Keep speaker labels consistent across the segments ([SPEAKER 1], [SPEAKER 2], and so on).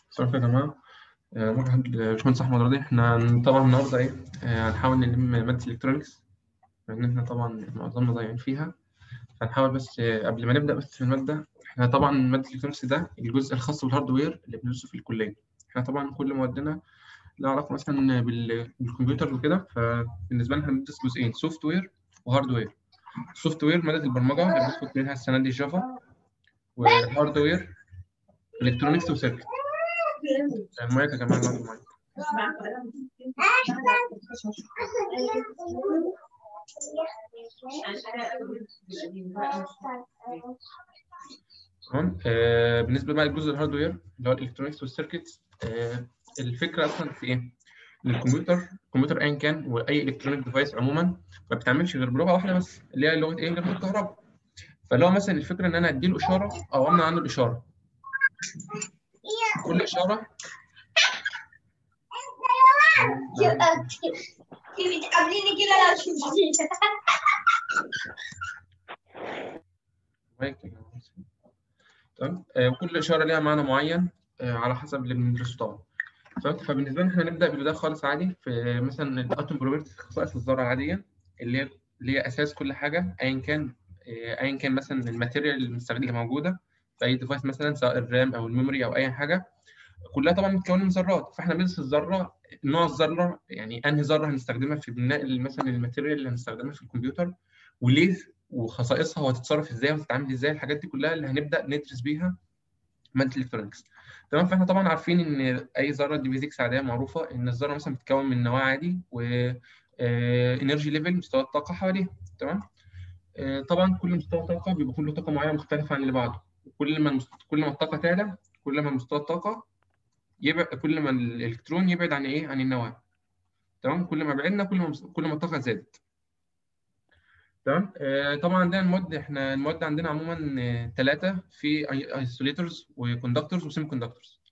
[SPEAKER 1] صح يا جماعة آه، مرحبا باشمهندس أحمد راضي احنا طبعا النهاردة إيه آه، هنحاول نلم مادة الإلكترونيكس لأن احنا طبعا معظمنا ضايعين فيها فنحاول بس آه، قبل ما نبدأ بس في المادة احنا طبعا مادة الإلكترونيكس ده الجزء الخاص بالهاردوير اللي بندرسه في الكلية احنا طبعا كل موادنا لها علاقة مثلا بال- بالكمبيوتر وكده فبالنسبة لنا احنا بندرس جزئين سوفت وير وهاردوير سوفت وير مادة البرمجة اللي بندخل منها السنة دي جافا وهاردوير إلكترونيكس وسيركت المايك يا جماعة اللي عنده مايك تمام آه بالنسبه بقى لجزء الهاردوير اللي هو الالكترونكس والسيركتس آه الفكره اصلا في ايه؟ ان الكمبيوتر الكمبيوتر ايا كان واي الكترونيك ديفايس عموما ما بتعملش غير بلغه واحده بس اللي هي لغه ايه؟ لغه الكهرباء فاللي هو مثلا الفكره ان انا ادي له اشاره او امنع عنه الاشاره كل اشاره
[SPEAKER 2] بتقابليني كده لو شفتي
[SPEAKER 1] مايك يا جماعة. تمام آه وكل اشاره ليها معنى معين آه على حسب اللي بندرسه طبعا تمام فبالنسبه لنا احنا نبدا بالبدايه خالص عادي في مثلا الاتوم بروبرتيز خصائص الذره العاديه اللي هي اللي هي اساس كل حاجه ايا كان آه، ايا كان مثلا الماتيريال اللي المستخدمه موجوده في اي ديفايس مثلا سواء الرام او الميموري او اي حاجه كلها طبعا متكونه من ذرات فاحنا بندرس الذره نوع الذره يعني انهي ذره هنستخدمها في بناء مثلا الماتيريال اللي هنستخدمها في الكمبيوتر وليه وخصائصها وهتتصرف ازاي وهتتعامل ازاي الحاجات دي كلها اللي هنبدا ندرس بيها ماده الالكترونكس تمام فاحنا طبعا عارفين ان اي ذره دي فيزيكس عاديه معروفه ان الذره مثلا بتتكون من نواه عادي و انرجي ليفل مستوى الطاقه حواليها تمام آه، طبعا كل مستوى طاقه بيبقى كله طاقه معينه مختلفه عن اللي بعده كل ما المست... كل ما الطاقه تعلى كل ما مستوى الطاقه يبعد كل ما الالكترون يبعد عن ايه عن النواه تمام كل ما بعدنا كل ما كل ما الطاقه زادت تمام آه، طبعا عندنا المواد احنا المواد عندنا عموما ثلاثه في ايسوليترز وكوندكتورز وسيمي كوندكتورز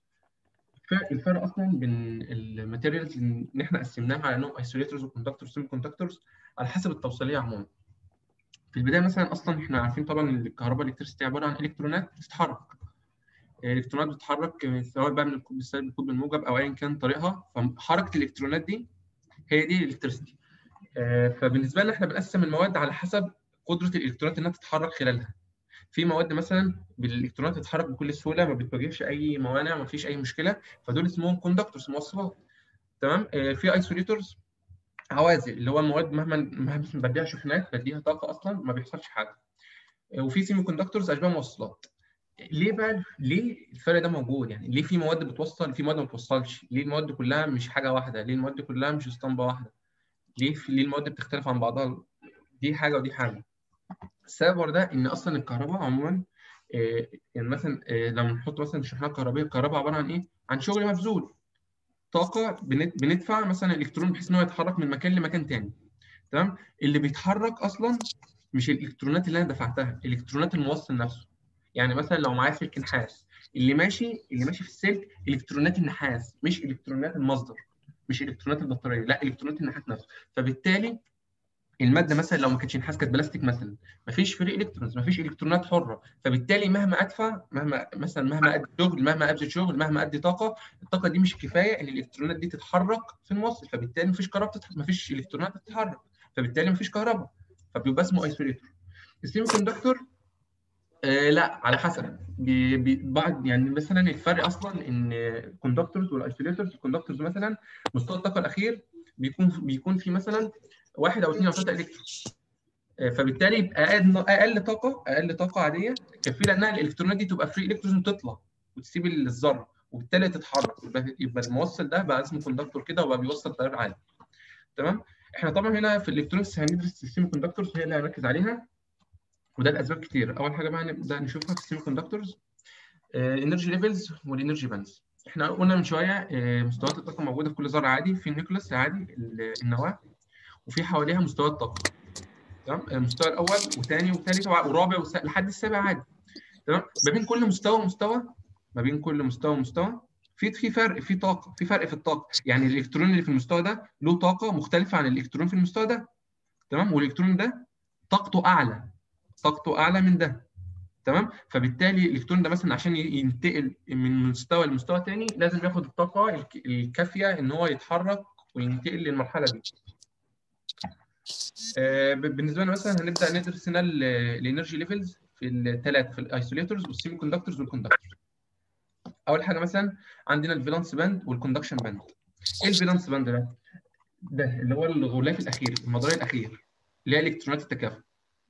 [SPEAKER 1] الفرق اصلا بين الماتيريالز ان احنا قسمناها على نوع ايسوليترز وكوندكتورز وسيمي كوندكتورز على حسب التوصيليه عموما في البدايه مثلا اصلا احنا عارفين طبعا ان الكهرباء الالكتريستي عباره عن الكترونات بتتحرك الالكترونات بتتحرك سواء بقى من القطب السالب للقطب الموجب او ايا كان طريقها فحركه الالكترونات دي هي دي الالكتريستي فبالنسبه لنا احنا بنقسم المواد على حسب قدره الالكترونات انها تتحرك خلالها في مواد مثلا بالالكترونات تتحرك بكل سهوله ما بتواجهش اي موانع ما فيش اي مشكله فدول اسمهم كوندكتورز موصلات تمام آه، في ايسوليتورز عوازل اللي هو المواد مهما مهما بديها شحنات بديها طاقه اصلا ما بيحصلش حاجه آه، وفي سيمي كوندكتورز اشباه موصلات ليه بقى ليه الفرق ده موجود يعني ليه في مواد بتوصل في مواد ما بتوصلش ليه المواد كلها مش حاجه واحده ليه المواد كلها مش اسطمبه واحده ليه ليه المواد بتختلف عن بعضها دي حاجه ودي حاجه السبب ورا ده ان اصلا الكهرباء عموما آه، يعني مثلا آه، لو نحط مثلا شحنات كهربائيه الكهرباء عباره عن ايه عن شغل مبذول طاقه بنت- بندفع مثلا الكترون بحيث ان هو يتحرك من مكان لمكان تاني تمام اللي بيتحرك اصلا مش الالكترونات اللي انا دفعتها الالكترونات الموصل نفسه يعني مثلا لو معايا سلك نحاس اللي ماشي اللي ماشي في السلك الكترونات النحاس مش الكترونات المصدر مش الكترونات البطاريه لا الكترونات النحاس نفسه فبالتالي الماده مثلا لو ما كانتش نحاس كانت بلاستيك مثلا مفيش فري الكترونز مفيش الكترونات حره فبالتالي مهما ادفع مهما مثلا مهما ادي شغل مهما ابذل شغل مهما ادي طاقه الطاقه دي مش كفايه ان الالكترونات دي تتحرك في الموصل فبالتالي مفيش كهرباء تتحرك مفيش الكترونات تتحرك فبالتالي مفيش كهرباء فبيبقى اسمه ايسوليتور السيمي كوندكتور آه لا على حسب بي بي بعض يعني مثلا الفرق اصلا ان الكوندكتورز والايسوليتورز الكوندكتورز مثلا مستوى الطاقه الاخير بيكون بيكون في مثلا واحد او اثنين او ثلاثه الكترون آه، فبالتالي يبقى اقل اقل طاقه اقل طاقه عاديه كفيله انها الالكترونات دي تبقى فري الكترون وتطلع وتسيب الذره وبالتالي تتحرك يبقى يبقى الموصل ده بقى اسمه كوندكتور كده وبقى بيوصل تيار عالي تمام احنا طبعا هنا في الالكترونكس هندرس السيمي كوندكتورز هي اللي هنركز عليها وده لاسباب كتير اول حاجه بقى نبدا نشوفها في السيمي كوندكتورز الانرجي ليفلز والانرجي باندز احنا قلنا من شويه آه، مستويات الطاقه موجوده في كل ذره عادي في النيوكليوس عادي ال- النواه وفي حواليها مستويات طاقه تمام المستوى الاول وثاني وثالث ورابع وس- لحد السابع عادي تمام ما بين كل مستوى ومستوى ما بين كل مستوى ومستوى في في فرق في طاقه في فرق في الطاقه يعني الالكترون اللي في المستوى ده له طاقه مختلفه عن الالكترون في المستوى ده تمام والالكترون ده طاقته اعلى طاقته اعلى من ده تمام فبالتالي الالكترون ده مثلا عشان ينتقل من مستوى لمستوى تاني لازم ياخد الطاقه الك- الكافيه ان هو يتحرك وينتقل للمرحله دي آه، ب- بالنسبه لنا مثلا هنبدا ندرس هنا الانرجي ليفلز في الثلاث في الايسوليتورز والسيمي كوندكتورز والكوندكتورز اول حاجه مثلا عندنا الفالانس باند والكوندكشن باند ايه الفالانس باند ده ده اللي هو الغلاف الاخير المدار الاخير اللي هي الكترونات التكافؤ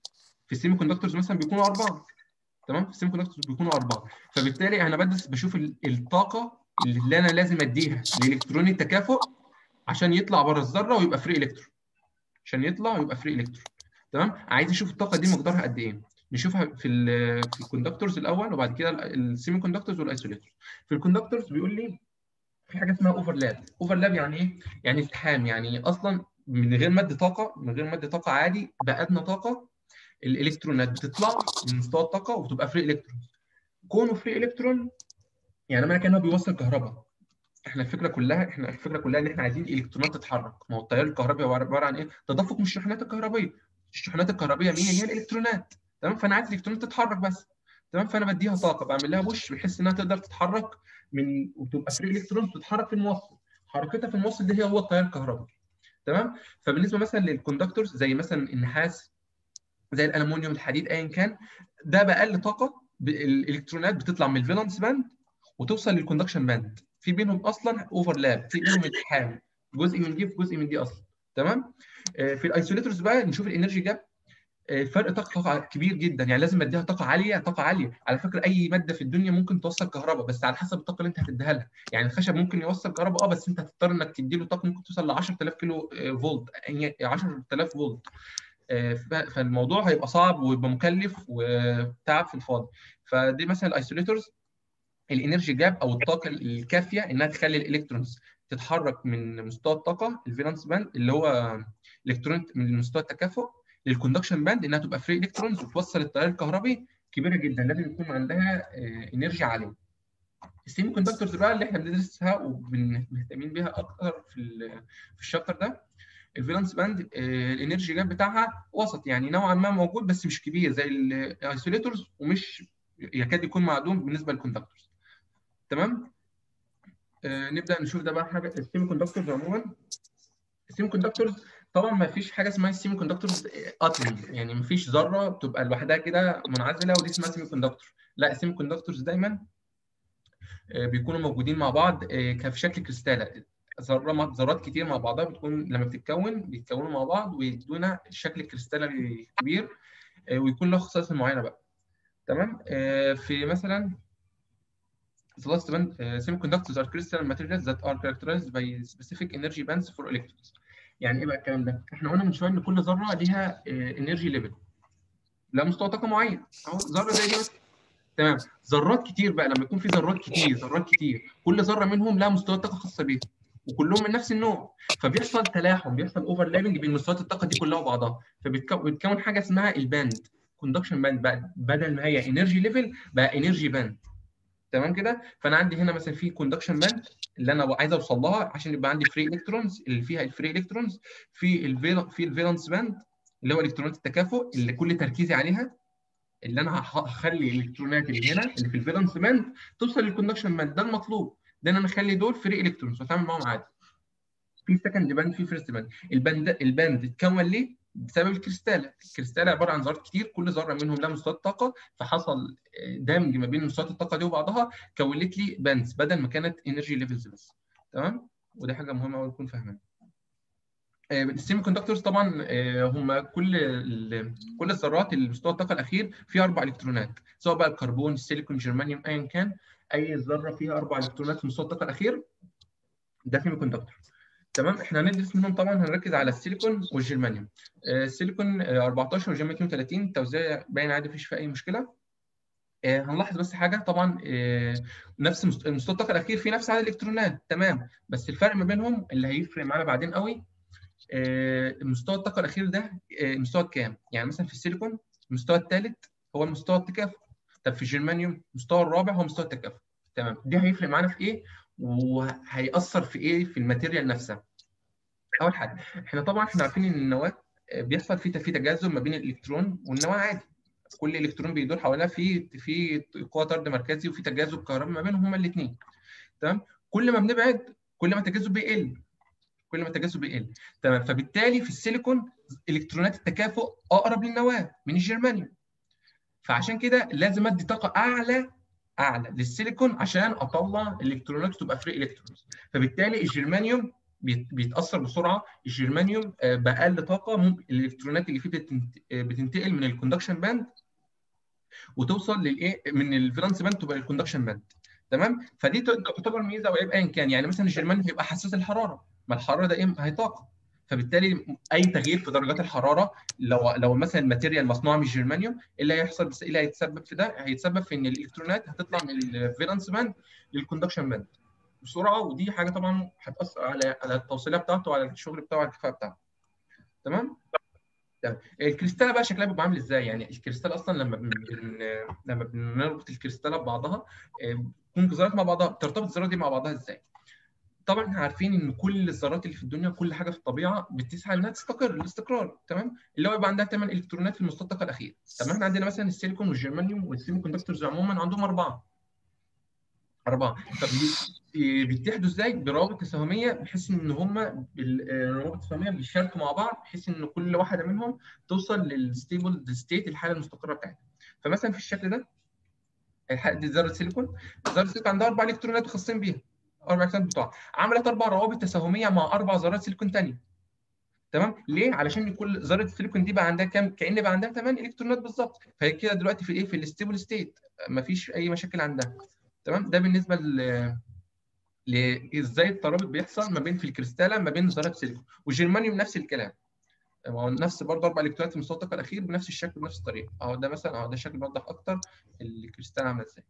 [SPEAKER 1] في السيمي كوندكتورز مثلا بيكونوا اربعه تمام في السيمي كوندكتورز بيكونوا اربعه فبالتالي انا بدرس بشوف ال- الطاقه اللي انا لازم اديها لالكترون التكافؤ عشان يطلع بره الذره ويبقى فري الكترون عشان يطلع ويبقى فري الكترون تمام عايز اشوف الطاقه دي مقدارها قد ايه نشوفها في ال في الكوندكتورز الاول وبعد كده السيمي كوندكتورز والايسوليتورز في الكوندكتورز بيقول لي في حاجه اسمها اوفرلاب اوفرلاب يعني ايه يعني التحام يعني اصلا من غير مد طاقه من غير مد طاقه عادي بادنى طاقه الالكترونات بتطلع من مستوى الطاقه وتبقى فري الكترون كونه فري الكترون يعني معنى كانه بيوصل كهرباء احنا الفكره كلها احنا الفكره كلها ان احنا عايزين الالكترونات تتحرك ما هو التيار الكهربي هو عباره عن ايه تدفق من الشحنات الكهربيه الشحنات الكهربيه مين اللي هي الالكترونات تمام فانا عايز الالكترونات تتحرك بس تمام فانا بديها طاقه بعمل لها بوش بحيث انها تقدر تتحرك من وتبقى فري الكترون تتحرك في الموصل حركتها في الموصل دي هي هو التيار الكهربي تمام فبالنسبه مثلا للكوندكتورز زي مثلا النحاس زي الالومنيوم الحديد ايا كان ده باقل طاقه ب- الالكترونات بتطلع من الفالنس باند وتوصل للكوندكشن باند في بينهم اصلا اوفرلاب في بينهم التحام جزء من دي في جزء من دي اصلا تمام آه، في الايسوليتورز بقى نشوف الانرجي جاب آه، فرق طاقه كبير جدا يعني لازم اديها طاقه عاليه طاقه عاليه على فكره اي ماده في الدنيا ممكن توصل كهرباء بس على حسب الطاقه اللي انت هتديها لها يعني الخشب ممكن يوصل كهرباء اه بس انت هتضطر انك تدي له طاقه ممكن توصل ل 10000 كيلو آه، فولت يعني 10000 فولت آه، ف- فالموضوع هيبقى صعب ويبقى مكلف وتعب في الفاضي فدي مثلا الايسوليتورز الانرجي جاب او الطاقه الكافيه انها تخلي الالكترونز تتحرك من مستوى الطاقه الفالنس باند اللي هو الكترون من مستوى التكافؤ للكوندكشن باند انها تبقى فري الكترونز وتوصل التيار الكهربي كبيره جدا لازم يكون عندها انرجي عاليه السيمي كوندكتورز بقى اللي احنا بندرسها ومهتمين بيها اكتر في ال- في الشابتر ده الفالنس باند آه، الانرجي جاب بتاعها وسط يعني نوعا ما موجود بس مش كبير زي الايسوليتورز ومش يكاد يكون معدوم بالنسبه للكوندكتورز تمام آه نبدا نشوف ده بقى حاجه السيمي كوندكتورز عموما السيمي كوندكتورز طبعا ما فيش حاجه اسمها السيمي كوندكتورز اتوم يعني ما فيش ذره بتبقى لوحدها كده منعزله ودي اسمها سيمي كوندكتور لا السيمي كوندكتورز دايما آه، بيكونوا موجودين مع بعض آه، كفي شكل كريستاله ذره ذرات كتير مع بعضها بتكون لما بتتكون بيتكونوا مع بعض ويدونا شكل كريستاله كبير آه، ويكون له خصائص معينه بقى تمام آه، في مثلا The last one, uh, semiconductors are crystal materials that are characterized by specific energy bands for electrons. يعني ايه بقى الكلام ده؟ احنا قلنا من شويه ان كل ذره ليها انرجي ليفل. لها مستوى طاقه معين، اهو ذره زي دي مثلا. تمام، ذرات كتير بقى لما يكون في ذرات كتير، ذرات كتير، كل ذره منهم لها مستوى طاقه خاصه بيها. وكلهم من نفس النوع، فبيحصل تلاحم، بيحصل اوفرلابنج بين مستويات الطاقه دي كلها وبعضها، فبتكون حاجه اسمها الباند، كوندكشن باند بقى بدل ما هي انرجي ليفل بقى انرجي باند. تمام كده فانا عندي هنا مثلا في كوندكشن باند اللي انا عايز اوصل لها عشان يبقى عندي فري الكترونز اللي فيها الفري الكترونز في الفيل في الفالنس باند اللي هو الكترونات التكافؤ اللي كل تركيزي عليها اللي انا هخ- هخلي الالكترونات اللي هنا اللي في الفالنس باند توصل للكوندكشن باند ده المطلوب ده ان انا اخلي دول فري الكترونز واتعامل معاهم عادي في سكند باند في فيرست باند الباند الباند اتكون ليه بسبب الكريستاله الكريستاله عباره عن ذرات كتير كل ذره منهم لها مستوى طاقه فحصل دمج ما بين مستويات الطاقه دي وبعضها كونت لي باندز بدل ما كانت انرجي ليفلز بس تمام ودي حاجه مهمه قوي نكون فاهمينها السيمي كوندكتورز طبعا آه، هم كل ال- كل الذرات اللي مستوى الطاقه الاخير فيها اربع الكترونات سواء بقى الكربون السيليكون الجرمانيوم ايا كان اي ذره فيها اربع الكترونات في مستوى الطاقه الاخير ده سيمي كوندكتور تمام احنا هندرس منهم طبعا هنركز على السيليكون والجرمانيوم آه، السيليكون آه، 14 والجرمانيوم 32 التوزيع باين عادي مفيش فيه اي مشكله آه، هنلاحظ بس حاجه طبعا آه، نفس مست- مستوى الطاقه الاخير فيه نفس عدد الالكترونات تمام بس الفرق ما بينهم اللي هيفرق معانا بعدين قوي آه، مستوى الطاقه الاخير ده آه، المستوى الكام يعني مثلا في السيليكون المستوى الثالث هو المستوى التكافؤ طب في الجرمانيوم المستوى الرابع هو مستوى التكافؤ تمام دي هيفرق معانا في ايه وهيأثر في ايه في الماتيريال نفسها اول حاجه احنا طبعا احنا عارفين ان النواه آه، بيحصل في في تجاذب ما بين الالكترون والنواه عادي كل الكترون بيدور حواليها في في قوه طرد مركزي وفي تجاذب كهربي ما بينهم هما الاثنين تمام كل ما بنبعد كل ما التجاذب بيقل كل ما التجاذب بيقل تمام فبالتالي في السيليكون الكترونات التكافؤ اقرب للنواه من الجرمانيوم فعشان كده لازم ادي طاقه اعلى اعلى للسيليكون عشان اطلع الالكترونات وتبقى فري الكترونز فبالتالي الجرمانيوم بيتاثر بسرعه الجرمانيوم باقل طاقه الالكترونات اللي فيه بتنتقل من الكوندكشن باند وتوصل للايه من الفالنس باند تبقى للكوندكشن باند تمام فدي تعتبر ميزه وعيب ايا كان يعني مثلا الجرمانيوم هيبقى حساس الحراره ما الحراره ده ايه هي طاقه فبالتالي اي تغيير في درجات الحراره لو لو مثلا الماتيريال مصنوعه من الجرمانيوم ايه اللي هيحصل بس ايه اللي هيتسبب في ده؟ هيتسبب في ان الالكترونات هتطلع من الفالنس باند للكوندكشن باند بسرعه ودي حاجه طبعا هتاثر على على التوصيليه بتاعته وعلى الشغل بتاعه وعلى الكفاءه بتاعته تمام؟ تمام الكريستاله بقى شكلها بيبقى عامل ازاي؟ يعني الكريستال اصلا لما بن... لما بنربط الكريستاله ببعضها تكون ذرات مع بعضها بترتبط الذرات دي مع بعضها ازاي؟ طبعا احنا عارفين ان كل الذرات اللي في الدنيا كل حاجه في الطبيعه بتسعى انها تستقر الاستقرار تمام اللي هو يبقى عندها 8 الكترونات في المستطيل الاخير طب احنا عندنا مثلا السيليكون والجرمانيوم والسيمي كوندكتورز عموما عندهم اربعه اربعه طب بيتحدوا ازاي بروابط تساهميه بحيث ان هم الروابط التساهميه بيشاركوا مع بعض بحيث ان كل واحده منهم توصل للستيبل ستيت الحاله المستقره بتاعتها فمثلا في الشكل ده دي ذره سيليكون ذره سيليكون عندها اربع الكترونات خاصين بيها اربع الكترونات بتوعها عملت اربع روابط تساهميه مع اربع ذرات سيليكون ثانيه تمام ليه علشان كل ذره السيليكون دي بقى عندها كام كان بقى عندها 8 الكترونات بالظبط فهي كده دلوقتي في الايه في الستيبل ستيت مفيش اي مشاكل عندها تمام ده بالنسبه ل ازاي الترابط بيحصل ما بين في الكريستاله ما بين ذرات السيليكون والجرمانيوم نفس الكلام هو نفس برضه اربع الكترونات في المستطيل الاخير بنفس الشكل بنفس الطريقه اهو ده مثلا اهو ده شكل بيوضح اكتر الكريستال عامله ازاي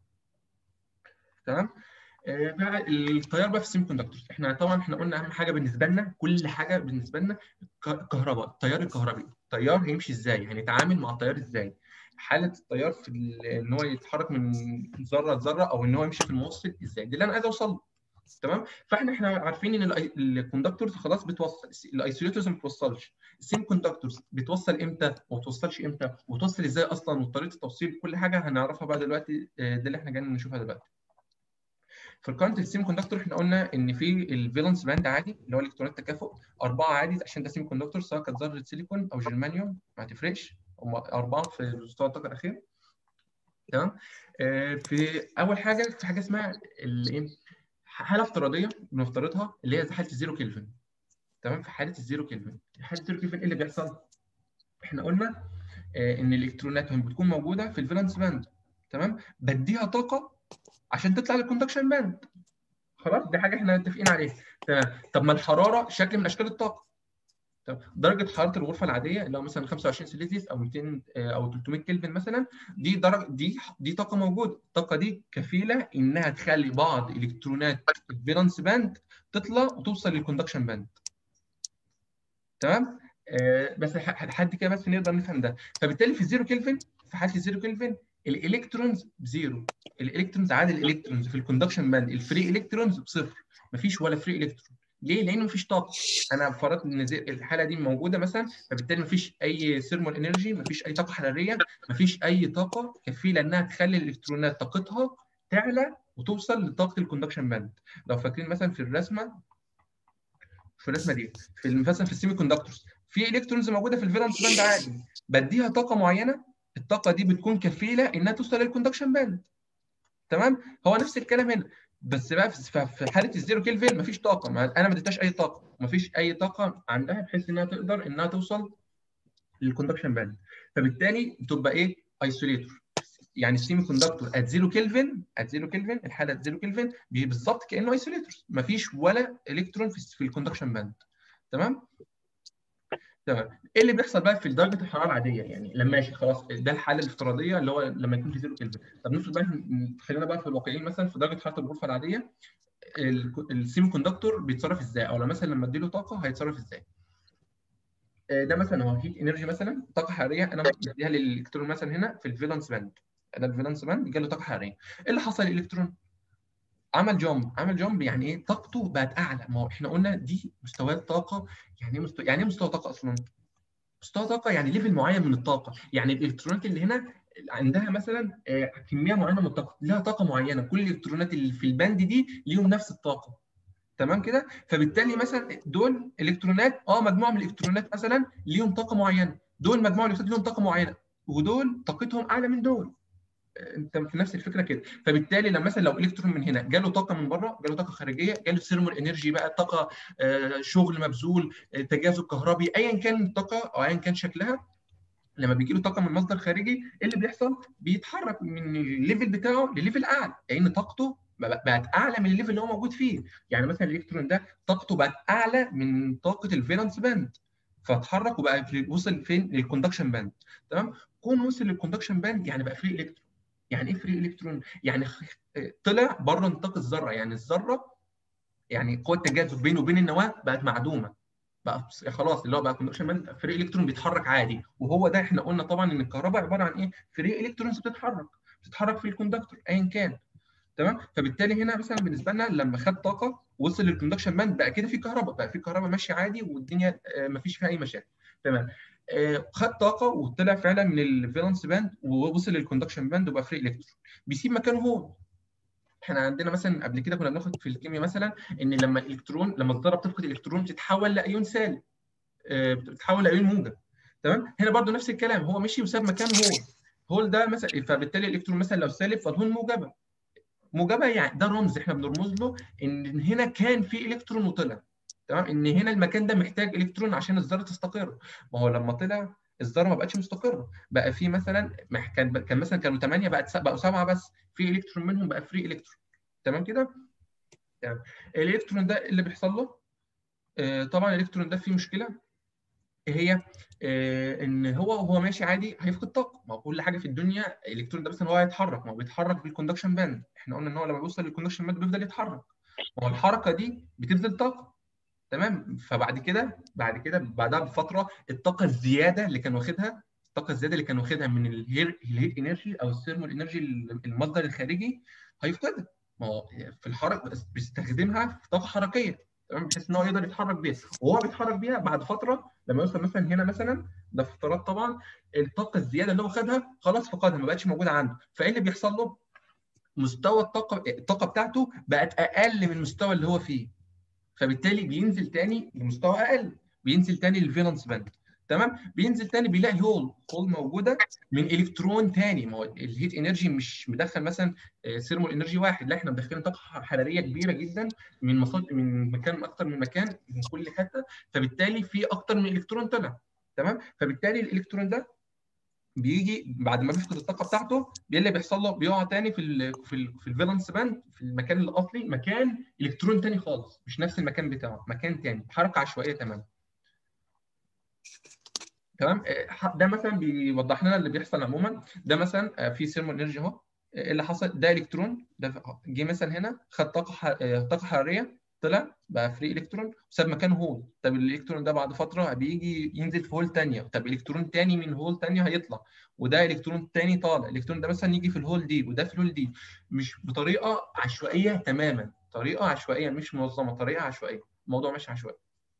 [SPEAKER 1] تمام بقى التيار بقى في السيمي كوندكتورز احنا طبعا احنا قلنا اهم حاجه بالنسبه لنا كل حاجه بالنسبه لنا الكهرباء التيار الكهربي التيار هيمشي ازاي هنتعامل مع التيار ازاي حاله التيار في ان هو يتحرك من ذره لذره او ان هو يمشي في الموصل ازاي دي اللي انا عايز اوصل له تمام فاحنا احنا عارفين ان الكوندكتورز خلاص بتوصل الايسوليتورز ما بتوصلش السيمي كوندكتورز بتوصل امتى وما بتوصلش امتى وتوصل ازاي اصلا وطريقه التوصيل كل حاجه هنعرفها بقى دلوقتي ده اللي احنا جايين نشوفها دلوقتي في الكارنت السيمي كوندكتور احنا قلنا ان في الفالنس باند عادي اللي هو الكترونات التكافؤ اربعه عادي عشان ده سيمي كوندكتور سواء كانت ذره سيليكون او جرمانيوم ما تفرقش هم اربعه في مستوى الطاقه الاخير تمام آه في اول حاجه في حاجه اسمها الايه حاله افتراضيه بنفترضها اللي هي حاله الزيرو كلفن تمام في حاله الزيرو كلفن حاله الزيرو كلفن ايه اللي بيحصل احنا قلنا آه ان الالكترونات بتكون موجوده في الفالنس باند تمام بديها طاقه عشان تطلع للكوندكشن باند خلاص دي حاجه احنا متفقين عليها تمام طب ما الحراره شكل من اشكال الطاقه طب درجه حراره الغرفه العاديه اللي هو مثلا 25 سيليزيوس او 200 او 300 كلفن مثلا دي درجه دي دي طاقه موجوده الطاقه دي كفيله انها تخلي بعض الكترونات الفالنس باند تطلع وتوصل للكوندكشن باند تمام آه بس لحد كده بس نقدر نفهم ده فبالتالي في الزيرو كلفن في حاله الزيرو كلفن الالكترونز بزيرو الالكترونز عدد الالكترونز في الكوندكشن باند الفري الكترونز بصفر مفيش ولا فري الكترون ليه؟ لان مفيش طاقه انا فرضت ان الحاله دي موجوده مثلا فبالتالي مفيش اي ثيرمال انرجي مفيش اي طاقه حراريه مفيش اي طاقه كفيله انها تخلي الالكترونات طاقتها تعلى وتوصل لطاقه الكوندكشن باند لو فاكرين مثلا في الرسمه في الرسمه دي في مثلا في السيمي كوندكتورز في الكترونز موجوده في الفالنس باند عادي بديها طاقه معينه الطاقه دي بتكون كفيله انها توصل للكوندكشن باند تمام هو نفس الكلام هنا بس بقى في حاله الزيرو كيلفين مفيش طاقه ما انا ما اديتهاش اي طاقه مفيش اي طاقه عندها بحيث انها تقدر انها توصل للكوندكشن باند فبالتالي بتبقى ايه ايسوليتور يعني السيمي كوندكتور ات زيرو كيلفين ات زيرو كيلفين الحاله ات زيرو كيلفين بالظبط كانه ايسوليتور مفيش ولا الكترون في, في الكوندكشن باند تمام تمام ايه اللي بيحصل بقى في درجه الحراره العاديه يعني لما ماشي خلاص ده الحاله الافتراضيه اللي هو لما يكون في زيرو كلفن طب نفرض بقى خلينا بقى في الواقعين مثلا في درجه حراره الغرفه العاديه السيمي كوندكتور بيتصرف ازاي او مثلا لما اديله طاقه هيتصرف ازاي ده مثلا هو هيت انرجي مثلا طاقه حراريه انا بديها للالكترون مثلا هنا في الفالنس باند ده الفالنس باند جاله طاقه حراريه ايه اللي حصل للالكترون عمل جامب عمل جامب يعني ايه طاقته بقت اعلى ما هو احنا قلنا دي مستويات طاقه يعني ايه مستوى يعني ايه مستوى طاقه اصلا مستوى طاقه يعني ليفل معين من الطاقه يعني الالكترونات اللي هنا عندها مثلا آه، كميه معينه من الطاقه لها طاقه معينه كل الالكترونات اللي في الباند دي ليهم نفس الطاقه تمام كده فبالتالي مثلا دول الكترونات اه مجموعه من الالكترونات مثلا ليهم طاقه معينه دول مجموعه من الالكترونات ليهم طاقه معينه ودول طاقتهم اعلى من دول انت في نفس الفكره كده فبالتالي لما مثلا لو الكترون من هنا جاله طاقه من بره جاله طاقه خارجيه جاله ثيرمال انرجي بقى طاقه آه، شغل مبذول آه، تجاذب كهربي ايا كان الطاقه او ايا كان شكلها لما بيجي له طاقه من مصدر خارجي ايه اللي بيحصل؟ بيتحرك من الليفل بتاعه لليفل اعلى لان طاقته بقى- بقت اعلى من الليفل اللي هو موجود فيه يعني مثلا الالكترون ده طاقته بقت اعلى من طاقه الفالنس باند فاتحرك وبقى في وصل فين للكوندكشن باند تمام كون وصل للكوندكشن باند يعني بقى فري الكترون يعني ايه فري الكترون يعني خ- طلع بره نطاق الذره يعني الذره يعني قوه التجاذب بينه وبين النواه بقت معدومه بقى خلاص اللي هو بقى كوندكشن باند فري الكترون بيتحرك عادي وهو ده احنا قلنا طبعا ان الكهرباء عباره عن ايه فري الكترونز بتتحرك بتتحرك في الكوندكتور ايا كان تمام فبالتالي هنا مثلا بالنسبه لنا لما خد طاقه وصل للكوندكشن باند بقى كده في كهرباء بقى في كهرباء ماشيه عادي والدنيا ما فيش فيها اي مشاكل تمام آه، خد طاقه وطلع فعلا من الفالنس باند ووصل للكوندكشن باند وبقى فري الكترون بيسيب مكانه هو احنا عندنا مثلا قبل كده كنا بناخد في الكيمياء مثلا ان لما الالكترون لما الذره بتفقد الالكترون بتتحول لايون سالب آه، بتتحول لايون موجب تمام هنا برضو نفس الكلام هو مشي وساب مكانه هول هول ده مثلا فبالتالي الالكترون مثلا لو سالب فالهول موجبه موجبه يعني ده رمز احنا بنرمز له ان هنا كان في الكترون وطلع تمام ان هنا المكان ده محتاج الكترون عشان الذره تستقر ما هو لما طلع الذره ما بقتش مستقره بقى في مثلا مح- كان كان مثلا كانوا 8 بقت س- بقوا 7 بس في الكترون منهم بقى فري الكترون تمام كده تمام الالكترون ده اللي بيحصل له آه، طبعا الالكترون ده فيه مشكله إيه هي آه، ان هو وهو ماشي عادي هيفقد طاقه ما هو كل حاجه في الدنيا الالكترون ده مثلا هو هيتحرك ما هو بيتحرك بالكوندكشن باند احنا قلنا ان هو لما بيوصل للكوندكشن باند بيفضل يتحرك ما هو الحركه دي بتبذل طاقه تمام فبعد كده بعد كده بعدها بفتره الطاقه الزياده اللي كان واخدها الطاقه الزياده اللي كان واخدها من الهير الهيت انرجي او الثيرمال انرجي المصدر الخارجي هيفقدها ما هو في الحركه بيستخدمها في طاقه حركيه تمام بحيث ان هو يقدر يتحرك بيها وهو بيتحرك بيها بعد فتره لما يوصل مثلا هنا مثلا ده في افتراض طبعا الطاقه الزياده اللي هو خدها خلاص فقدها ما بقتش موجوده عنده فايه اللي بيحصل له؟ مستوى الطاقه الطاقه بتاعته بقت اقل من المستوى اللي هو فيه فبالتالي بينزل تاني لمستوى اقل بينزل تاني للفالنس باند تمام بينزل تاني بيلاقي هول هول موجوده من الكترون تاني ما هو الهيت انرجي مش مدخل مثلا ثيرمال انرجي واحد لا احنا مدخلين طاقه حراريه كبيره جدا من مصادر من مكان اكتر من مكان من كل حته فبالتالي في اكتر من الكترون طلع تمام فبالتالي الالكترون ده بيجي بعد ما بيفقد الطاقه بتاعته ايه اللي بيحصل له بيقع تاني في ال في ال في الفالنس باند في المكان الاصلي مكان الكترون تاني خالص مش نفس المكان بتاعه مكان تاني حركه عشوائيه تماما تمام آه، ده مثلا بيوضح لنا اللي بيحصل عموما ده مثلا آه، في ثيرمال انرجي اهو آه، ايه اللي حصل ده الكترون ده جه مثلا هنا خد طاقه ح- آه، طاقه حراريه طلع بقى فري الكترون وساب مكانه هول طب الالكترون ده بعد فتره بيجي ينزل في هول ثانيه طب الكترون تاني من هول ثانيه هيطلع وده الكترون تاني طالع الالكترون ده مثلا يجي في الهول دي وده في الهول دي مش بطريقه عشوائيه تماما طريقه عشوائيه مش منظمه طريقه عشوائيه الموضوع مش عشوائي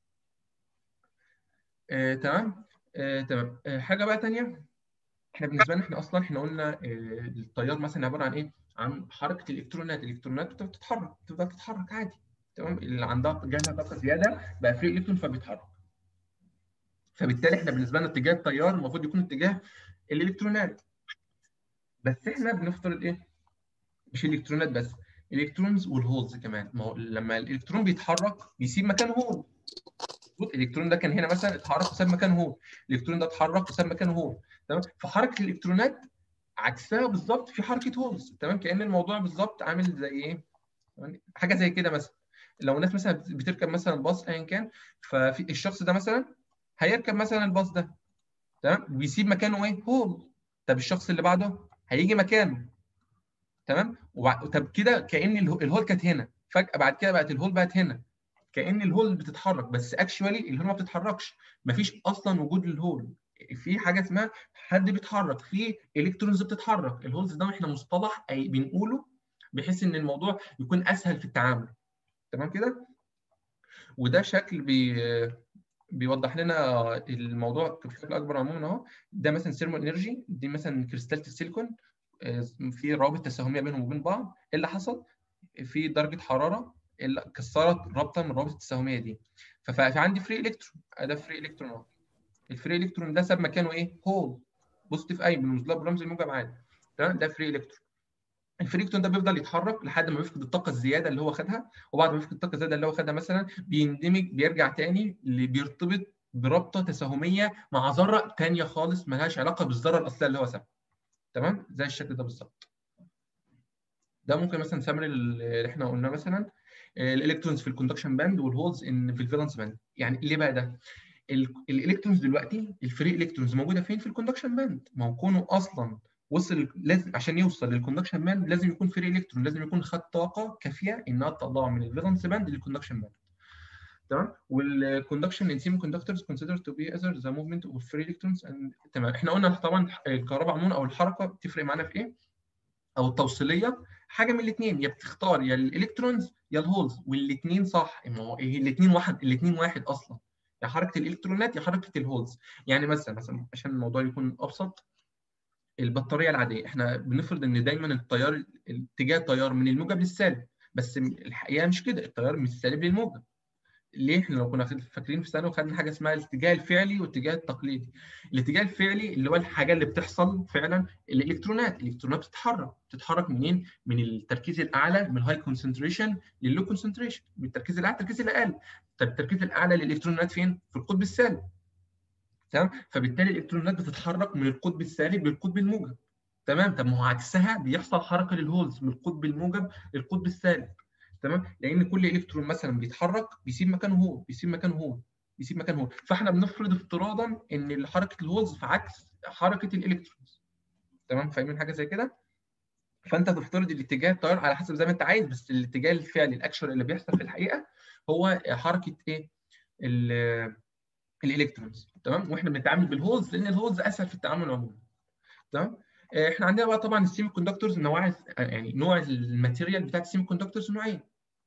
[SPEAKER 1] آه، تمام آه، تمام آه، حاجه بقى تانيه احنا بالنسبه لنا احنا اصلا احنا قلنا آه، التيار مثلا عباره عن ايه؟ عن حركه الالكترونات، الالكترونات بتبقى بتتحرك بتبقى بتتحرك عادي تمام اللي عندها جالها طاقه زياده بقى فري الكترون فبيتحرك. فبالتالي احنا بالنسبه لنا اتجاه التيار المفروض يكون اتجاه الالكترونات. بس احنا بنفترض ايه؟ مش الالكترونات بس الالكترونز والهولز كمان ما هو لما الالكترون بيتحرك بيسيب مكانه هول المفروض الالكترون ده كان هنا مثلا اتحرك وساب مكانه هول الالكترون ده اتحرك وساب مكانه هول تمام فحركه الالكترونات عكسها بالظبط في حركه هولز تمام كان الموضوع بالظبط عامل زي ايه تمام؟ حاجه زي كده مثلا لو الناس مثلا بتركب مثلا باص ايا كان ففي الشخص ده مثلا هيركب مثلا الباص ده تمام ويسيب مكانه ايه هول طب الشخص اللي بعده هيجي مكانه تمام وبع- طب كده كان اله- الهول كانت هنا فجاه بعد كده بقت الهول بقت هنا كان الهول بتتحرك بس اكشوالي الهول ما بتتحركش مفيش اصلا وجود للهول في حاجه اسمها حد بيتحرك في الكترونز بتتحرك الهولز ده احنا مصطلح أي بنقوله بحيث ان الموضوع يكون اسهل في التعامل تمام كده وده شكل بي بيوضح لنا الموضوع بشكل اكبر عموما اهو ده مثلا سيرمال انرجي دي مثلا كريستالة السيليكون آه، في روابط تساهميه بينهم وبين بعض ايه اللي حصل؟ في درجه حراره اللي كسرت رابطه من الروابط التساهميه دي ففي عندي فري الكترون ده فري الكترون اهو الفري الكترون ده ساب مكانه ايه؟ هول بوزيتيف اي بنرمز له برمز الموجب عادي تمام ده فري الكترون الفري الكترون ده بيفضل يتحرك لحد ما بيفقد الطاقه الزياده اللي هو خدها وبعد ما يفقد الطاقه الزياده اللي هو خدها مثلا بيندمج بيرجع تاني اللي بيرتبط برابطه تساهميه مع ذره ثانيه خالص مالهاش علاقه بالذره الاصليه اللي هو سابها تمام زي الشكل ده بالظبط ده ممكن مثلا سمر اللي احنا قلنا مثلا الالكترونز في الكوندكشن باند والهولز ان في الفالنس باند يعني ليه بقى ده الالكترونز دلوقتي الفري الكترونز موجوده فين في الكوندكشن باند ما هو كونه اصلا وصل لازم عشان يوصل للكوندكشن باند لازم يكون فري الكترون لازم يكون خد طاقه كافيه انها تطلعه من الفالنس باند للكوندكشن باند تمام والكوندكشن ان سيمي كوندكتورز كونسيدر تو بي اذر ذا موفمنت اوف فري الكترونز تمام احنا قلنا طبعا الكهرباء عموما او الحركه بتفرق معانا في ايه او التوصيليه حاجه من الاثنين يا بتختار يا الالكترونز يا الهولز والاثنين صح ما هو الاثنين واحد الاثنين واحد اصلا يا حركه الالكترونات يا حركه الهولز يعني مثلا مثلا عشان الموضوع يكون ابسط البطاريه العاديه احنا بنفرض ان دايما التيار اتجاه التيار من الموجب للسالب بس الحقيقه مش كده التيار من السالب للموجب ليه احنا لو كنا فاكرين في ثانوي خدنا حاجه اسمها الاتجاه الفعلي والاتجاه التقليدي الاتجاه الفعلي اللي هو الحاجه اللي بتحصل فعلا الالكترونات الالكترونات بتتحرك بتتحرك منين من التركيز الاعلى من الهاي كونسنتريشن لللو كونسنتريشن من التركيز الاعلى للتركيز الاقل طب التركيز الاعلى للالكترونات فين في القطب السالب تمام فبالتالي الالكترونات بتتحرك من القطب السالب للقطب الموجب تمام طب ما هو عكسها بيحصل حركه للهولز من القطب الموجب للقطب السالب تمام لان كل الكترون مثلا بيتحرك بيسيب مكانه هو بيسيب مكانه هو بيسيب مكانه هو فاحنا بنفرض افتراضا ان حركه الهولز في عكس حركه الالكترونز تمام فاهمين حاجه زي كده فانت تفترض الاتجاه التيار على حسب زي ما انت عايز بس الاتجاه الفعلي الاكشوال اللي بيحصل في الحقيقه هو حركه ايه الالكترونز تمام واحنا بنتعامل بالهولز لان الهولز اسهل في التعامل عموما تمام احنا عندنا بقى طبعا السيمي كوندكتورز نوع يعني نوع الماتيريال بتاعت السيمي كوندكتورز نوعين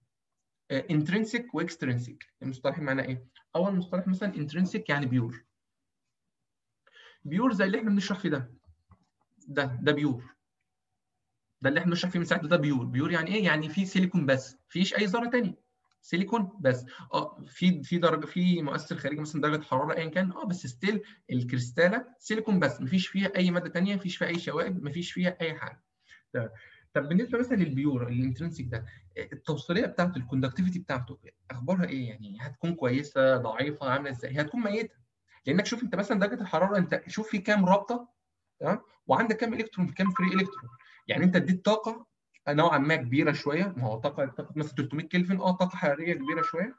[SPEAKER 1] انترنسيك واكسترنسيك المصطلحين معناه ايه؟ اول مصطلح مثلا انترنسيك يعني بيور بيور زي اللي احنا بنشرح فيه ده ده ده بيور ده اللي احنا بنشرح فيه من ساعه ده بيور بيور يعني ايه؟ يعني في سيليكون بس فيش اي ذره ثانيه سيليكون بس اه في في درجه في مؤثر خارجي مثلا درجه حراره ايا كان اه بس ستيل الكريستاله سيليكون بس مفيش فيها اي ماده ثانيه مفيش فيها اي شوائب مفيش فيها اي حاجه طب, طب بالنسبه مثلا للبيور الانترنسيك ده التوصيليه بتاعته الكوندكتيفيتي بتاعته اخبارها ايه يعني هتكون كويسه ضعيفه عامله ازاي هتكون ميته لانك شوف انت مثلا درجه الحراره انت شوف في كام رابطه تمام وعندك كام الكترون كام فري الكترون يعني انت اديت طاقه نوعا ما كبيره شويه ما هو طاقه طاقه مثلا 300 كلفن اه طاقه حراريه كبيره شويه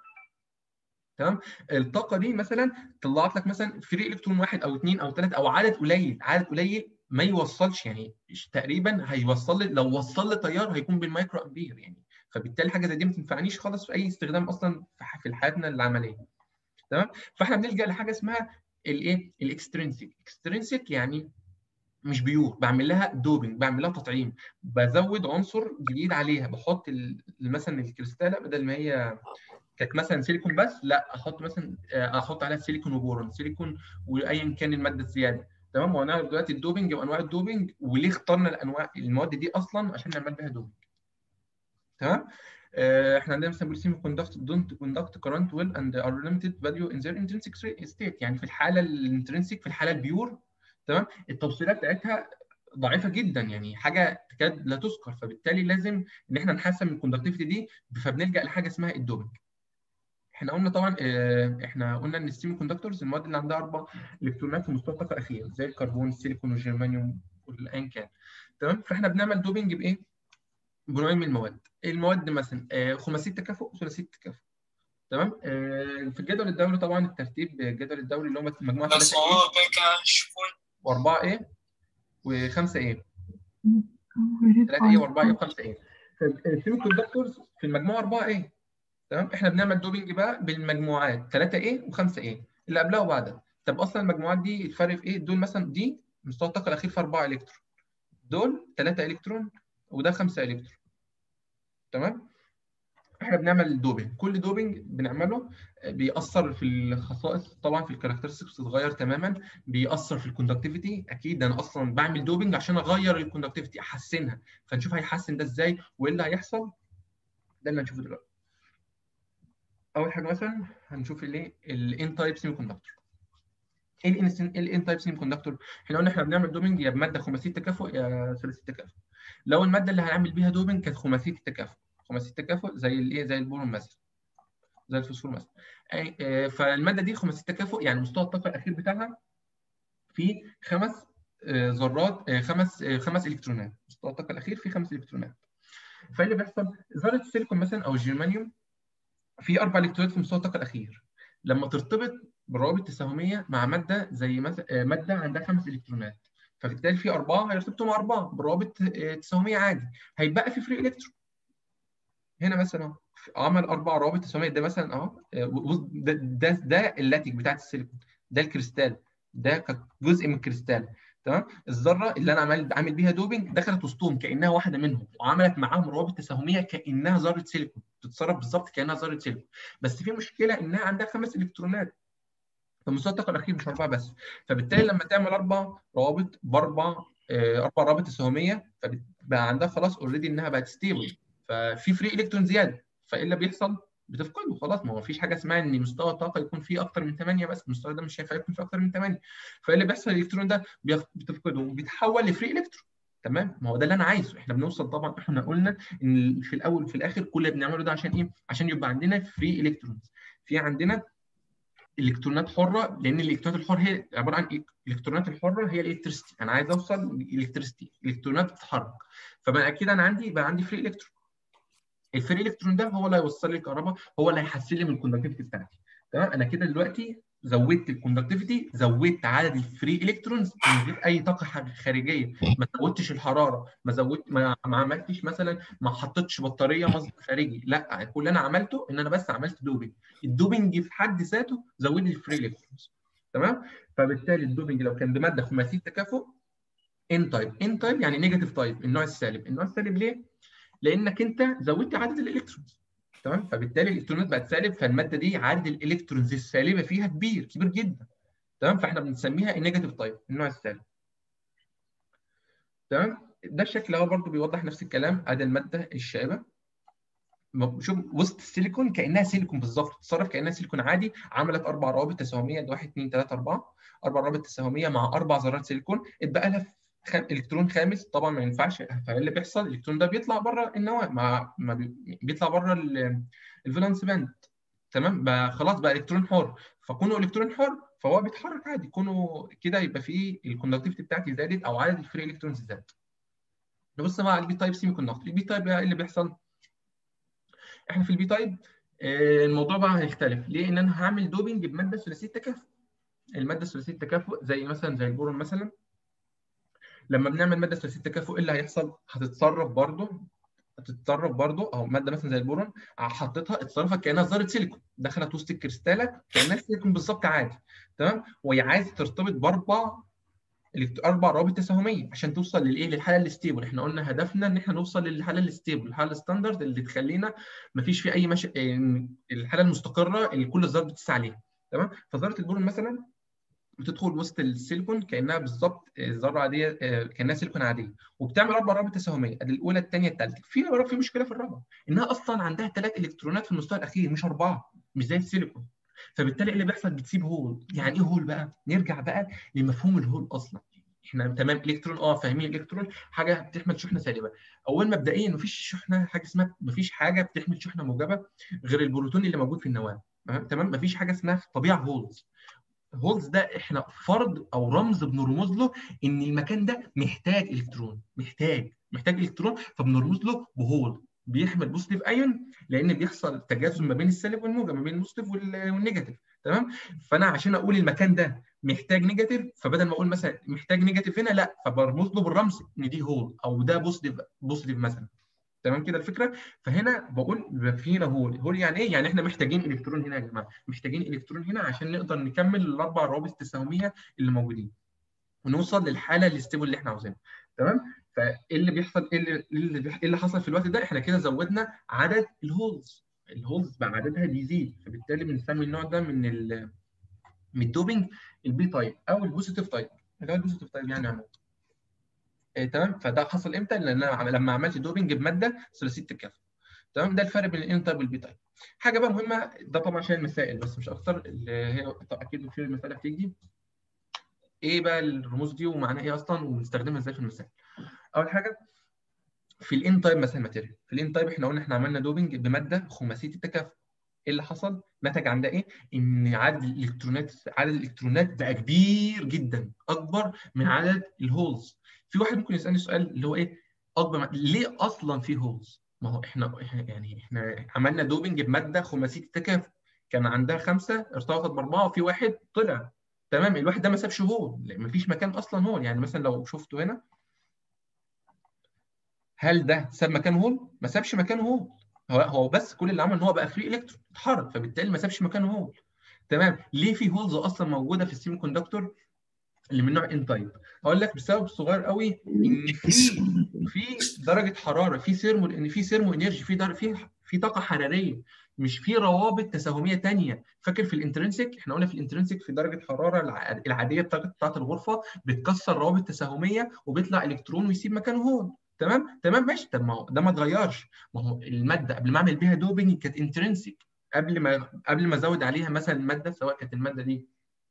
[SPEAKER 1] تمام الطاقه دي مثلا طلعت لك مثلا فري الكترون واحد او اثنين او ثلاثه او عدد قليل عدد قليل ما يوصلش يعني تقريبا هيوصل لي لو وصل لي تيار هيكون بالمايكرو امبير يعني فبالتالي حاجه زي دي ما تنفعنيش خالص في اي استخدام اصلا في حياتنا العمليه تمام فاحنا بنلجا لحاجه اسمها الايه الاكسترنسيك اكسترنسيك يعني مش بيور بعمل لها دوبنج بعمل لها تطعيم بزود عنصر جديد عليها بحط مثلا الكريستاله بدل ما هي كانت مثلا سيليكون بس لا احط مثلا احط عليها سيليكون وبورون سيليكون وايا كان الماده الزياده تمام وهنعرف دلوقتي الدوبنج وانواع الدوبنج وليه اخترنا الانواع المواد دي اصلا عشان نعمل بيها دوبنج تمام احنا عندنا مثلا سيمي كوندكت دونت كوندكت كرنت ويل اند ار ليميتد فاليو ان ذير انترنسيك ستيت يعني في الحاله الانترنسيك في الحاله البيور تمام التوصيلات بتاعتها ضعيفه جدا يعني حاجه تكاد لا تذكر فبالتالي لازم ان احنا نحسن من الكوندكتيفيتي دي فبنلجا لحاجه اسمها الدوبنج احنا قلنا طبعا احنا قلنا ان السيمي كوندكتورز المواد اللي عندها اربع الكترونات في مستوى الطاقه الاخير زي الكربون السيليكون والجرمانيوم والايا كان تمام فاحنا بنعمل دوبنج بايه؟ بنوعين من المواد المواد مثلا خماسيه تكافؤ وثلاثيه تكافؤ تمام في الجدول الدوري طبعا الترتيب الجدول الدوري اللي هم مجموعه ثلاثه واربعه ايه وخمسه ايه ثلاثه ايه واربعه ايه وخمسه ايه السيمي كوندكتورز في المجموعه اربعه ايه تمام احنا بنعمل دوبنج بقى بالمجموعات 3 ايه و5 ايه اللي قبلها وبعدها طب اصلا المجموعات دي الفرق في ايه دول مثلا دي مستوى الطاقه الاخير في 4 الكترون دول 3 الكترون وده 5 الكترون تمام احنا بنعمل دوبنج كل دوبنج بنعمله بيأثر في الخصائص طبعا في الكاركترستكس بتتغير تماما بيأثر في الكوندكتيفيتي اكيد انا اصلا بعمل دوبنج عشان اغير الكوندكتيفيتي احسنها فنشوف هيحسن ده ازاي وايه اللي هيحصل ده اللي هنشوفه دلوقتي اول حاجه مثلا هنشوف الايه الان تايب سيمي كوندكتور ايه الان تايب سيمي كوندكتور احنا قلنا احنا بنعمل دوبنج يا بماده خماسيه التكافؤ يا ثلاثيه التكافؤ لو الماده اللي هنعمل بيها دوبنج كانت خماسيه التكافؤ خماسيه التكافؤ زي الايه زي البورون مثلا زي الفوسفور مثلا أي آه، فالماده دي خماسيه التكافؤ يعني مستوى الطاقه الاخير بتاعها في خمس آه، ذرات آه، خمس آه، خمس الكترونات مستوى الطاقه الاخير فيه خمس الكترونات فايه اللي بيحصل ذره السيليكون مثلا او الجرمانيوم في اربع الكترونات في مستوى الطاقه الاخير لما ترتبط بروابط تساهميه مع ماده زي مثلا آه، ماده عندها خمس الكترونات فبالتالي في اربعه هيرتبطوا مع اربعه بروابط آه، تساهميه عادي هيبقى في فري الكترون هنا مثلا اهو عمل اربع روابط تساهميه ده مثلا اهو آه، ده ده, ده اللاتيك بتاعت السيليكون ده الكريستال ده جزء من الكريستال تمام الذره اللي انا عمال عامل بيها دوبنج دخلت وسطهم كانها واحده منهم وعملت معاهم روابط تساهميه كانها ذره سيليكون بتتصرف بالظبط كانها ذره سيليكون بس في مشكله انها عندها خمس الكترونات فمستوى الطاقه الاخير مش اربعه بس فبالتالي لما تعمل اربع روابط باربع آه، اربع روابط تساهميه فبقى عندها خلاص اوريدي انها بقت ستيبل ففي فري الكترون زياده فايه اللي بيحصل؟ بتفقده خلاص ما هو مفيش حاجه اسمها ان مستوى الطاقه يكون فيه اكتر من 8 بس المستوى ده مش هينفع يكون فيه اكتر من 8 فايه اللي بيحصل الالكترون ده بيف- بتفقده وبيتحول لفري الكترون تمام ما هو ده اللي انا عايزه احنا بنوصل طبعا احنا قلنا ان في الاول وفي الاخر كل اللي بنعمله ده عشان ايه عشان يبقى عندنا فري الكترونز في عندنا الكترونات حره لان الالكترونات الحره هي عباره عن ايه الالكترونات الحره هي الالكتريستي انا عايز اوصل للالكتريستي الالكترونات بتتحرك فبقى اكيد انا عندي بقى عندي فري الكترون الفري الكترون ده هو اللي هيوصل لي الكهرباء هو اللي هيحسن لي من الكوندكتيفيتي بتاعتي تمام انا كده دلوقتي زودت الكوندكتيفيتي زودت عدد الفري الكترونز من غير اي طاقه ح- خارجيه ما زودتش الحراره ما زودت ما, ما عملتش مثلا ما حطيتش بطاريه مصدر خارجي لا كل اللي انا عملته ان انا بس عملت دوبنج الدوبنج في حد ذاته زود لي الفري الكترونز تمام فبالتالي الدوبنج لو كان بماده خماسيه تكافؤ ان تايب ان تايب يعني نيجاتيف تايب النوع السالب النوع السالب ليه لانك انت زودت عدد الالكترونز تمام فبالتالي الالكترونات بقت سالب فالماده دي عدد الالكترونز السالبه فيها كبير كبير جدا تمام فاحنا بنسميها النيجاتيف تايب النوع السالب تمام ده الشكل اهو برضه بيوضح نفس الكلام ادي الماده الشائبه م- شوف وسط السيليكون كانها سيليكون بالظبط تتصرف كانها سيليكون عادي عملت اربع روابط تساهميه ده 1 2 3 4 اربع روابط تساهميه مع اربع ذرات سيليكون اتبقى لها خم... الكترون خامس طبعا ما ينفعش فايه اللي بيحصل الالكترون ده بيطلع بره النواه ما, ما بي... بيطلع بره ال... الفالنس باند تمام بقى خلاص بقى الكترون حر فكونه الكترون حر فهو بيتحرك عادي كونه كده يبقى فيه الكوندكتيفيتي بتاعتي زادت او عدد الفري الكترونز زاد نبص بقى على البي تايب سيمي كوندكتور البي تايب بقى ايه اللي بيحصل احنا في البي تايب آه، الموضوع بقى هيختلف ليه ان انا هعمل دوبنج بماده ثلاثيه التكافؤ الماده ثلاثيه التكافؤ زي مثلا زي البورون مثلا لما بنعمل ماده ثلاثيه التكافؤ ايه اللي هيحصل هتتصرف برضه هتتصرف برضه او ماده مثلا زي البورون حطيتها اتصرفت كانها ذره سيليكون دخلت وسط الكريستاله كانها سيليكون بالظبط عادي تمام وهي عايزه ترتبط باربع الكت- اربع روابط تساهميه عشان توصل للايه للحاله الستيبل احنا قلنا هدفنا ان احنا نوصل للحاله الستيبل الحاله الستاندرد اللي تخلينا ما فيش في اي مش... إن الحاله المستقره اللي كل الذرات بتسعى عليها تمام فذره البورون مثلا بتدخل وسط السيليكون كانها بالظبط آه، ذره عاديه آه، كانها سيليكون عاديه وبتعمل اربع روابط تساهميه ادي الاولى الثانيه الثالثه في في مشكله في الرابعه انها اصلا عندها ثلاث الكترونات في المستوى الاخير مش اربعه مش زي السيليكون فبالتالي إيه اللي بيحصل بتسيب هول يعني ايه هول بقى نرجع بقى لمفهوم الهول اصلا احنا تمام الكترون اه فاهمين الكترون حاجه بتحمل شحنه سالبه اول مبدئيا مفيش شحنه حاجه اسمها مفيش حاجه بتحمل شحنه موجبه غير البروتون اللي موجود في النواه تمام تمام مفيش حاجه اسمها في الطبيعه هولز هولز ده احنا فرض او رمز بنرمز له ان المكان ده محتاج الكترون محتاج محتاج الكترون فبنرمز له بهول بيحمل بوزيتيف ايون لان بيحصل تجاذب ما بين السالب والموجب ما بين البوزيتيف وال- والنيجاتيف تمام فانا عشان اقول المكان ده محتاج نيجاتيف فبدل ما اقول مثلا محتاج نيجاتيف هنا لا فبرمز له بالرمز ان دي هول او ده بوزيتيف بوزيتيف مثلا تمام كده الفكره فهنا بقول يبقى في هنا هول هول يعني ايه يعني احنا محتاجين الكترون هنا يا جماعه محتاجين الكترون هنا عشان نقدر نكمل الاربع روابط التساهميه اللي موجودين ونوصل للحاله الاستيبل اللي احنا عاوزينها تمام فايه اللي بيحصل ايه اللي إيه اللي, بيح... إيه اللي حصل في الوقت ده احنا كده زودنا عدد الهولز الهولز بقى عددها بيزيد فبالتالي بنسمي النوع ده من ال من الدوبنج البي تايب او البوزيتيف تايب اللي هو البوزيتيف تايب يعني عموما آه تمام فده حصل امتى؟ لان انا لما عملت دوبنج بماده ثلاثيه التكافؤ تمام ده الفرق بين الان تايب والبي تايب حاجه بقى مهمه ده طبعا عشان المسائل بس مش اكتر اللي هي اكيد في المساله بتيجي ايه بقى الرموز دي ومعناها ايه اصلا وبنستخدمها ازاي في المسائل اول حاجه في الان تايب مثلا ماتيريال في الان تايب احنا قلنا احنا عملنا دوبنج بماده خماسيه التكافؤ ايه اللي حصل؟ نتج عن ده ايه؟ ان عدد الالكترونات عدد الالكترونات بقى كبير جدا اكبر من عدد الهولز. في واحد ممكن يسالني سؤال اللي هو ايه؟ اكبر من... ليه اصلا في هولز؟ ما هو احنا يعني احنا عملنا دوبنج بماده خماسيه التكافؤ كان عندها خمسه ارتبطت باربعه وفي واحد طلع تمام الواحد ده ما سابش هول ما فيش مكان اصلا هول يعني مثلا لو شفته هنا هل ده ساب مكان هول؟ ما سابش مكان هول هو هو بس كل اللي عمل ان هو بقى فري الكترون اتحرك فبالتالي ما سابش مكان هول تمام ليه في هولز اصلا موجوده في السيمي كوندكتور اللي من نوع ان تايب هقول لك بسبب صغير قوي ان في في درجه حراره في سيرمو ان في سيرمو انرجي في در... في في طاقه حراريه مش في روابط تساهميه ثانيه فاكر في الانترنسك احنا قلنا في الانترنسك في درجه حراره العاديه بتاعت الغرفه بتكسر روابط تساهميه وبيطلع الكترون ويسيب مكانه هول تمام تمام ماشي طب ما هو ده ما اتغيرش ما هو الماده قبل ما اعمل بيها دوبنج كانت انترنسك قبل ما قبل ما ازود عليها مثلا الماده سواء كانت الماده دي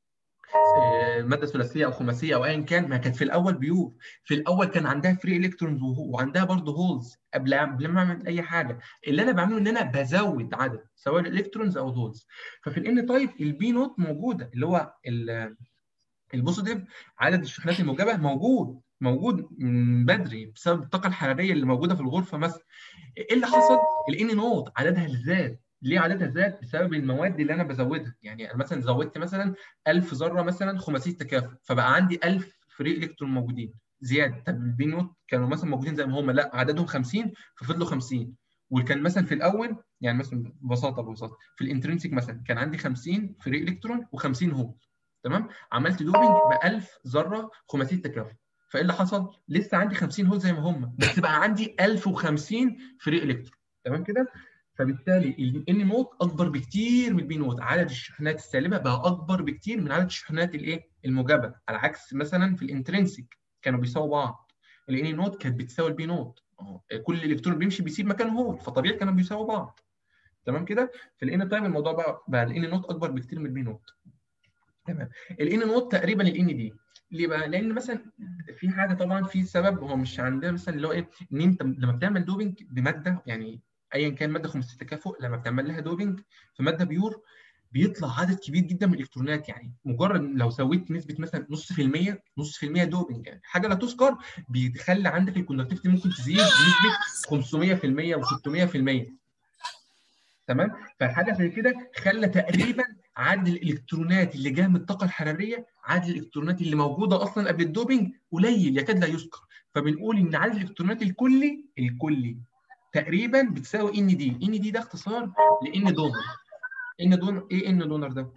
[SPEAKER 1] ماده ثلاثيه او خماسيه او ايا كان ما كانت في الاول بيور في الاول كان عندها فري الكترونز وعندها برضه هولز قبل قبل ما اعمل اي حاجه اللي انا بعمله ان انا بزود عدد سواء الالكترونز او الهولز ففي الان تايب البي نوت موجوده اللي هو البوزيتيف عدد الشحنات الموجبه موجود موجود من بدري بسبب الطاقه الحراريه اللي موجوده في الغرفه مثلا ايه اللي حصل الان نوت عددها زاد ليه عددها زاد بسبب المواد اللي انا بزودها يعني انا مثلا زودت مثلا 1000 ذره مثلا خماسيه تكافؤ فبقى عندي 1000 فري الكترون موجودين زياده طب البي نوت كانوا مثلا موجودين زي ما هم لا عددهم 50 ففضلوا 50 وكان مثلا في الاول يعني مثلا ببساطه ببساطه في الانترنسيك مثلا كان عندي 50 فري الكترون و50 هول تمام عملت دوبنج ب 1000 ذره خماسيه تكافؤ فايه اللي حصل؟ لسه عندي 50 هول زي ما هم بس بقى عندي 1050 فري الكترون تمام كده؟ فبالتالي الان نوت اكبر بكتير من البي نوت عدد الشحنات السالبه بقى اكبر بكتير من عدد الشحنات الايه الموجبه على عكس مثلا في الانترنسيك كانوا بيساووا بعض الان نوت كانت بتساوي البي نوت كل الكترون بيمشي بيسيب مكانه هول فطبيعي كانوا بيساووا بعض تمام كده في الان تايم الموضوع بقى بقى الان نوت اكبر بكتير من البي نوت تمام الان نوت تقريبا الان دي ليه بقى؟ لان مثلا في حاجه طبعا في سبب هو مش عندنا مثلا اللي هو ايه ان انت لما بتعمل دوبنج بماده يعني ايا كان ماده خماسيه التكافؤ لما بتعمل لها دوبنج في ماده بيور بيطلع عدد كبير جدا من الالكترونات يعني مجرد لو سويت نسبه مثلا نص في المية نص في المية دوبنج يعني حاجه لا تذكر بيخلي عندك الكوندكتيفيتي ممكن تزيد بنسبه 500% و600% تمام فحاجه زي كده خلى تقريبا عدد الالكترونات اللي جايه من الطاقه الحراريه عدد الالكترونات اللي موجوده اصلا قبل الدوبنج قليل يكاد لا يذكر فبنقول ان عدد الالكترونات الكلي الكلي تقريبا بتساوي ان دي ان دي ده اختصار لان دونر ان دونر ايه ان دونر ده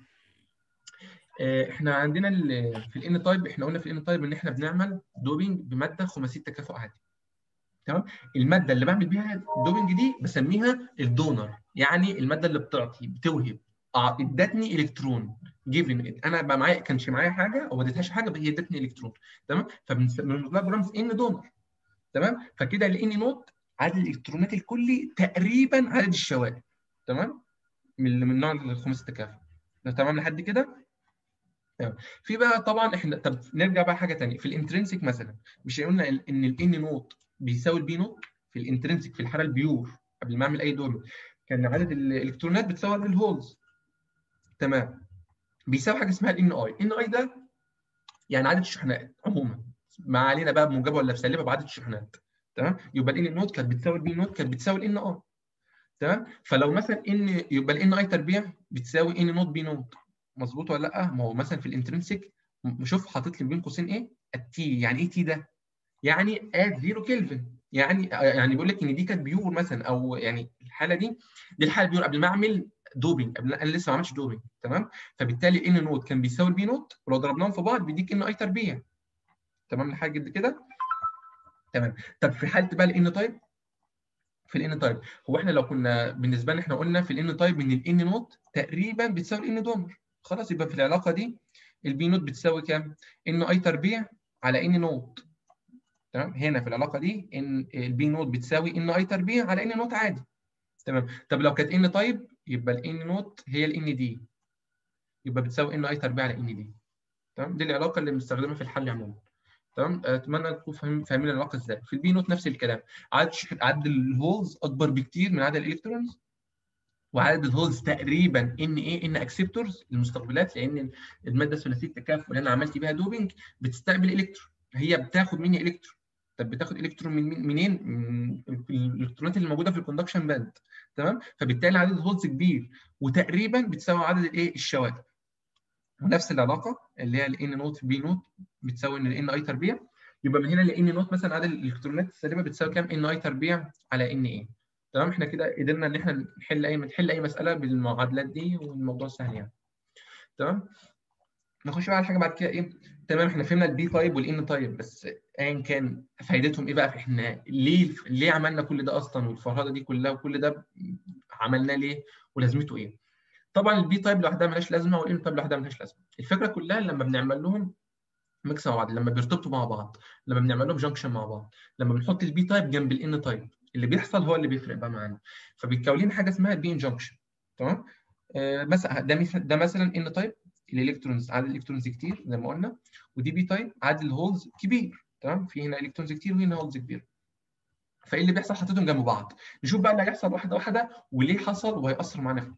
[SPEAKER 1] آه احنا عندنا في الان تايب احنا قلنا في الان تايب ان احنا بنعمل دوبنج بماده خماسيه تكافؤ عادي تمام الماده اللي بعمل بيها الدوبنج دي بسميها الدونر يعني الماده اللي بتعطي بتوهب ادتني الكترون جيفن انا بقى معايا كانش معايا حاجه او ما اديتهاش حاجه هي ادتني الكترون تمام فبنقول لها برمز ان دونر تمام فكده الان نوت عدد الالكترونات الكلي تقريبا عدد الشوائب تمام من من نوع الخماسي التكافؤ تمام لحد كده تمام في بقى طبعا احنا طب نرجع بقى حاجه ثانيه في الانترنسيك مثلا مش قلنا ان الان نوت بيساوي البي نوت في الانترنسيك في الحاله البيور قبل ما اعمل اي دول كان عدد الالكترونات بتساوي عدد الهولز تمام بيساوي حاجه اسمها الان اي ان اي ده يعني عدد الشحنات عموما ما علينا بقى بموجبه ولا بسالبه بعدد الشحنات تمام يبقى الان نوت كانت بتساوي البي نوت كانت بتساوي الان اي تمام فلو مثلا ان يبقى الان اي تربيع بتساوي ان نوت بي نوت مظبوط ولا لا ما هو مثلا في الانترنسيك شوف حاطط لي بين قوسين ايه التي يعني ايه تي ده يعني ات زيرو كلفن يعني يعني بيقول لك ان دي كانت بيور مثلا او يعني الحاله دي دي الحاله بيور قبل ما اعمل دوبنج قبل انا لسه ما عملتش دوبنج تمام فبالتالي ان نوت كان بيساوي البي نوت ولو ضربناهم في بعض بيديك ان اي تربيع تمام لحاجه كده تمام طب في حاله بقى الان تايب في الان تايب هو احنا لو كنا بالنسبه لنا احنا قلنا في الان تايب ان الان نوت تقريبا بتساوي الان دومر خلاص يبقى في العلاقه دي البي نوت بتساوي كام؟ ان اي تربيع على ان نوت تمام هنا في العلاقه دي ان البي نوت بتساوي ان اي تربيع على ان نوت عادي تمام طب لو كانت ان تايب يبقى الان نوت هي الان دي يبقى بتساوي ان اي تربيع على ان دي تمام دي العلاقه اللي بنستخدمها في الحل عموما تمام اتمنى تكونوا فاهمين فاهمين العلاقه ازاي في البي نوت نفس الكلام عدد عدد الهولز اكبر بكتير من عدد الالكترونز وعدد الهولز تقريبا ان ايه ان اكسبتورز المستقبلات لان الماده ثلاثيه التكافؤ اللي انا عملت بيها دوبنج بتستقبل الكترون هي بتاخد مني الكترون طب بتاخد الكترون من منين؟ من الالكترونات اللي موجوده في الكوندكشن باند تمام؟ فبالتالي عدد الهولز كبير وتقريبا بتساوي عدد الايه؟ الشواتب. ونفس العلاقه اللي هي الان نوت في بي نوت بتساوي ان الان اي تربيع يبقى من هنا الان نوت مثلا عدد الالكترونات السالبه بتساوي كام؟ ان اي تربيع على ان ايه. تمام؟ احنا كده قدرنا ان احنا نحل اي نحل اي مساله بالمعادلات دي والموضوع سهل يعني. تمام؟ نخش بقى على حاجه بعد كده ايه؟ تمام احنا فهمنا البي تايب والان تايب بس ايا كان فايدتهم ايه بقى احنا ليه ليه عملنا كل ده اصلا والفرهده دي كلها وكل ده عملناه ليه ولازمته ايه؟ طبعا البي تايب لوحدها ملهاش لازمه والان تايب لوحدها ملهاش لازمه الفكره كلها لما بنعمل لهم ميكس مع بعض لما بيرتبطوا مع بعض لما بنعمل لهم جنكشن مع بعض لما بنحط البي تايب جنب الان تايب اللي بيحصل هو اللي بيفرق بقى معانا فبيتكون لنا حاجه اسمها بي انجنكشن تمام آه مثلا ده مثلا ده مثلا ان تايب الالكترونز عدد الالكترونز كتير زي ما قلنا ودي بي تايب عدد الهولز كبير تمام في هنا الكترونز كتير وهنا هولز كبير فايه اللي بيحصل حطيتهم جنب بعض نشوف بقى اللي هيحصل واحده واحده وليه حصل وهيأثر معانا فين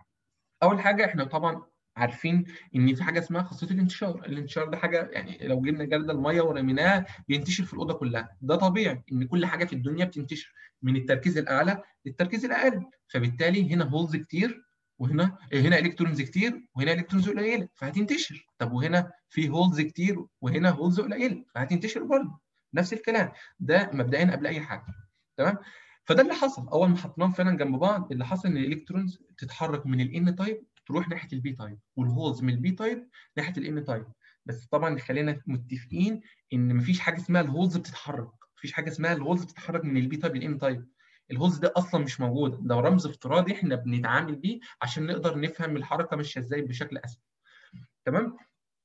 [SPEAKER 1] اول حاجه احنا طبعا عارفين ان في حاجه اسمها خاصيه الانتشار الانتشار ده حاجه يعني لو جبنا جرد الميه ورميناها بينتشر في الاوضه كلها ده طبيعي ان كل حاجه في الدنيا بتنتشر من التركيز الاعلى للتركيز الاقل فبالتالي هنا هولز كتير وهنا هنا الكترونز كتير وهنا الكترونز قليله فهتنتشر طب وهنا في هولز كتير وهنا هولز قليله فهتنتشر برضه نفس الكلام ده مبدئيا قبل اي حاجه تمام فده اللي حصل اول ما حطيناهم فعلا جنب بعض اللي حصل ان الالكترونز تتحرك من الان تايب تروح ناحيه البي تايب والهولز من البي تايب ناحيه الان تايب بس طبعا خلينا متفقين ان مفيش حاجه اسمها الهولز بتتحرك مفيش حاجه اسمها الهولز بتتحرك من البي تايب للان تايب الهولز ده اصلا مش موجود ده رمز افتراضي احنا بنتعامل بيه عشان نقدر نفهم الحركه ماشيه ازاي بشكل اسهل تمام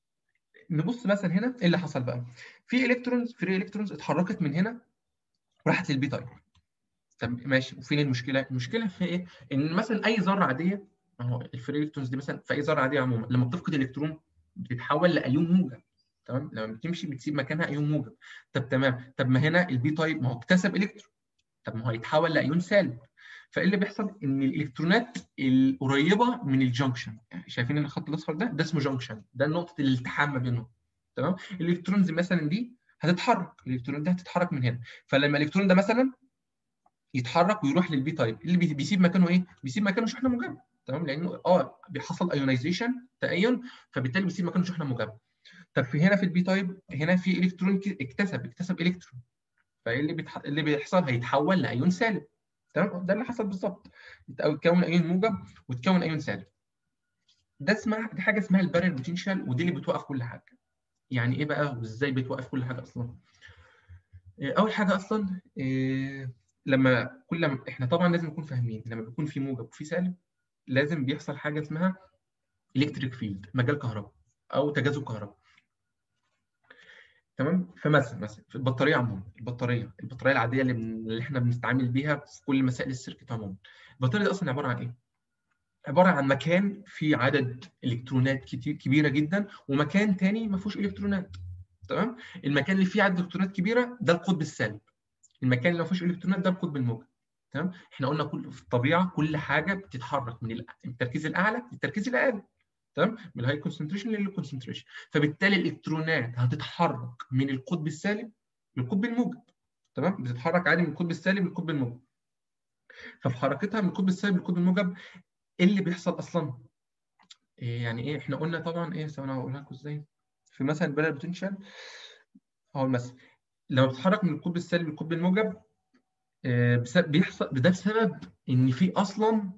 [SPEAKER 1] نبص مثلا هنا ايه اللي حصل بقى في الكترونز فري الكترونز اتحركت من هنا راحت للبي تايب طب ماشي وفين المشكله المشكله في ايه ان مثلا اي ذره عاديه اهو الفري الكترونز دي مثلا في اي ذره عاديه عموما لما بتفقد الكترون بتتحول لايون موجب تمام لما بتمشي بتسيب مكانها ايون موجب طب تمام طب ما هنا البي تايب ما هو اكتسب الكترون طب ما هو هيتحول لايون سالب فايه اللي بيحصل ان الالكترونات القريبه من الجنكشن يعني شايفين الخط الاصفر ده ده اسمه جنكشن ده نقطه الالتحام ما بينهم تمام الالكترونز مثلا دي هتتحرك الالكترون ده هتتحرك من هنا فلما الالكترون ده مثلا يتحرك ويروح للبي تايب اللي بيسيب مكانه ايه بيسيب مكانه شحنه موجبه تمام لانه اه بيحصل ايونايزيشن تأين فبالتالي بيسيب مكانه شحنه موجبه طب في هنا في البي تايب هنا في الكترون اكتسب اكتسب الكترون فايه اللي بيتح... اللي بيحصل هيتحول لايون سالب تمام ده اللي حصل بالظبط يتكون ايون موجب وتكون ايون سالب ده اسمها دي حاجه اسمها البارير بوتنشال ودي اللي بتوقف كل حاجه يعني ايه بقى وازاي بتوقف كل حاجه اصلا اول حاجه اصلا إيه لما كل ما احنا طبعا لازم نكون فاهمين لما بيكون في موجب وفي سالب لازم بيحصل حاجه اسمها الكتريك فيلد مجال كهرباء او تجاذب كهرباء تمام فمثلا مثلا في البطاريه عموما البطاريه البطاريه العاديه اللي, من... اللي احنا بنستعمل بيها في كل مسائل السيركت عموما البطاريه دي اصلا عباره عن ايه عباره عن مكان فيه عدد الكترونات كتير كبيره جدا ومكان تاني ما فيهوش الكترونات تمام المكان اللي فيه عدد الكترونات كبيره ده القطب السالب المكان اللي ما فيهوش الكترونات ده القطب الموجب تمام احنا قلنا كل في الطبيعه كل حاجه بتتحرك من التركيز الاعلى للتركيز الاقل تمام من الهاي كونسنتريشن لللو كونسنتريشن فبالتالي الالكترونات هتتحرك من القطب السالب للقطب الموجب تمام بتتحرك عادي من القطب السالب للقطب الموجب ففي حركتها من القطب السالب للقطب الموجب ايه اللي بيحصل اصلا إيه يعني ايه احنا قلنا طبعا ايه ثواني هقولها لكم ازاي في مثلا البارير بوتنشال اهو مثلا لما بتتحرك من القطب السالب للقطب الموجب بسبب بيحصل ده بسبب ان في اصلا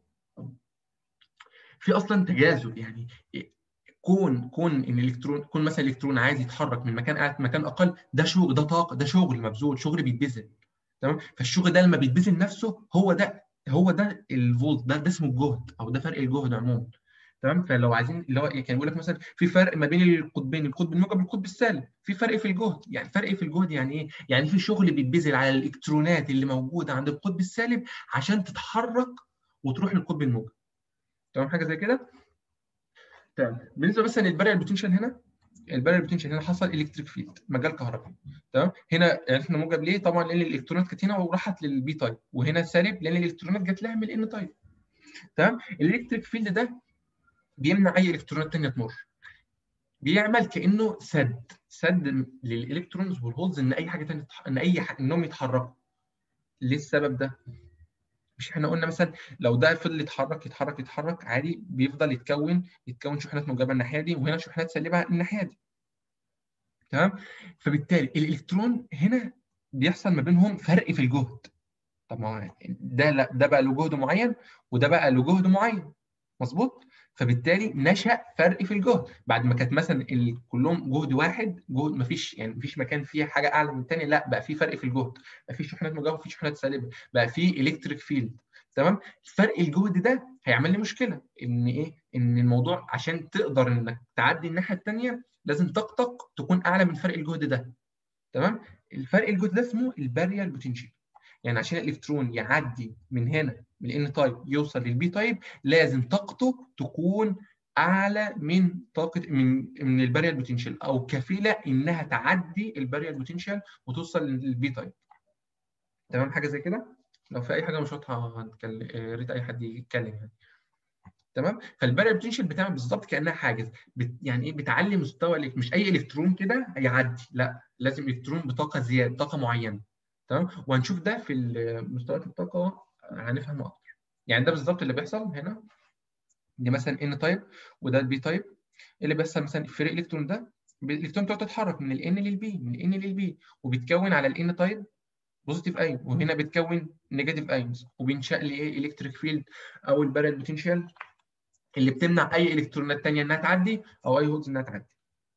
[SPEAKER 1] في اصلا تجاذب يعني كون كون ان الالكترون كون مثلا الالكترون عايز يتحرك من مكان قاعد مكان اقل ده شغل ده طاقه ده شغل مبذول شغل بيتبذل تمام فالشغل ده لما بيتبذل نفسه هو ده هو ده الفولت ده ده اسمه الجهد او ده فرق الجهد عموما تمام فلو عايزين اللي هو ايه كان بيقول لك مثلا في فرق ما بين القطبين القطب الموجب والقطب السالب في فرق في الجهد يعني فرق في الجهد يعني ايه يعني في شغل بيتبذل على الالكترونات اللي موجوده عند القطب السالب عشان تتحرك وتروح للقطب الموجب تمام حاجه زي كده تمام بالنسبه مثلا للبارير بوتنشال هنا البارير بوتنشال هنا حصل الكتريك فيلد مجال كهربي تمام هنا عرفنا موجب ليه طبعا لان الالكترونات كانت هنا وراحت للبي تايب وهنا سالب لان الالكترونات جت لها من الان تايب تمام الالكتريك فيلد ده بيمنع اي الكترونات ثانيه تمر بيعمل كانه سد سد للالكترونز والهولز ان اي حاجه ثانيه ان اي حاجة انهم يتحركوا ليه السبب ده مش احنا قلنا مثلا لو ده فضل يتحرك يتحرك يتحرك عادي بيفضل يتكون يتكون شحنات موجبه الناحيه دي وهنا شحنات سالبه الناحيه دي تمام فبالتالي الالكترون هنا بيحصل ما بينهم فرق في الجهد طب ما ده لا ده بقى له جهد معين وده بقى له جهد معين مظبوط فبالتالي نشا فرق في الجهد بعد ما كانت مثلا كلهم جهد واحد جهد ما فيش يعني ما فيش مكان فيه حاجه اعلى من الثانيه لا بقى في فرق في الجهد بقى في شحنات موجبه وفي شحنات سالبه بقى في الكتريك فيلد تمام فرق الجهد ده هيعمل لي مشكله ان ايه ان الموضوع عشان تقدر انك تعدي الناحيه الثانيه لازم طاقتك تكون اعلى من فرق الجهد ده تمام الفرق الجهد ده اسمه الباريال بوتنشال يعني عشان الالكترون يعدي من هنا من الان تايب يوصل للبي تايب لازم طاقته تكون اعلى من طاقه من من الباريال بوتنشال او كفيله انها تعدي الباريال بوتنشال وتوصل للبي تايب تمام حاجه زي كده لو في اي حاجه مش واضحه هنتكلم يا ريت اي حد يتكلم يعني تمام فالباريال بوتنشال بتعمل بالظبط كانها حاجز بت يعني ايه بتعلي مستوى مش اي الكترون كده هيعدي لا لازم الكترون بطاقه زياده طاقه معينه تمام وهنشوف ده في مستويات الطاقه هنفهمه اكتر يعني ده بالظبط اللي بيحصل هنا دي مثلا ان تايب وده البي تايب اللي بيحصل مثلا الفريق الكترون ده الالكترون بتقعد تتحرك من الان للبي من الان للبي وبيتكون على الان تايب بوزيتيف ايون وهنا بتكون نيجاتيف ايونز وبينشا لي ايه الكتريك فيلد او البارد بوتنشال اللي بتمنع اي الكترونات ثانيه انها تعدي او اي هولز انها تعدي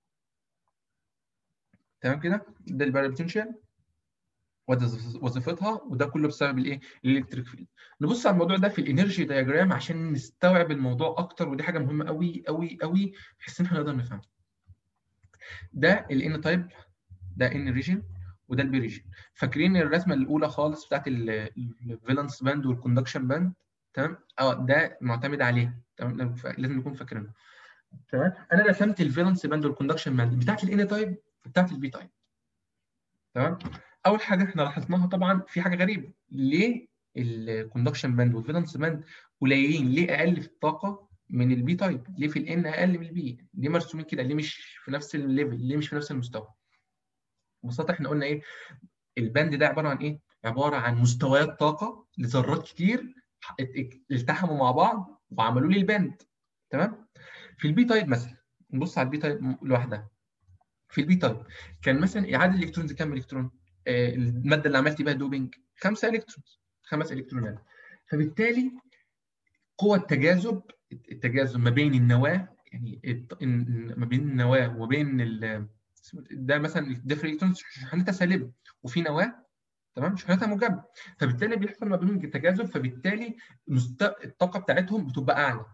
[SPEAKER 1] تمام كده ده البارد بوتنشال وظيفتها وده كله بسبب الايه الالكتريك فيلد نبص على الموضوع ده في الانرجي دايجرام عشان نستوعب الموضوع اكتر ودي حاجه مهمه قوي قوي قوي بحيث ان احنا نقدر نفهمها ده الان تايب ده ان ريجن وده البي ريجن فاكرين الرسمه الاولى خالص بتاعت الفالنس باند والكوندكشن باند تمام اه ده معتمد عليه تمام لازم نكون فاكرينه تمام انا رسمت الفالنس باند والكوندكشن باند بتاعت الان تايب بتاعت البي تايب تمام اول حاجه احنا لاحظناها طبعا في حاجه غريبه ليه الكوندكشن باند والفالنس باند قليلين ليه اقل في الطاقه من البي تايب ليه في الان اقل من البي ليه مرسومين كده ليه مش في نفس الليفل ليه مش في نفس المستوى ببساطه احنا قلنا ايه الباند ده عباره عن ايه عباره عن مستويات طاقه لذرات كتير التحموا مع بعض وعملوا لي الباند تمام في البي تايب مثلا نبص على البي تايب لوحدها في البي تايب كان مثلا عدد الالكترونز كام الكترون آه الماده اللي عملت بيها دوبنج خمسه الكترونز خمس الكترونات فبالتالي قوه التجاذب التجاذب ما بين النواه يعني ما بين النواه وبين ده مثلا الديفرنت الكترونز شحنتها سالبه وفي نواه تمام شحنتها موجبه فبالتالي بيحصل ما بينهم تجاذب فبالتالي الطاقه بتاعتهم بتبقى اعلى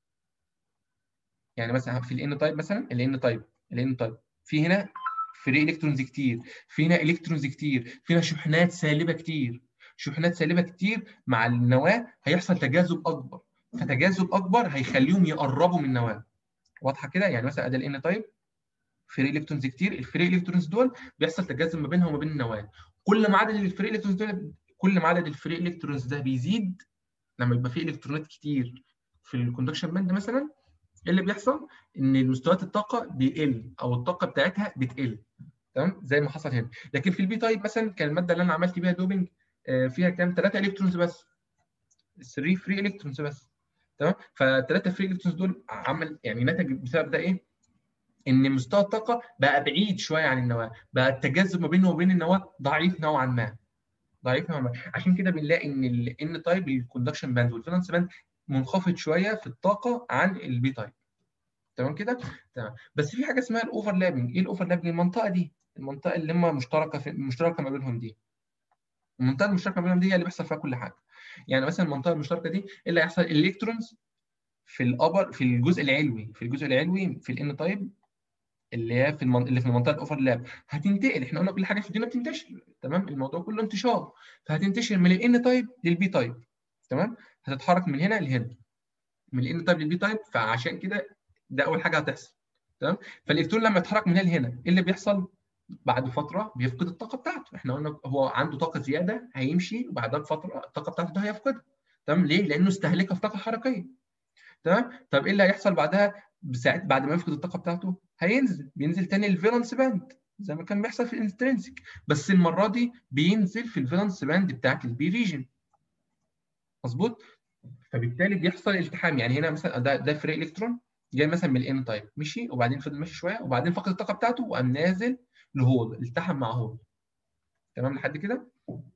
[SPEAKER 1] يعني مثلا في الان تايب مثلا الان تايب الان تايب في هنا فري الكترونز كتير في هنا الكترونز كتير في هنا شحنات سالبه كتير شحنات سالبه كتير مع النواه هيحصل تجاذب اكبر فتجاذب اكبر هيخليهم يقربوا من النواه واضحه كده يعني مثلا ادي الان تايب فري الكترونز كتير الفري الكترونز دول بيحصل تجاذب ما بينها وما بين النواه كل ما عدد الفري الكترونز دول كل ما عدد الفري الكترونز ده بيزيد لما يبقى فيه الكترونات كتير في الكوندكشن باند مثلا ايه اللي بيحصل ان مستويات الطاقه بيقل او الطاقه بتاعتها بتقل تمام زي ما حصل هنا لكن في البي تايب مثلا كان الماده اللي انا عملت بيها دوبنج فيها كام 3 الكترونز بس 3 فري الكترونز بس تمام فالثلاثه فري الكترونز دول عمل يعني نتج بسبب ده ايه ان مستوى الطاقه بقى بعيد شويه عن النواه بقى التجاذب ما بينه وبين النواه ضعيف نوعا ما ضعيف نوعا ما عشان كده بنلاقي ان الان تايب الكوندكشن باند والفالنس باند منخفض شويه في الطاقه عن البي تايب تمام كده تمام بس في حاجه اسمها الاوفرلابنج ايه الاوفرلابنج المنطقه دي المنطقه اللي هم مشتركه في مشتركه ما بينهم دي المنطقه المشتركه بينهم دي هي اللي بيحصل فيها كل حاجه يعني مثلا المنطقه المشتركه دي ايه اللي هيحصل الالكترونز في الابر في الجزء العلوي في الجزء العلوي في الان تايب اللي هي في المن... اللي في منطقه الاوفرلاب هتنتقل احنا قلنا كل حاجه في الدنيا بتنتشر تمام الموضوع كله انتشار فهتنتشر من الان تايب للبي تايب تمام هتتحرك من هنا لهنا من الان تايب للبي تايب فعشان كده ده اول حاجه هتحصل تمام فالالكترون لما يتحرك من هنا لهنا ايه اللي بيحصل بعد فتره بيفقد الطاقه بتاعته احنا قلنا هو عنده طاقه زياده هيمشي وبعدها بفتره الطاقه بتاعته ده هيفقدها تمام ليه لانه استهلكها في طاقه حركيه تمام طب ايه اللي هيحصل بعدها بساعات بعد ما يفقد الطاقه بتاعته هينزل بينزل تاني الفالنس باند زي ما كان بيحصل في الانترنسك بس المره دي بينزل في الفالنس باند بتاعت البي ريجن مظبوط فبالتالي بيحصل التحام يعني هنا مثلا ده ده فري الكترون جاي مثلا من الان تايب مشي وبعدين فضل ماشي شويه وبعدين فقد الطاقه بتاعته وقام نازل لهول التحم مع هول تمام لحد كده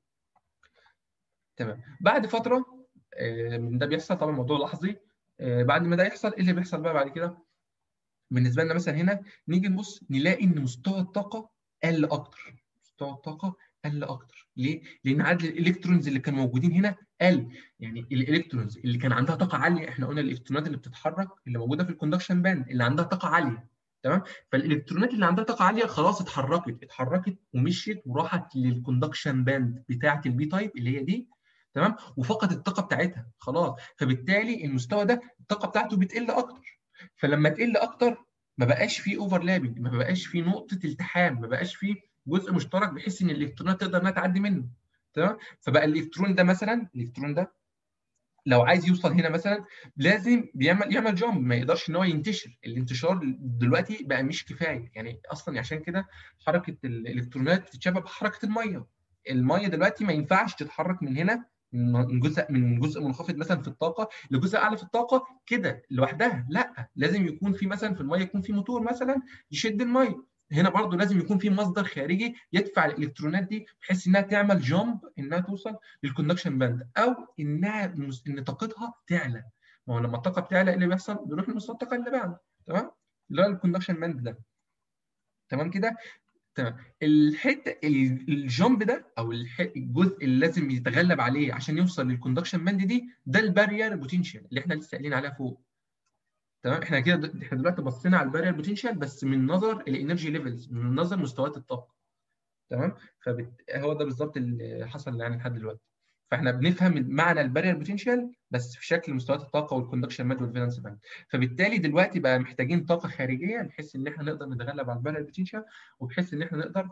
[SPEAKER 1] تمام بعد فتره من ده بيحصل طبعا موضوع لحظي بعد ما ده يحصل ايه اللي بيحصل بقى بعد كده بالنسبه لنا مثلا هنا نيجي نبص نلاقي ان مستوى الطاقه قل اكتر مستوى الطاقه قل اكتر ليه لان عدد الالكترونز اللي كانوا موجودين هنا قل يعني الالكترونز اللي كان عندها طاقه عاليه احنا قلنا الالكترونات اللي بتتحرك اللي موجوده في الكوندكشن باند اللي عندها طاقه عاليه تمام فالالكترونات اللي عندها طاقه عاليه خلاص اتحركت اتحركت ومشيت وراحت للكوندكشن باند بتاعه البي تايب اللي هي دي تمام وفقدت الطاقه بتاعتها خلاص فبالتالي المستوى ده الطاقه بتاعته بتقل اكتر فلما تقل اكتر ما بقاش فيه اوفرلابنج ما بقاش فيه نقطه التحام ما بقاش فيه جزء مشترك بحيث ان الالكترونات تقدر انها تعدي منه تمام فبقى الالكترون ده مثلا الالكترون ده لو عايز يوصل هنا مثلا لازم بيعمل يعمل جامب ما يقدرش ان هو ينتشر الانتشار دلوقتي بقى مش كفايه يعني اصلا عشان كده حركه الالكترونات بتتشابه بحركه الميه الميه دلوقتي ما ينفعش تتحرك من هنا من جزء من جزء منخفض مثلا في الطاقه لجزء اعلى في الطاقه كده لوحدها لا لازم يكون في مثلا في الميه يكون في موتور مثلا يشد الميه هنا برضو لازم يكون في مصدر خارجي يدفع الالكترونات دي بحيث انها تعمل جامب انها توصل للكوندكشن باند او انها ان طاقتها تعلى ما هو لما الطاقه بتعلى ايه اللي بيحصل؟ بيروح لمستوى الطاقه اللي بعده تمام؟ اللي هو الكوندكشن باند ده تمام كده؟ تمام الحته الجامب ده او الجزء اللي لازم يتغلب عليه عشان يوصل للكوندكشن باند دي ده البارير بوتنشال اللي احنا لسه قايلين عليها فوق تمام احنا كده احنا دلوقتي بصينا على البارير بوتنشال بس من نظر الانرجي ليفلز من نظر مستويات الطاقه تمام فهو ده بالظبط اللي حصل يعني لحد دلوقتي فاحنا بنفهم معنى البارير بوتنشال بس في شكل مستويات الطاقه والكوندكشن باند والفالنس باند فبالتالي دلوقتي بقى محتاجين طاقه خارجيه بحيث ان احنا نقدر نتغلب على البارير بوتنشال وبحيث ان احنا نقدر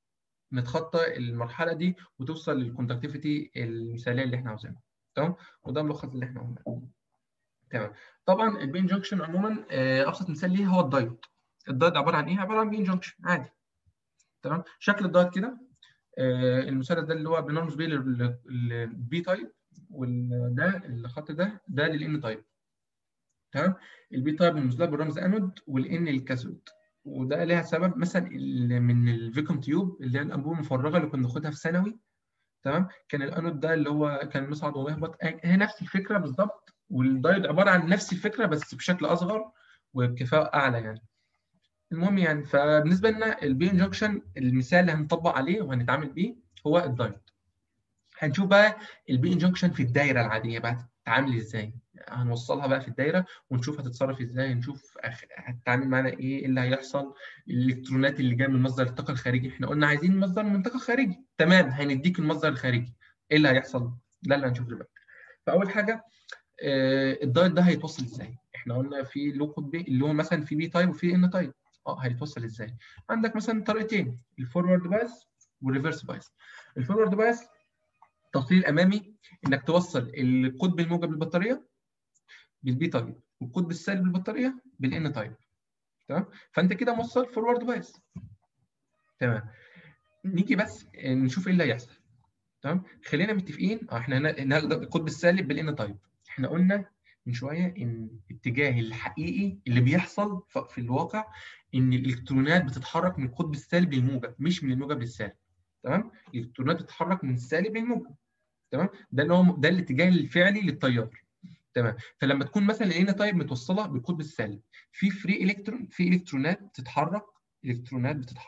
[SPEAKER 1] نتخطى المرحله دي وتوصل للكوندكتيفيتي المثاليه اللي احنا عاوزينها تمام وده ملخص اللي احنا قلناه تمام طبعا البين جنكشن عموما ابسط مثال ليه هو الدايود الدايود عباره عن ايه عباره عن بين جنكشن عادي تمام شكل الدايود كده المثلث ده اللي هو بنرمز بيه للبي تايب وده الخط ده ده للان تايب تمام البي تايب بالنسبه له بالرمز انود والان الكاثود وده ليها سبب مثلا من الفيكوم تيوب اللي هي الانبوبه المفرغه اللي كنا بناخدها في ثانوي تمام كان الانود ده اللي هو كان مصعد ومهبط هي نفس الفكره بالظبط والدايود عباره عن نفس الفكره بس بشكل اصغر وبكفاءه اعلى يعني المهم يعني فبالنسبه لنا البي انجكشن المثال اللي هنطبق عليه وهنتعامل بيه هو الدايود هنشوف بقى البي انجكشن في الدايره العاديه بقى هتتعامل ازاي هنوصلها بقى في الدايره ونشوف هتتصرف ازاي نشوف هتتعامل معانا ايه اللي هيحصل الالكترونات اللي جايه من مصدر الطاقه الخارجي احنا قلنا عايزين مصدر من طاقه خارجي تمام هنديك المصدر الخارجي ايه اللي هيحصل ده اللي هنشوفه دلوقتي فاول حاجه آه الدايت ده هيتوصل ازاي احنا قلنا في له قطبين اللي هو مثلا في بي تايب وفي ان تايب اه هيتوصل ازاي عندك مثلا طريقتين الفورورد باس والريفرس باس الفورورد باس التوصيل الامامي انك توصل القطب الموجب للبطاريه بالبي تايب والقطب السالب للبطاريه بالان تايب تمام فانت كده موصل فورورد باس تمام نيجي بس نشوف ايه اللي هيحصل تمام خلينا متفقين اه احنا هناخد القطب السالب بالان تايب احنا قلنا من شويه ان الاتجاه الحقيقي اللي بيحصل في الواقع ان الالكترونات بتتحرك من القطب السالب للموجب مش من الموجب للسالب تمام الالكترونات بتتحرك من السالب للموجب تمام ده اللي هو ده الاتجاه الفعلي للتيار تمام فلما تكون مثلا الان تايب متوصله بالقطب السالب في فري الكترون في الكترونات بتتحرك الكترونات بتتحرك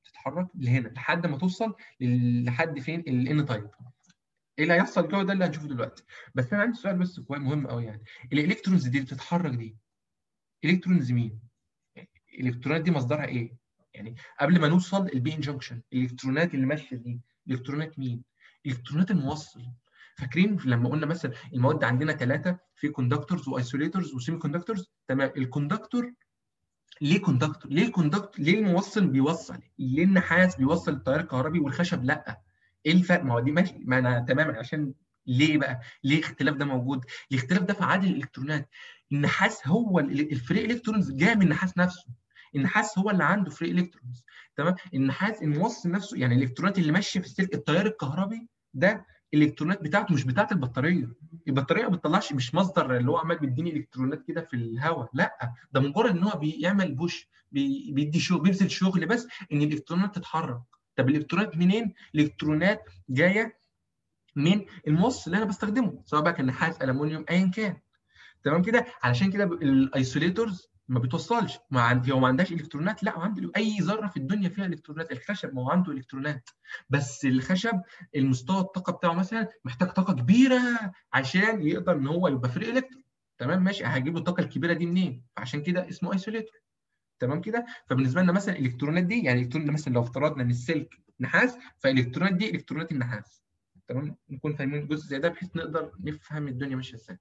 [SPEAKER 1] تتحرك لهنا لحد ما توصل ل- لحد فين الان تايب ايه اللي هيحصل جوه ده اللي هنشوفه دلوقتي بس انا عندي سؤال بس كوي- مهم قوي يعني الالكترونز دي اللي بتتحرك دي الكترونز مين الالكترونات دي مصدرها ايه يعني قبل ما نوصل البي ان جنكشن الالكترونات اللي ماشيه دي الكترونات مين الكترونات الموصل فاكرين لما قلنا مثلا المواد عندنا ثلاثه في كوندكتورز وايسوليتورز وسيمي كوندكتورز تمام الكوندكتور ليه كوندكتور ليه الكوندكتور ليه الموصل بيوصل ليه النحاس بيوصل التيار الكهربي والخشب لا ايه الفرق ما هو دي ماشي ما انا تمام عشان ليه بقى ليه الاختلاف ده موجود الاختلاف ده في عدد الالكترونات النحاس هو ال- الفري الكترونز جاي من النحاس نفسه النحاس هو اللي عنده فري الكترونز تمام النحاس الموصل نفسه يعني الالكترونات اللي ماشيه في السلك التيار الكهربي ده الالكترونات بتاعته مش بتاعت البطاريه البطاريه ما بتطلعش مش مصدر اللي هو عمال بيديني الكترونات كده في الهواء لا ده مجرد ان هو بيعمل بوش بي- بيدي شغل بيبذل شغل بس ان الالكترونات تتحرك طب الالكترونات منين الالكترونات جايه من الموصل اللي انا بستخدمه سواء بقى كان نحاس المونيوم ايا كان تمام كده علشان كده الايسوليتورز ما بتوصلش ما عندي هو ما عندهاش الكترونات لا هو عنده اي ذره في الدنيا فيها الكترونات الخشب ما هو عنده الكترونات بس الخشب المستوى الطاقه بتاعه مثلا محتاج طاقه كبيره عشان يقدر ان هو يبقى فري الكترون تمام ماشي هجيب له الطاقه الكبيره دي منين عشان كده اسمه ايسوليتور تمام كده فبالنسبه لنا مثلا الالكترونات دي يعني الالكترون ده مثلا لو افترضنا ان السلك نحاس فالالكترونات دي الكترونات النحاس تمام نكون فاهمين جزء زي ده بحيث نقدر نفهم الدنيا ماشيه ازاي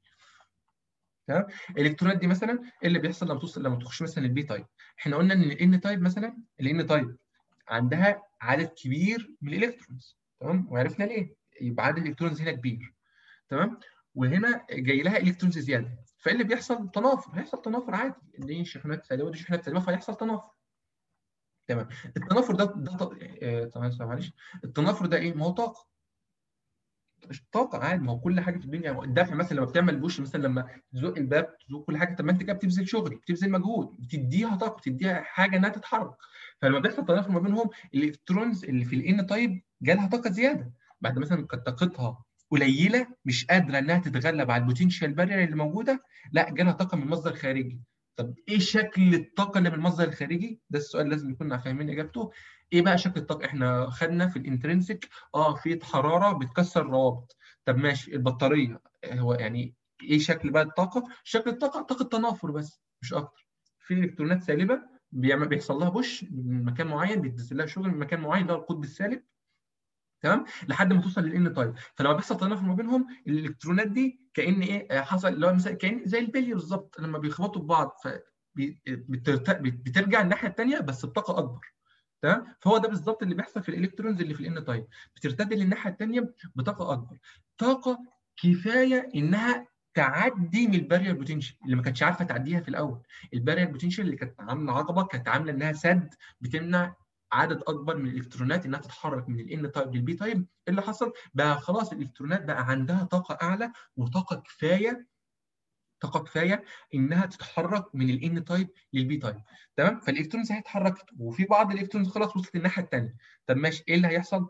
[SPEAKER 1] تمام الالكترونات دي مثلا ايه اللي بيحصل لما توصل لما تخش مثلا البي تايب احنا قلنا ان الان تايب مثلا الان تايب عندها عدد كبير من الالكترونز تمام وعرفنا ليه يبقى عدد الالكترونز هنا كبير تمام وهنا جاي لها الكترونز زياده فايه اللي بيحصل تنافر هيحصل تنافر عادي دي شحنات سالبه ودي شحنات سالبه فهيحصل تنافر تمام التنافر ده ده ط- آه، طبعا معلش التنافر ده ايه ما هو طاقه مش طاقه عادي ما هو كل حاجه في الدنيا الدفع مثلا لما بتعمل بوش مثلا لما تزق الباب تزق كل حاجه طب ما انت كده بتبذل شغل بتبذل مجهود بتديها طاقه بتديها حاجه انها تتحرك فلما بيحصل تنافر ما بينهم الالكترونز اللي في الان تايب جالها طاقه زياده بعد مثلا كانت طاقتها قليله مش قادره انها تتغلب على البوتنشال بارير اللي موجوده لا جالها طاقه من مصدر خارجي طب ايه شكل الطاقه اللي من المصدر الخارجي ده السؤال لازم نكون فاهمين اجابته ايه بقى شكل الطاقه احنا خدنا في الانترنسك اه في حراره بتكسر روابط طب ماشي البطاريه هو يعني ايه شكل بقى الطاقه شكل الطاقه طاقه تنافر بس مش اكتر في الكترونات سالبه بيعمل بيحصل لها بوش من مكان معين بيدز لها شغل من مكان معين اللي هو القطب السالب تمام لحد ما توصل للان تايب فلما بيحصل تنافر ما بينهم الالكترونات دي كان ايه حصل اللي هو مثلا كان زي البلي بالظبط لما بيخبطوا ببعض ف بترجع الناحيه الثانيه بس بطاقه اكبر تمام فهو ده بالظبط اللي بيحصل في الالكترونز اللي في الان تايب بترتد للناحيه الثانيه بطاقه اكبر طاقه كفايه انها تعدي من البارير بوتنشال اللي ما كانتش عارفه تعديها في الاول البارير بوتنشال اللي كانت عامله عقبه كانت عامله انها سد بتمنع عدد اكبر من الالكترونات انها تتحرك من الان تايب للبي تايب اللي حصل بقى خلاص الالكترونات بقى عندها طاقه اعلى وطاقه كفايه طاقه كفايه انها تتحرك من الان تايب للبي تايب تمام فالالكترونز هي اتحركت وفي بعض الالكترونز خلاص وصلت الناحيه الثانيه طب ماشي ايه اللي هيحصل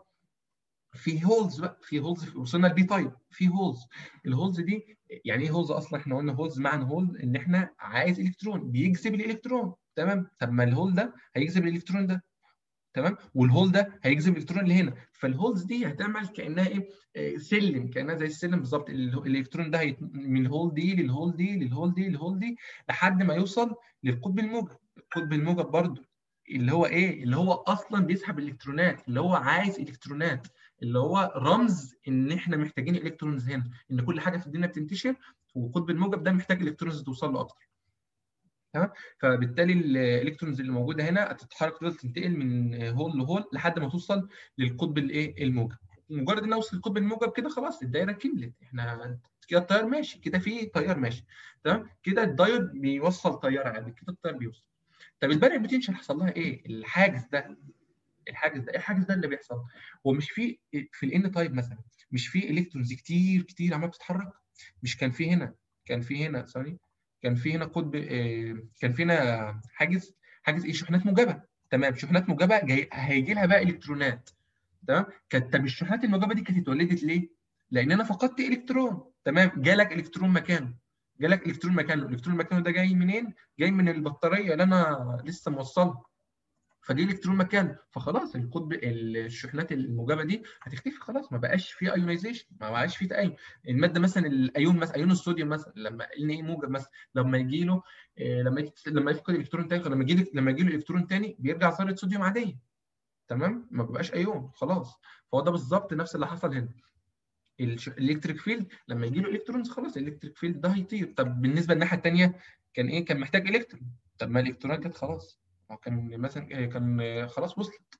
[SPEAKER 1] في هولز بقى في هولز وصلنا للبي تايب في هولز الهولز دي يعني ايه هولز اصلا احنا قلنا هولز معنى هول ان احنا عايز الكترون بيجذب الالكترون تمام طب ما الهول ده هيجذب الالكترون ده تمام والهول ده هيجذب الالكترون اللي هنا فالهولز دي هتعمل كانها ايه سلم كانها زي السلم بالظبط الالكترون ده هيت... من الهول دي للهول دي للهول دي للهول دي لحد ما يوصل للقطب الموجب القطب الموجب برضه اللي هو ايه اللي هو اصلا بيسحب الالكترونات اللي هو عايز الكترونات اللي هو رمز ان احنا محتاجين الكترونز هنا ان كل حاجه في الدنيا بتنتشر والقطب الموجب ده محتاج الكترونز توصل له اكتر تمام فبالتالي الالكترونز اللي موجوده هنا هتتحرك تفضل تنتقل من هول لهول لحد ما توصل للقطب الايه الموجب مجرد ان اوصل للقطب الموجب كده خلاص الدايره كملت احنا كده التيار ماشي كده في تيار ماشي تمام كده الدايود بيوصل تيار عادي كده التيار بيوصل طب البارير بوتنشال حصل لها ايه الحاجز ده الحاجز ده ايه الحاجز ده اللي بيحصل هو مش في في الان تايب مثلا مش في الكترونز كتير كتير عماله بتتحرك مش كان في هنا كان في هنا ثاني كان في هنا قطب كان في هنا حاجز حاجز ايه شحنات موجبه تمام شحنات موجبه جاي هيجي لها بقى الكترونات تمام كانت طب الشحنات الموجبه دي كانت اتولدت ليه؟ لان انا فقدت الكترون تمام جالك الكترون مكانه جالك الكترون مكانه الالكترون مكانه ده جاي منين؟ جاي من البطاريه اللي انا لسه موصلها فجه الكترون مكانه فخلاص القطب الشحنات الموجبه دي هتختفي خلاص ما بقاش في ايونيزيشن ما بقاش في تأين الماده مثلا الايون مثلا ايون الصوديوم مثلا لما ان ايه موجب مثلا لما يجي له إيه لما يجي لما يفقد الكترون تاني لما يجي لما يجي له الكترون تاني بيرجع ذره صوديوم عاديه تمام ما بيبقاش ايون خلاص فهو ده بالظبط نفس اللي حصل هنا الالكتريك فيلد لما يجي له الكترونز خلاص الالكتريك فيلد ده هيطير طب بالنسبه للناحيه الثانيه كان ايه كان محتاج الكترون طب ما الالكترونات جت خلاص كان مثلا كان خلاص وصلت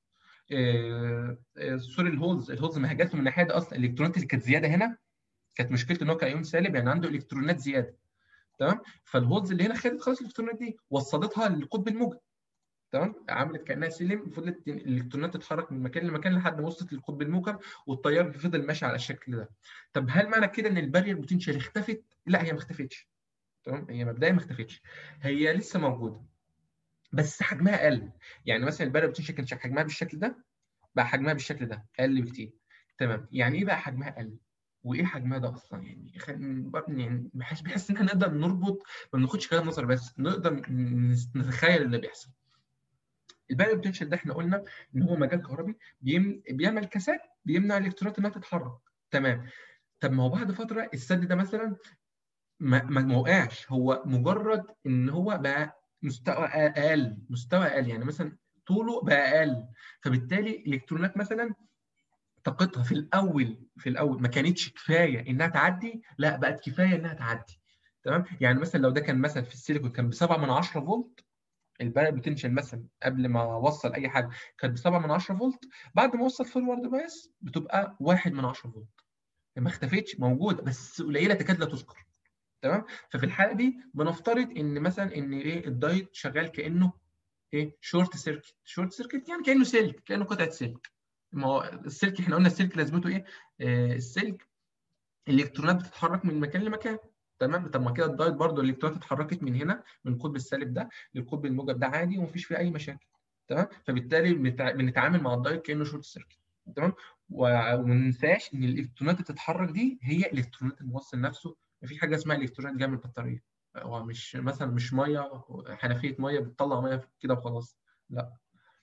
[SPEAKER 1] سوري الهولز الهولز ما هي جت من الناحيه دي اصلا الالكترونات اللي كانت زياده هنا كانت مشكلته ان هو كايون سالب يعني عنده الكترونات زياده تمام فالهولز اللي هنا خدت خلاص الالكترونات دي وصلتها للقطب الموجب تمام عملت كانها سلم فضلت الالكترونات تتحرك من مكان لمكان لحد ما وصلت للقطب الموجب والتيار فضل ماشي على الشكل ده طب هل معنى كده ان البارير بوتنشال اختفت لا هي ما اختفتش تمام هي مبدئيا ما اختفتش هي لسه موجوده بس حجمها قل يعني مثلا البارير بوتنشال كان حجمها بالشكل ده بقى حجمها بالشكل ده قل بكتير تمام يعني ايه بقى حجمها قل وايه حجمها ده اصلا يعني يعني بحس بحس ان احنا نقدر نربط ما بناخدش كلام نظري بس نقدر نتخيل اللي بيحصل البارير بوتنشال ده احنا قلنا ان هو مجال كهربي بيم... بيعمل كساد بيمنع الالكترونات انها تتحرك تمام طب ما هو بعد فتره السد ده مثلا ما ما وقعش هو مجرد ان هو بقى مستوى اقل مستوى اقل يعني مثلا طوله بقى اقل فبالتالي الالكترونات مثلا طاقتها في الاول في الاول ما كانتش كفايه انها تعدي لا بقت كفايه انها تعدي تمام يعني مثلا لو ده كان مثلا في السيليكون كان ب 7 من 10 فولت البارير بوتنشال مثلا قبل ما اوصل اي حاجه كانت ب 7 من 10 فولت بعد ما اوصل فورورد بايس بتبقى 1 من 10 فولت ما اختفتش موجوده بس قليله تكاد لا تذكر تمام ففي الحاله دي بنفترض ان مثلا ان ايه الدايت شغال كانه ايه شورت سيركت شورت سيركت يعني كانه سلك كانه قطعه سلك ما هو السلك احنا قلنا السلك لازمته ايه آه السلك الالكترونات بتتحرك من مكان لمكان تمام طب ما كده الدايت برضه الالكترونات اتحركت من هنا من القطب السالب ده للقطب الموجب ده عادي ومفيش فيه اي مشاكل تمام فبالتالي بنتعامل مع الدايت كانه شورت سيركت تمام وما ننساش ان الالكترونات اللي بتتحرك دي هي الكترونات الموصل نفسه مفيش حاجه اسمها الكترونات جايه من البطاريه هو مش مثلا مش ميه حنفيه ميه بتطلع ميه كده وخلاص لا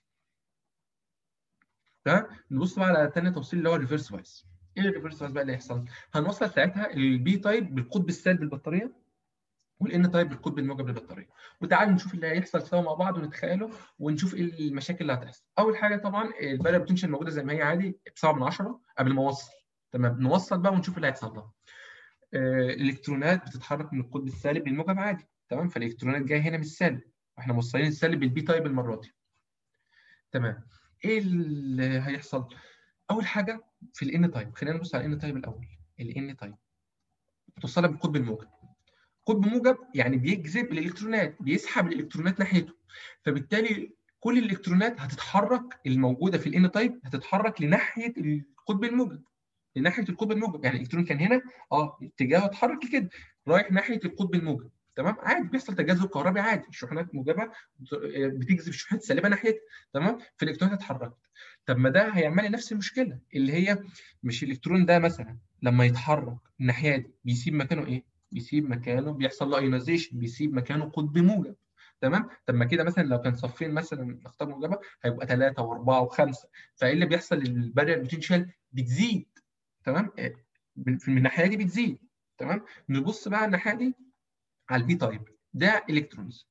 [SPEAKER 1] تمام نبص بقى على تاني توصيل اللي هو الريفرس فايس ايه الريفرس فايس بقى اللي هيحصل هنوصل ساعتها البي تايب بالقطب السالب للبطاريه والان تايب بالقطب الموجب للبطاريه وتعالوا نشوف اللي هيحصل سوا مع بعض ونتخيله ونشوف ايه المشاكل اللي هتحصل اول حاجه طبعا البارير بوتنشال موجوده زي ما هي عادي ب 7 من 10 قبل ما اوصل تمام نوصل بقى ونشوف اللي هيحصل لها الالكترونات بتتحرك من القطب السالب للموجب عادي تمام فالالكترونات جايه هنا من السالب واحنا موصلين السالب بالبي تايب المره دي تمام ايه اللي هيحصل اول حاجه في الان تايب خلينا نبص على الان تايب الاول الان تايب بتوصلها بالقطب الموجب قطب موجب يعني بيجذب الالكترونات بيسحب الالكترونات ناحيته فبالتالي كل الالكترونات هتتحرك الموجوده في الان تايب هتتحرك لناحيه القطب الموجب لناحيه القطب الموجب يعني الالكترون كان هنا اه اتجاهه اتحرك كده رايح ناحيه القطب الموجب تمام عادي بيحصل تجاذب كهربي عادي الشحنات موجبه بتجذب الشحنات السالبه ناحيتها تمام فالالكترونات اتحركت طب ما ده هيعمل لي نفس المشكله اللي هي مش الالكترون ده مثلا لما يتحرك الناحيه دي بيسيب مكانه ايه؟ بيسيب مكانه بيحصل له ايونيزيشن بيسيب مكانه قطب موجب تمام طب ما كده مثلا لو كان صفين مثلا اختار موجبه هيبقى ثلاثه واربعه وخمسه فايه اللي بيحصل البارير بوتنشال بتزيد تمام من الناحيه دي بتزيد تمام نبص بقى الناحيه دي على البي تايب ده الكترونز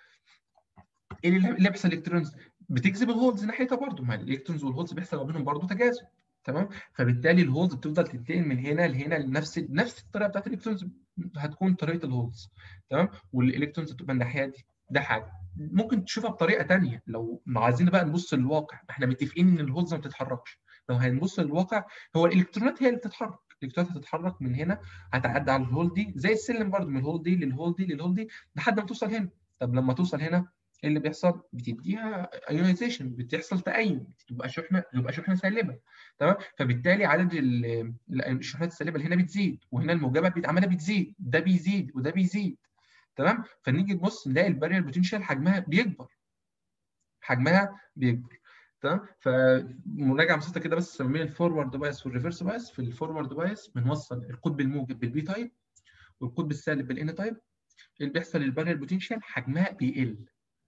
[SPEAKER 1] ايه اللي بيحصل الكترونز بتجذب الهولز ناحيتها برضه ما الالكترونز والهولز بيحصل ما بينهم برضه تجاذب تمام فبالتالي الهولز بتفضل تنتقل من هنا لهنا لنفس نفس الطريقه بتاعت الالكترونز هتكون طريقه الهولز تمام والالكترونز بتبقى الناحيه دي ده حاجه ممكن تشوفها بطريقه ثانيه لو عايزين بقى نبص للواقع احنا متفقين ان الهولز ما بتتحركش لو هنبص للواقع هو الالكترونات هي اللي بتتحرك الالكترونات هتتحرك من هنا هتعدي على الهول دي زي السلم برضه من الهول دي للهول دي للهول دي لحد ما توصل هنا طب لما توصل هنا ايه اللي بيحصل؟ بتديها ايونيزيشن بتحصل تأين تبقى شحنه تبقى شحنه سالبه تمام فبالتالي عدد الشحنات السالبه اللي هنا بتزيد وهنا الموجبه عماله بتزيد ده بيزيد وده بيزيد تمام فنيجي نبص نلاقي البارير بوتنشال حجمها بيكبر حجمها بيكبر تمام فمراجعه بسيطه كده بس ما بين الفورورد بايس والريفرس بايس في الفورورد بايس بنوصل القطب الموجب بالبي تايب والقطب السالب بالان تايب اللي بيحصل البارير بوتنشال حجمها بيقل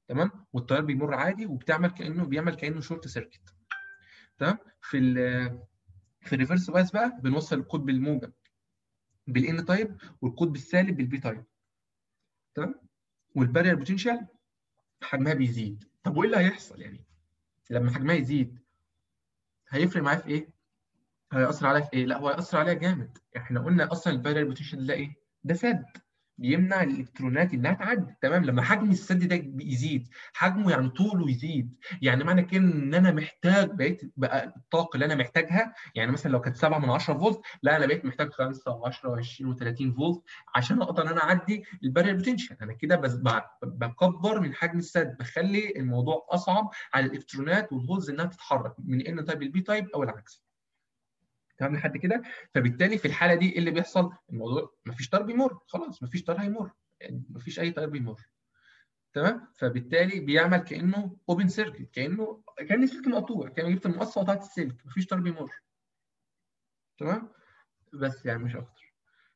[SPEAKER 1] تمام والتيار بيمر عادي وبتعمل كانه بيعمل كانه شورت سيركت تمام في ال في الريفرس بايس بقى بنوصل الكود بالموجب بالان تايب والكود بالسالب بالبي تايب تمام والبارير بوتنشال حجمها بيزيد طب وايه اللي هيحصل يعني لما حجمها يزيد هيفرق معايا في ايه هيأثر عليها في ايه لا هو هيأثر عليها جامد احنا قلنا اصلا البارير بوتنشال ده ايه ده سد بيمنع الالكترونات انها تعدي تمام لما حجم السد ده يزيد حجمه يعني طوله يزيد يعني معنى كده ان انا محتاج بقيت بقى الطاقه اللي انا محتاجها يعني مثلا لو كانت 7 من 10 فولت لا انا بقيت محتاج 5 و10 و20 و30 فولت عشان اقدر ان انا اعدي البارير بوتنشال انا كده بس بكبر من حجم السد بخلي الموضوع اصعب على الالكترونات والهولز انها تتحرك من ان تايب للبي تايب او العكس تمام لحد كده فبالتالي في الحاله دي ايه اللي بيحصل الموضوع مفيش تيار بيمر خلاص مفيش تيار هيمر يعني مفيش اي تيار بيمر تمام فبالتالي بيعمل كانه اوبن سيركت كانه كان السلك مقطوع كان جبت المقصه بتاعت السلك مفيش تيار بيمر تمام بس يعني مش اكتر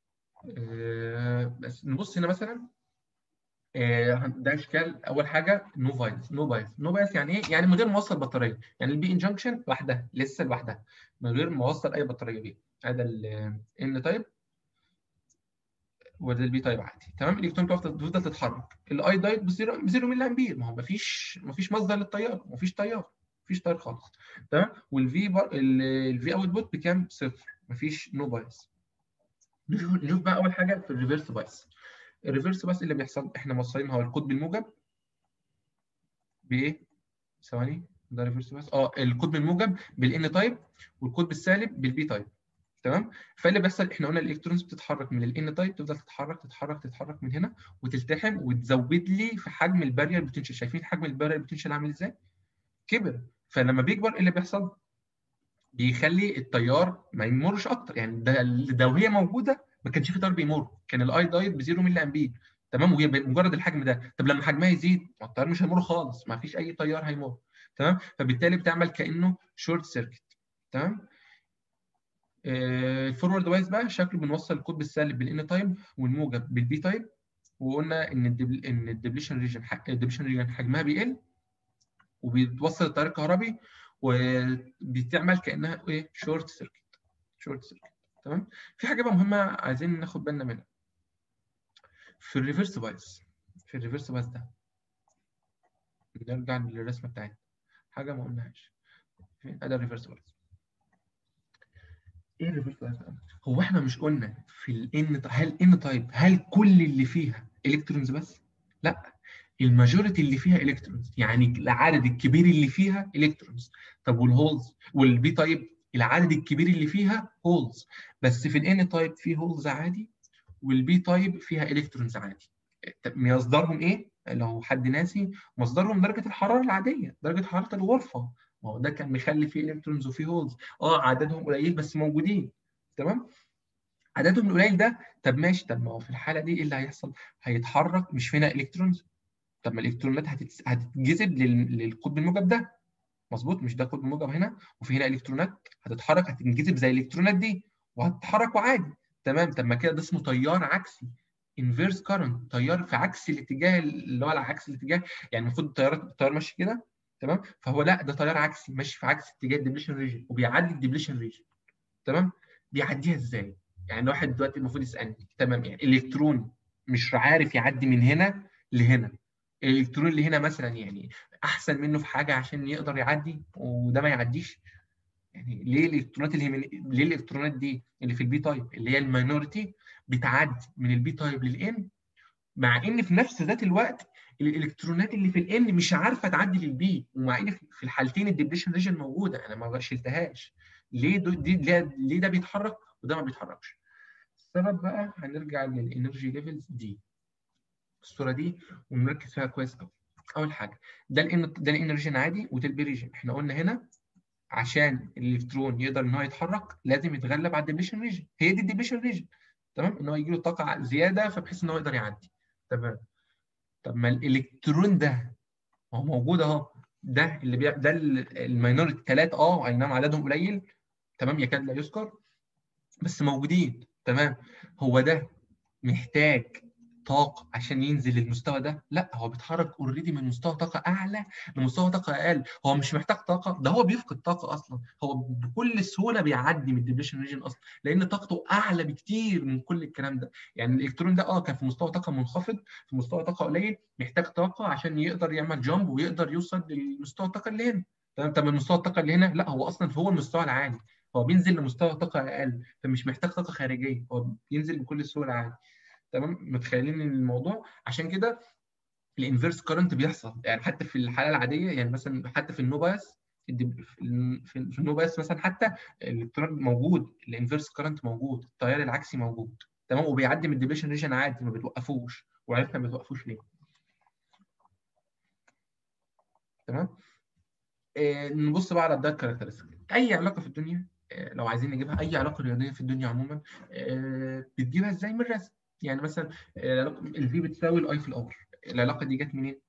[SPEAKER 1] آه بس نبص هنا مثلا ده اشكال اول حاجه نو بايس نو بايس نو بايس يعني ايه يعني من غير ما اوصل بطاريه يعني البي انجنكشن لوحدها لسه لوحدها من غير ما اوصل اي بطاريه بيها هذا الان تايب وده البي تايب عادي تمام الالكترون بتفضل تتحرك الاي دايت بزيرو بزيرو ملي امبير ما هو ما فيش ما فيش مصدر للتيار ما فيش تيار ما فيش تيار خالص تمام والفي الفي اوت بوت بكام صفر ما فيش نو بايس نشوف بقى اول حاجه في الريفرس بايس الريفرس بس اللي بيحصل احنا موصلين هو الكود بالموجب بايه؟ ثواني ده ريفرس بس اه الكود بالموجب بالان تايب والكود بالسالب بالبي تايب تمام فاللي بيحصل احنا قلنا الالكترونز بتتحرك من الان تايب تفضل تتحرك تتحرك تتحرك من هنا وتلتحم وتزود لي في حجم البارير بوتنشال شايفين حجم البارير بوتنشال عامل ازاي؟ كبر فلما بيكبر ايه اللي بيحصل؟ بيخلي التيار ما يمرش اكتر يعني ده ده وهي موجوده ما كانش في تيار بيمر كان الاي دايت ب 0 ملي امبير تمام وهي مجرد الحجم ده طب لما حجمها يزيد التيار مش هيمر خالص ما فيش اي تيار هيمر تمام فبالتالي بتعمل كانه شورت سيركت تمام الفورورد وايز بقى شكله بنوصل الكود بالسالب بالان تايب والموجب بالبي تايب وقلنا ان الدبل ان الدبليشن ريجن الدبليشن ريجن حجمها بيقل وبيتوصل التيار الكهربي وبتعمل كانها ايه شورت سيركت شورت سيركت تمام في حاجه بقى مهمه عايزين ناخد بالنا منها في الريفرس بايس في الريفرس بايس ده نرجع للرسمه بتاعتنا حاجه ما قلناهاش فين ادي الريفرس بايس ايه الريفرس بايس هو احنا مش قلنا في الان هل ان تايب هل كل اللي فيها الكترونز بس لا الماجوريتي اللي فيها الكترونز يعني العدد الكبير اللي فيها الكترونز طب والهولز والبي تايب العدد الكبير اللي فيها هولز بس في الان تايب فيه هولز عادي والبي تايب فيها الكترونز عادي مصدرهم ايه لو حد ناسي مصدرهم درجه الحراره العاديه درجه حراره الغرفه ما هو ده كان مخلي فيه الكترونز وفيه هولز اه عددهم قليل بس موجودين تمام عددهم القليل ده طب ماشي طب ما هو في الحاله دي ايه اللي هيحصل هيتحرك مش هنا الكترونز طب ما الالكترونات هتتس... هتتجذب لل... للقطب الموجب ده مظبوط مش ده قطب موجب هنا وفي هنا الكترونات هتتحرك هتنجذب زي الالكترونات دي وهتتحركوا عادي تمام طب ما كده ده اسمه تيار عكسي انفيرس كارنت تيار في عكس الاتجاه اللي هو على عكس الاتجاه يعني المفروض التيار التيار ماشي كده تمام فهو لا ده تيار عكسي ماشي في عكس اتجاه الدبليشن ريجن وبيعدي الدبليشن ريجن تمام بيعديها ازاي يعني واحد دلوقتي المفروض يسالني تمام يعني الكترون مش عارف يعدي من هنا لهنا الالكترون اللي هنا مثلا يعني احسن منه في حاجه عشان يقدر يعدي وده ما يعديش يعني ليه الالكترونات اللي هي من ليه الالكترونات دي اللي في البي تايب اللي هي الماينورتي بتعدي من البي تايب للان مع ان في نفس ذات الوقت الالكترونات اللي في الان مش عارفه تعدي للبي ومع ان في الحالتين الدبليشن ريجن موجوده انا ما شلتهاش ليه دي ليه, ليه ده بيتحرك وده ما بيتحركش السبب بقى هنرجع للانرجي ليفلز دي الصوره دي ونركز فيها كويس قوي اول حاجه ده الان ده الان ريجن عادي وده البي ريجن احنا قلنا هنا عشان الالكترون يقدر ان هو يتحرك لازم يتغلب على الدبليشن ريجن هي دي الدبليشن ريجن تمام ان هو يجي له طاقه زياده فبحيث ان هو يقدر يعدي تمام طب ما الالكترون ده هو موجود اهو ده اللي بي... ده الماينورتي ثلاثه اه اي نعم عددهم قليل تمام يكاد لا يذكر بس موجودين تمام هو ده محتاج طاقه عشان ينزل للمستوى ده لا هو بيتحرك اوريدي من مستوى طاقه اعلى لمستوى طاقه اقل هو مش محتاج طاقه ده هو بيفقد طاقه اصلا هو بكل سهوله بيعدي من الديبليشن ريجن اصلا لان طاقته اعلى بكتير من كل الكلام ده يعني الالكترون ده اه كان في مستوى طاقه منخفض في مستوى طاقه قليل محتاج طاقه عشان يقدر يعمل جامب ويقدر يوصل للمستوى الطاقه اللي هنا تمام طب مستوى الطاقه اللي هنا لا هو اصلا هو المستوى العالي هو بينزل لمستوى طاقه اقل فمش محتاج طاقه خارجيه هو بينزل بكل سهوله عادي تمام متخيلين الموضوع عشان كده الانفيرس كارنت بيحصل يعني حتى في الحاله العاديه يعني مثلا حتى في النوباس في النوباس مثلا حتى الالكترون موجود الانفيرس كارنت موجود التيار العكسي موجود تمام وبيعدي من الديبليشن ريجن عادي ما بتوقفوش وعرفنا ما بتوقفوش ليه تمام آه نبص بقى على الدايت كاركترستيك اي علاقه في الدنيا آه لو عايزين نجيبها اي علاقه رياضيه في الدنيا عموما آه بتجيبها ازاي من الرسم يعني مثلا الفي بتساوي الاي في الار العلاقه دي جت منين؟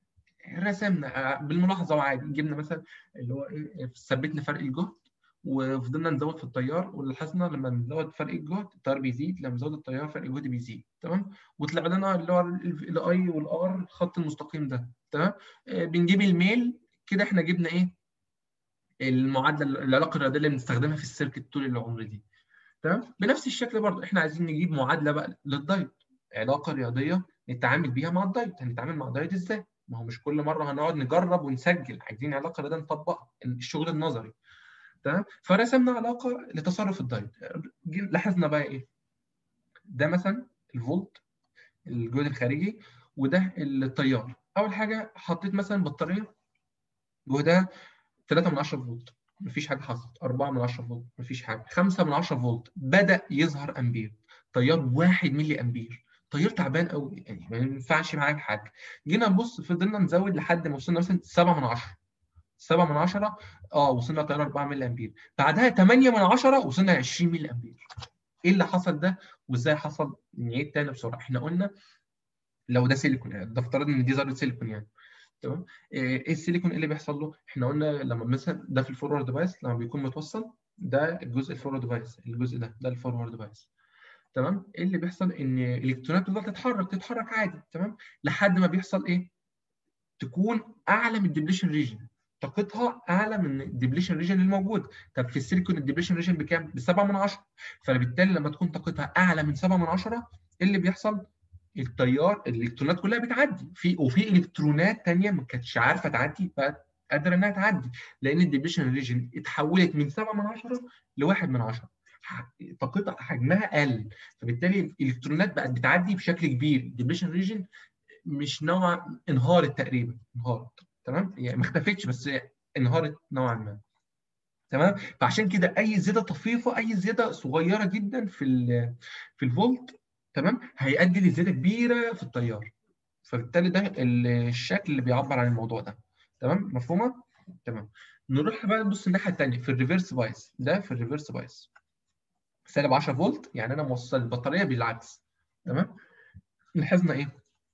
[SPEAKER 1] رسمنا بالملاحظه وعادي جبنا مثلا اللي هو ايه ثبتنا فرق الجهد وفضلنا نزود في التيار ولاحظنا لما نزود فرق الجهد التيار بيزيد لما نزود التيار فرق الجهد بيزيد تمام وطلع لنا اللي هو الاي والار الخط المستقيم ده تمام آه بنجيب الميل كده احنا جبنا ايه المعادله العلاقه الرياضيه اللي بنستخدمها في السيركت طول العمر دي تمام بنفس الشكل برضه احنا عايزين نجيب معادله بقى للدايت علاقه رياضيه نتعامل بيها مع الدايت هنتعامل مع الدايت ازاي ما هو مش كل مره هنقعد نجرب ونسجل عايزين علاقه رياضيه نطبقها الشغل النظري تمام فرسمنا علاقه لتصرف الدايت لاحظنا بقى ايه ده مثلا الفولت الجهد الخارجي وده التيار اول حاجه حطيت مثلا بطاريه جهدها 3 من 10 فولت مفيش حاجه حصلت 4 من 10 فولت مفيش حاجه 5 من 10 فولت بدا يظهر امبير تيار 1 ملي امبير تيار تعبان قوي يعني ما ينفعش معاه حاجه جينا نبص فضلنا نزود لحد ما وصلنا مثلا 7 من 10 7 من 10 اه وصلنا تيار 4 ملي امبير بعدها 8 من 10 وصلنا 20 ملي امبير ايه اللي حصل ده وازاي حصل نعيد تاني بسرعه احنا قلنا لو ده سيليكون يعني ده افترض ان دي ذره سيليكون يعني تمام ايه السيليكون ايه اللي بيحصل له احنا قلنا لما مثلا ده في الفورورد ديفايس لما بيكون متوصل ده الجزء الفورورد ديفايس الجزء ده ده الفورورد ديفايس تمام ايه اللي بيحصل ان الالكترونات تفضل تتحرك تتحرك عادي تمام لحد ما بيحصل ايه تكون اعلى من الديبليشن ريجن طاقتها اعلى من الديبليشن ريجن الموجود طب في السيليكون الديبليشن ريجن بكام ب 7 من 10 فبالتالي لما تكون طاقتها اعلى من 7 من 10 ايه اللي بيحصل التيار الالكترونات كلها بتعدي في وفي الكترونات ثانيه ما كانتش عارفه تعدي بقت قادره انها تعدي لان الديبليشن ريجن اتحولت من 7 من 10 ل 1 من 10 طاقتها حجمها قل فبالتالي الالكترونات بقت بتعدي بشكل كبير الديبليشن ريجن مش نوع انهارت تقريبا انهارت تمام يعني ما اختفتش بس انهارت نوعا ما تمام فعشان كده اي زياده طفيفه اي زياده صغيره جدا في في الفولت تمام هيؤدي لزياده كبيره في التيار فبالتالي ده الشكل اللي بيعبر عن الموضوع ده تمام مفهومه تمام نروح بقى نبص الناحيه الثانيه في الريفرس بايس ده في الريفرس بايس سالب 10 فولت يعني انا موصل البطاريه بالعكس تمام لاحظنا ايه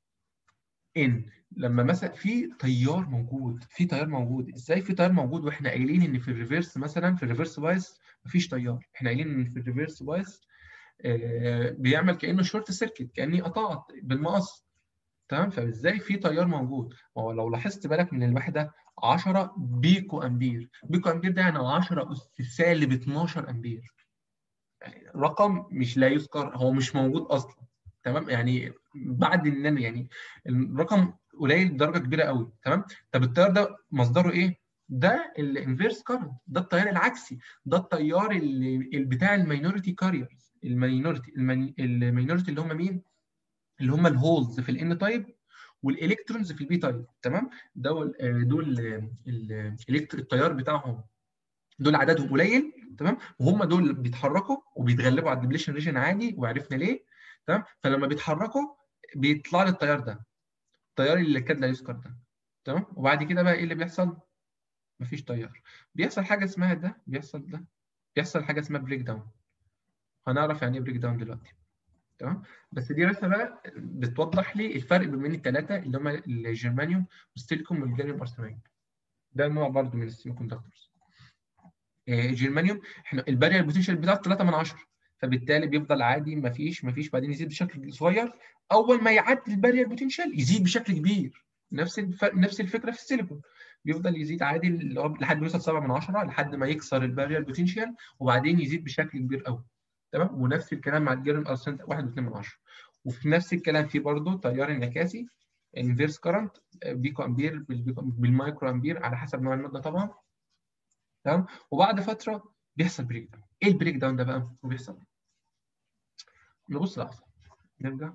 [SPEAKER 1] ان لما مثلا في تيار موجود في تيار موجود ازاي في تيار موجود واحنا قايلين ان في الريفرس مثلا في الريفرس بايس مفيش تيار احنا قايلين ان في الريفرس بايس آه بيعمل كانه شورت سيركت كاني قطعت بالمقص تمام فازاي في تيار موجود هو لو لاحظت بالك من الوحده 10 بيكو امبير بيكو امبير ده يعني 10 اس سالب 12 امبير يعني رقم مش لا يذكر هو مش موجود اصلا تمام يعني بعد ان انا يعني الرقم قليل بدرجه كبيره قوي تمام طب التيار ده مصدره ايه ده الانفيرس كارنت ده التيار العكسي ده التيار اللي بتاع الماينورتي كاريرز الماينورتي الماينورتي اللي هم مين اللي هم الهولز في الان تايب والالكترونز في البي تايب تمام دول دول التيار بتاعهم دول عددهم قليل تمام وهم دول بيتحركوا وبيتغلبوا على الديبليشن ريجن عادي وعرفنا ليه تمام فلما بيتحركوا بيطلع لي التيار ده التيار اللي كاد لا يذكر ده تمام وبعد كده بقى ايه اللي بيحصل مفيش تيار بيحصل حاجه اسمها ده بيحصل ده بيحصل حاجه اسمها بريك داون هنعرف يعني ايه بريك داون دلوقتي تمام بس دي رسمه بقى بتوضح لي الفرق بين الثلاثه اللي هم الجرمانيوم والسيليكون والجاليوم ارسنايد ده نوع برضه من السيمي كوندكتورز الجرمانيوم احنا البارير بوتنشال بتاعته 3 من 10 فبالتالي بيفضل عادي ما فيش ما فيش بعدين يزيد بشكل صغير اول ما يعدي البارير بوتنشال يزيد بشكل كبير نفس الف... نفس الفكره في السيليكون بيفضل يزيد عادي اللي هو لحد ما يوصل 7 من 10 لحد ما يكسر البارير بوتنشال وبعدين يزيد بشكل كبير قوي تمام ونفس الكلام مع الجيرن ارسنت 1.2 من 10 وفي نفس الكلام في برضه تيار انعكاسي انفيرس كارنت بيكو امبير بالمايكرو امبير على حسب نوع الماده طبعا تمام وبعد فتره بيحصل بريك داون ايه البريك داون ده بقى وبيحصل نبص لحظه نرجع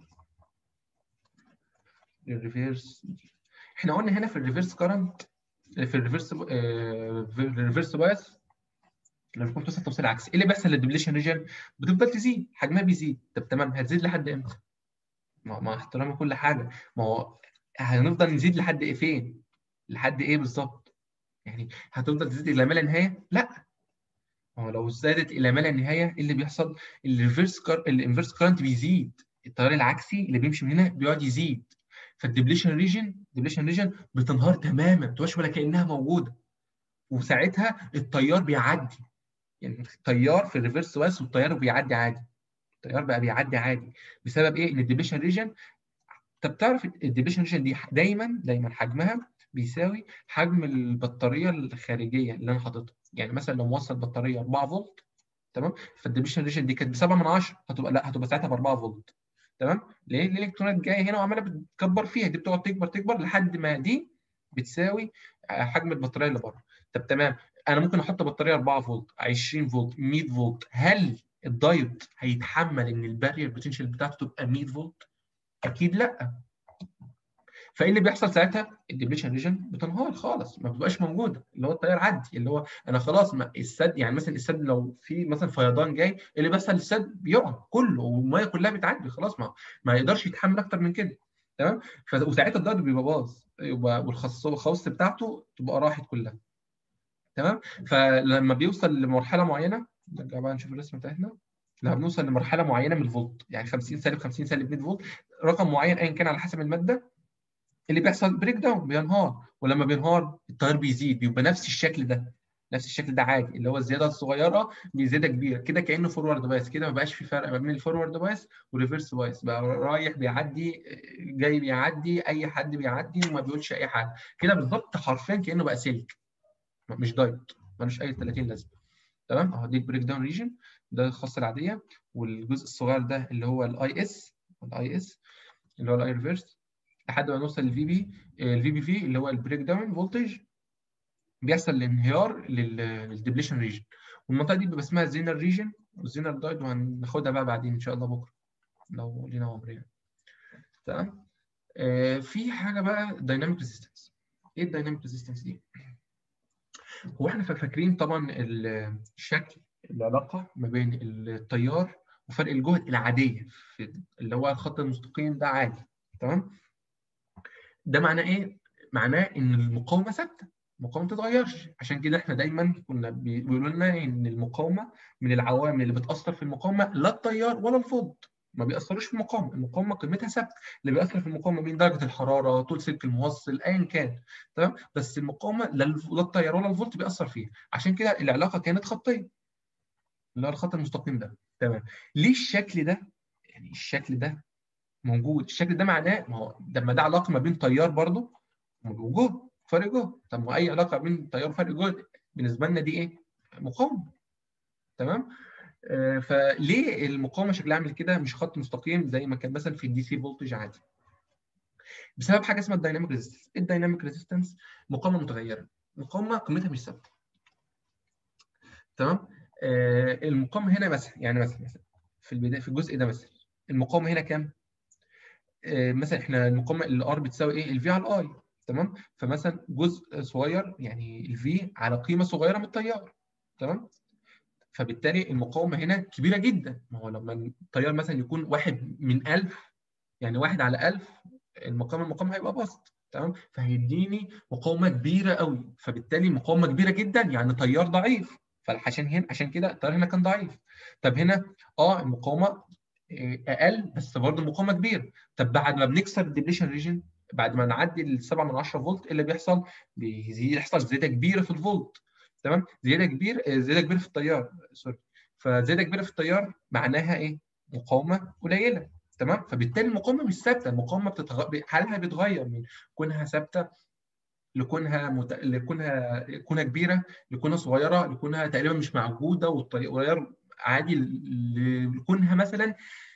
[SPEAKER 1] للريفيرس احنا قلنا هنا في الريفيرس كارنت في الريفيرس آه في الريفيرس بايس لما كنت توصل توصيل عكسي ايه اللي بيحصل للدبليشن ريجن بتفضل تزيد حجمها بيزيد طب تمام هتزيد لحد امتى مع احترام كل حاجه ما هو هنفضل نزيد لحد ايه فين لحد ايه بالظبط يعني هتفضل تزيد الى ما لا نهايه لا هو لو زادت الى ما لا نهايه ايه اللي بيحصل الريفرس كار... الانفرس كارنت بيزيد التيار العكسي اللي بيمشي من هنا بيقعد يزيد فالدبليشن ريجن الدبليشن ريجن بتنهار تماما ما تبقاش ولا كانها موجوده وساعتها التيار بيعدي يعني التيار في الريفرس وايس والتيار بيعدي عادي التيار بقى بيعدي عادي بسبب ايه ان الدبليشن ريجن طب تعرف الدبليشن ريجن دي دايما دايما حجمها بيساوي حجم البطاريه الخارجيه اللي انا حاططها يعني مثلا لو موصل بطاريه 4 فولت تمام فالدبليشن ريجن دي كانت ب 7 من 10 هتبقى لا هتبقى ساعتها ب 4 فولت تمام ليه الالكترونات جايه هنا وعماله بتكبر فيها دي بتقعد تكبر تكبر لحد ما دي بتساوي حجم البطاريه اللي بره طب تمام انا ممكن احط بطاريه 4 فولت 20 فولت 100 فولت هل الدايود هيتحمل ان البارير بوتنشال بتاعته تبقى 100 فولت اكيد لا فايه اللي بيحصل ساعتها الدبليشن ريجن بتنهار خالص ما بتبقاش موجوده اللي هو التيار عدي اللي هو انا خلاص ما السد يعني مثلا السد لو في مثلا فيضان جاي اللي بيحصل السد بيقع كله والميه كلها بتعدي خلاص ما ما يقدرش يتحمل اكتر من كده تمام وساعتها الدايود بيبقى باظ يبقى والخواص بتاعته تبقى راحت كلها تمام فلما بيوصل لمرحله معينه نرجع بقى نشوف الرسمه بتاعتنا لما بنوصل لمرحله معينه من الفولت يعني 50 سالب 50 سالب 100 فولت رقم معين ايا كان على حسب الماده اللي بيحصل بريك داون بينهار ولما بينهار التيار بيزيد بيبقى نفس الشكل ده نفس الشكل ده عادي اللي هو الزياده الصغيره بزياده كبيره كده كانه فورورد بايس كده ما بقاش في فرق ما بين الفورورد بايس والريفرس بايس بقى رايح بيعدي جاي بيعدي اي حد بيعدي وما بيقولش اي حاجه كده بالظبط حرفيا كانه بقى سلك مش دايت ملوش اي 30 لازمه تمام اهو دي البريك داون ريجن ده الخاصه العاديه والجزء الصغير ده اللي هو الاي اس الاي اس اللي هو الاي ريفرس لحد ما نوصل للفي بي الفي بي في اللي هو البريك داون فولتج بيحصل الانهيار للدبليشن ريجن والمنطقه دي بيبقى اسمها زينر ريجن والزينر دايد وهناخدها بقى بعدين ان شاء الله بكره لو لينا عمر يعني تمام آه في حاجه بقى دايناميك ريزيستنس ايه الدايناميك ريزيستنس دي هو احنا فاكرين طبعا الشكل العلاقه ما بين التيار وفرق الجهد العاديه في اللي هو الخط المستقيم ده عادي تمام ده معناه ايه معناه ان المقاومه ثابته المقاومه ما تتغيرش عشان كده احنا دايما كنا بيقولوا لنا ان المقاومه من العوامل اللي بتاثر في المقاومه لا التيار ولا الفولت ما بيأثروش في المقاومه، المقاومه قيمتها ثابته، اللي بيأثر في المقاومه بين درجه الحراره، طول سلك الموصل، ايا كان، تمام؟ بس المقاومه لا التيار ولا الفولت بيأثر فيها، عشان كده العلاقه كانت خطيه. اللي هو الخط المستقيم ده، تمام؟ ليه الشكل ده؟ يعني الشكل ده موجود، الشكل ده معناه ما هو لما ده علاقه ما بين تيار برضه وجهد، فرق جهد، طب ما اي علاقه بين تيار وفرق جهد بالنسبه لنا دي ايه؟ مقاومه. تمام؟ فليه المقاومه شكلها عامل كده مش خط مستقيم زي ما كان مثلا في الدي سي فولتج عادي بسبب حاجه اسمها الدايناميك ريزيستنس الدايناميك ريزيستنس مقاومه متغيره مقاومه قيمتها مش ثابته تمام آه المقاومه هنا مثلا يعني مثلا مثلا في البدايه في الجزء ده مثلا المقاومه هنا كام آه مثلا احنا المقاومه الار بتساوي ايه الفي على الاي تمام فمثلا جزء صغير يعني الفي على قيمه صغيره من التيار تمام فبالتالي المقاومه هنا كبيره جدا ما هو لما التيار مثلا يكون واحد من 1000 يعني واحد على 1000 المقاومه المقاومه هيبقى بسط تمام فهيديني مقاومه كبيره قوي فبالتالي مقاومه كبيره جدا يعني تيار ضعيف فعشان هنا عشان كده التيار هنا كان ضعيف طب هنا اه المقاومه اقل بس برضه المقاومه كبيره طب بعد ما بنكسر الدبليشن ريجن بعد ما نعدي ال 7 من 10 فولت ايه اللي بيحصل؟ بيحصل زياده كبيره في الفولت تمام زياده كبير زياده كبيره في التيار سوري فزياده كبيره في التيار معناها ايه مقاومه قليله تمام فبالتالي المقاومه مش ثابته المقاومه بتتغ... حالها بيتغير من كونها ثابته لكونها مت... لكونها كونها كبيره لكونها صغيره لكونها تقريبا مش موجوده والتيار عادي لكونها مثلا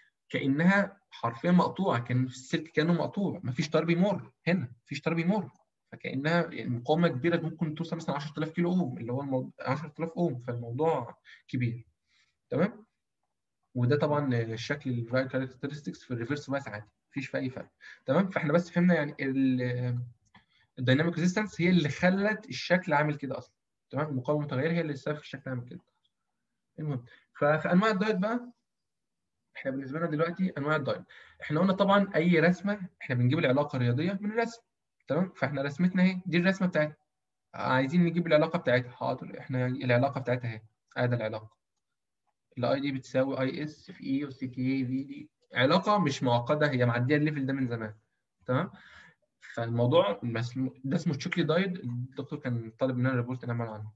[SPEAKER 1] كانها حرفيا مقطوعه كان في السلك كانه مقطوع مفيش تيار بيمر هنا مفيش تيار بيمر فكانها يعني مقاومه كبيره ممكن توصل مثلا 10000 كيلو اوم اللي هو الموضوع 10000 اوم فالموضوع كبير تمام وده طبعا الشكل الفاير كاركترستكس في الريفرس بايس عادي مفيش في اي فرق تمام فاحنا بس فهمنا يعني الدايناميك ريزيستنس هي اللي خلت الشكل عامل كده اصلا تمام المقاومه المتغيره هي اللي السبب في الشكل عامل كده المهم ففي انواع الدايت بقى احنا بالنسبه لنا دلوقتي انواع الدايت احنا قلنا طبعا اي رسمه احنا بنجيب العلاقه الرياضيه من الرسم تمام فاحنا رسمتنا اهي دي الرسمه بتاعتها عايزين نجيب العلاقه بتاعتها حاضر احنا العلاقه بتاعتها اهي ادي العلاقه الاي دي بتساوي اي اس في اي وسي كي في دي علاقه مش معقده هي معديه الليفل ده من زمان تمام فالموضوع ده اسمه تشوكلي دايد الدكتور كان طالب مننا ريبورت نعمل عنه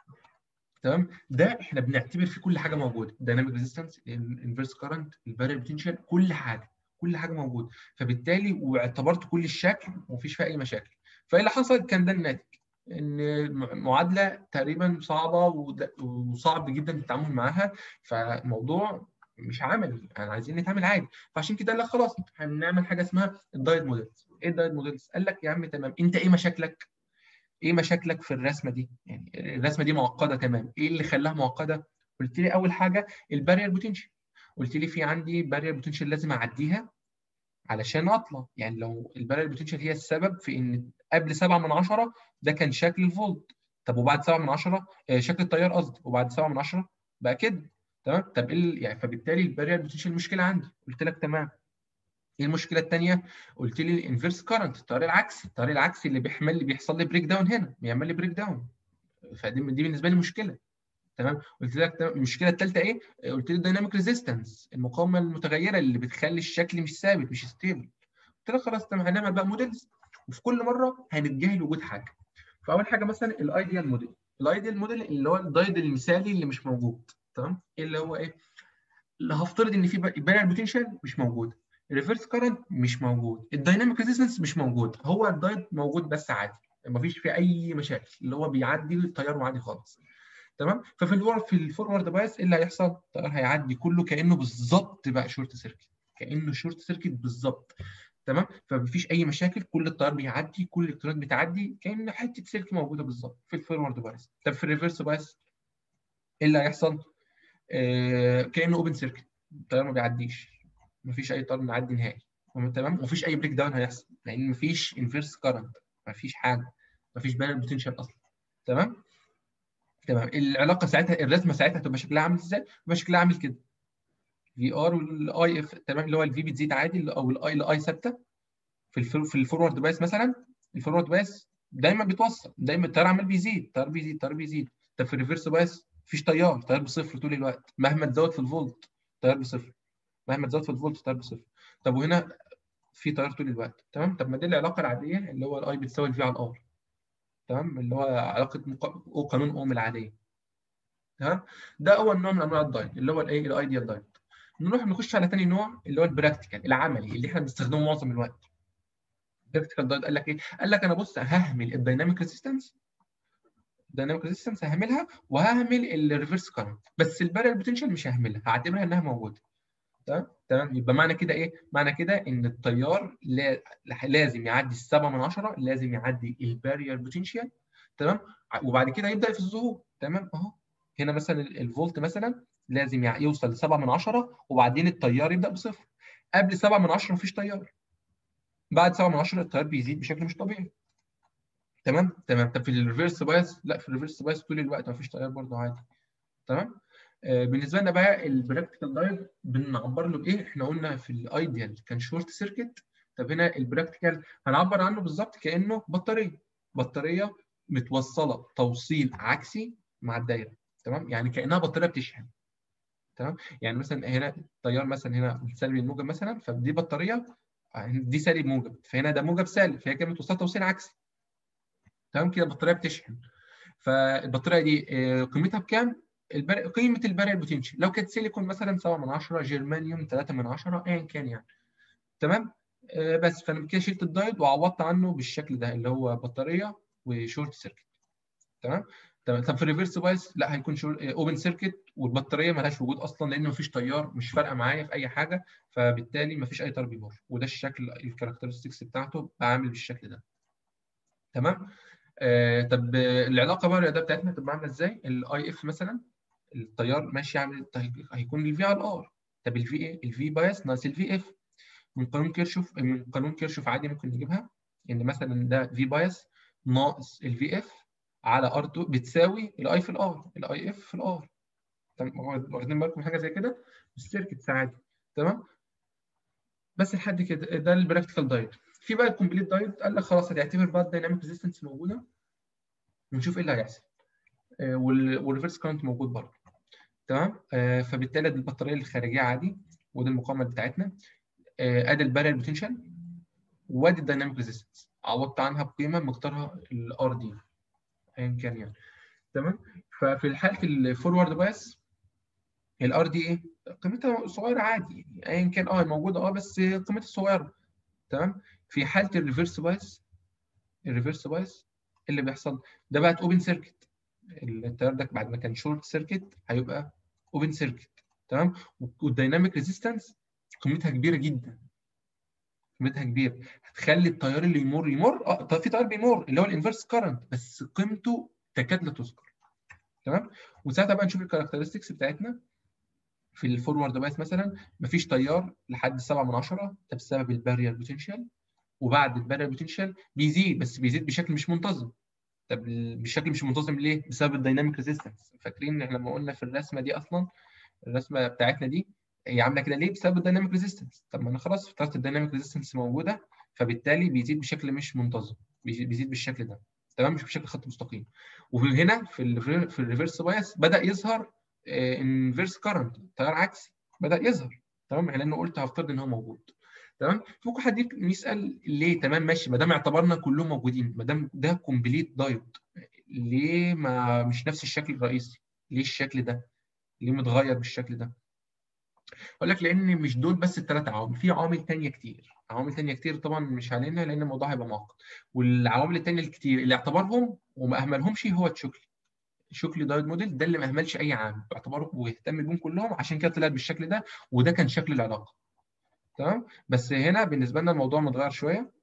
[SPEAKER 1] تمام ده احنا بنعتبر فيه كل حاجه موجوده دايناميك ريزيستنس الانفيرس كارنت الفاريبل بوتنشال كل حاجه كل حاجه موجوده فبالتالي واعتبرت كل الشكل ومفيش فيها اي مشاكل فايه اللي حصل كان ده الناتج ان معادله تقريبا صعبه وصعب جدا التعامل معاها فالموضوع مش عملي يعني عايزين نتعامل عادي فعشان كده قال لك خلاص هنعمل حاجه اسمها الدايت موديلز ايه الدايت موديلز قال لك يا عم تمام انت ايه مشاكلك ايه مشاكلك في الرسمه دي يعني الرسمه دي معقده تمام ايه اللي خلاها معقده قلت لي اول حاجه البارير بوتنشال قلت لي في عندي بارير بوتنشال لازم اعديها علشان اطلع يعني لو البارير بوتنشال هي السبب في ان قبل 7 من 10 ده كان شكل الفولت طب وبعد 7 من 10 شكل التيار قصدي وبعد 7 من 10 بقى كده تمام طب ايه يعني فبالتالي البارير بوتنشال مشكله عندي قلت لك تمام ايه المشكله الثانيه قلت لي الانفيرس كارنت التيار العكسي التيار العكسي اللي بيحمل لي بيحصل لي بريك داون هنا بيعمل لي بريك داون فدي دي بالنسبه لي مشكله تمام قلت لك تمام المشكله الثالثه ايه قلت لي الدايناميك ريزيستنس المقاومه المتغيره اللي بتخلي الشكل مش ثابت مش ستيبل قلت لك خلاص تمام هنعمل بقى موديلز وفي كل مره هنتجاهل وجود حاجه فاول حاجه مثلا الايديال موديل الايديال موديل اللي هو الدايد المثالي اللي مش موجود تمام اللي هو ايه اللي هفترض ان في بارير بوتنشال مش موجود الريفرس كارنت مش موجود الدايناميك ريزيستنس مش موجود هو الدايد موجود بس عادي مفيش فيه اي مشاكل اللي هو بيعدي التيار عادي خالص تمام ففي الورد في الفورورد بايس ايه اللي هيحصل التيار هيعدي كله كانه بالظبط بقى شورت سيركت كانه شورت سيركت بالظبط تمام فمفيش اي مشاكل كل التيار بيعدي كل الالكترونات بتعدي كان حته سلك موجوده بالظبط في الفورورد بايس طب في الريفرس بايس ايه اللي هيحصل آه كانه اوبن سيركت التيار ما بيعديش مفيش اي تيار معدي نهائي تمام ومفيش اي بريك داون هيحصل لان مفيش انفيرس كارنت مفيش حاجه مفيش بارل بوتنشال اصلا تمام تمام العلاقه ساعتها الرسمه ساعتها هتبقى شكلها عامل ازاي؟ يبقى شكلها عامل كده في ار والاي اف تمام اللي هو الفي بتزيد عادي او الاي الاي ثابته في الفور في الفورورد بايس مثلا الفورورد بايس دايما بيتوصل دايما التيار عمال بيزيد التيار بيزيد التيار بيزيد طب في الريفرس بايس مفيش تيار التيار بصفر طول الوقت مهما تزود في الفولت التيار بصفر مهما تزود في الفولت التيار بصفر طب وهنا في تيار طول الوقت تمام طب ما دي العلاقه العاديه اللي هو الاي بتساوي الفي على الار تمام اللي هو علاقه مق... قانون اوم العاديه تمام ده اول نوع من انواع الدايت اللي هو الايه الايديال دايت نروح نخش على ثاني نوع اللي هو البراكتيكال العملي اللي احنا بنستخدمه معظم الوقت البراكتيكال دايت قال لك ايه قال لك انا بص ههمل الدايناميك ريزيستنس الدايناميك ريزيستنس ههملها وههمل الريفرس كارنت بس البارل بوتنشال مش ههملها هعتبرها انها موجوده تمام تمام يبقى معنى كده ايه معنى كده ان التيار لازم يعدي السبعة من عشرة لازم يعدي البارير بوتنشال تمام وبعد كده يبدا في الظهور تمام اهو هنا مثلا الفولت مثلا لازم يوصل ل 7 من 10 وبعدين التيار يبدا بصفر قبل 7 من 10 مفيش تيار بعد 7 من 10 التيار بيزيد بشكل مش طبيعي تمام تمام طب في الريفرس بايس لا في الريفرس بايس طول الوقت مفيش تيار برضه عادي تمام آه بالنسبه لنا بقى البراكتيكال دايت بنعبر له بايه احنا قلنا في الايديال كان شورت سيركت طب هنا البراكتيكال هنعبر عنه بالظبط كانه بطاريه بطاريه متوصله توصيل عكسي مع الدايره تمام يعني كانها بطاريه بتشحن تمام يعني مثلا هنا التيار مثلا هنا سالب الموجب مثلا فدي بطاريه دي سالب موجب فهنا ده موجب سالب فهي كده متوصله توصيل عكسي تمام كده البطاريه بتشحن فالبطاريه دي قيمتها بكام البر... قيمه البارير بوتنشال لو كانت سيليكون مثلا 7 من 10 جرمانيوم 3 من 10 ايا كان يعني تمام آه بس فانا كده شلت الدايود وعوضت عنه بالشكل ده اللي هو بطاريه وشورت سيركت تمام تمام طب في الريفرس بايس لا هيكون اوبن سيركت والبطاريه مالهاش وجود اصلا لان مفيش تيار مش فارقه معايا في اي حاجه فبالتالي مفيش اي تيار بيمر وده الشكل الكاركترستكس بتاعته بعمل بالشكل ده تمام آه طب العلاقه بقى الرياضيه بتاعتنا تبقى عامله ازاي الاي اف مثلا التيار ماشي يعمل هيكون الفي على الار طب الفي ايه الفي بايس ناقص الفي اف من قانون كيرشوف من قانون كيرشوف عادي ممكن نجيبها ان مثلا ده في بايس ناقص الفي اف على ار 2 بتساوي الاي في الار الاي اف في الار تمام واخدين بالكم من حاجه زي كده السيركت عادي تمام بس لحد كده ده البراكتيكال دايت في بقى الكومبليت دايت قال لك خلاص هتعتبر بقى الدايناميك ريزيستنس موجوده ونشوف ايه اللي هيحصل آه والريفرس كارنت موجود برضه تمام آه فبالتالي دي البطاريه الخارجيه عادي ودي المقاومه بتاعتنا آه ادي البارير بوتنشال وادي الدايناميك ريزيستنس عوضت عنها بقيمه مقدارها الار دي ايا كان يعني تمام ففي حاله الفورورد بايس الار دي ايه قيمتها صغيره عادي ايا كان اه موجوده اه بس قيمتها صغيره تمام في حاله الريفرس بايس الريفرس بايس اللي بيحصل ده بقت اوبن سيركت التيار ده بعد ما كان شورت سيركت هيبقى اوبن سيركت تمام والدايناميك ريزيستنس قيمتها كبيره جدا قيمتها كبيره هتخلي التيار اللي يمر يمر اه في تيار بيمر اللي هو الانفرس كارنت بس قيمته تكاد لا تذكر تمام وساعتها بقى نشوف الكاركترستكس بتاعتنا في الفورورد بايس مثلا مفيش تيار لحد 7 من 10 ده بسبب البارير بوتنشال وبعد البارير بوتنشال بيزيد بس بيزيد بشكل مش منتظم طب بشكل مش منتظم ليه؟ بسبب الدايناميك ريزيستنس فاكرين احنا لما قلنا في الرسمه دي اصلا الرسمه بتاعتنا دي هي عامله كده ليه؟ بسبب الدايناميك ريزيستنس طب ما انا خلاص افترضت الدايناميك ريزيستنس موجوده فبالتالي بيزيد بشكل مش منتظم بيزيد بالشكل ده تمام مش بشكل خط مستقيم وهنا في ال في الريفرس بايس بدا يظهر انفيرس كارنت تيار عكسي بدا يظهر تمام لانه قلت هفترض ان هو موجود تمام ممكن حد يسال ليه تمام ماشي ما دام اعتبرنا كلهم موجودين ما دام ده كومبليت دايود ليه ما مش نفس الشكل الرئيسي ليه الشكل ده ليه متغير بالشكل ده اقول لك لان مش دول بس الثلاث عوامل في عوامل ثانيه كتير عوامل ثانيه كتير طبعا مش علينا لان الموضوع هيبقى معقد والعوامل الثانيه الكتير اللي اعتبرهم وما اهملهمش هو الشكل شكل دايود موديل ده اللي ما اهملش اي عامل باعتباره واهتم بيهم كلهم عشان كده طلعت بالشكل ده وده كان شكل العلاقه تمام بس هنا بالنسبه لنا الموضوع متغير شويه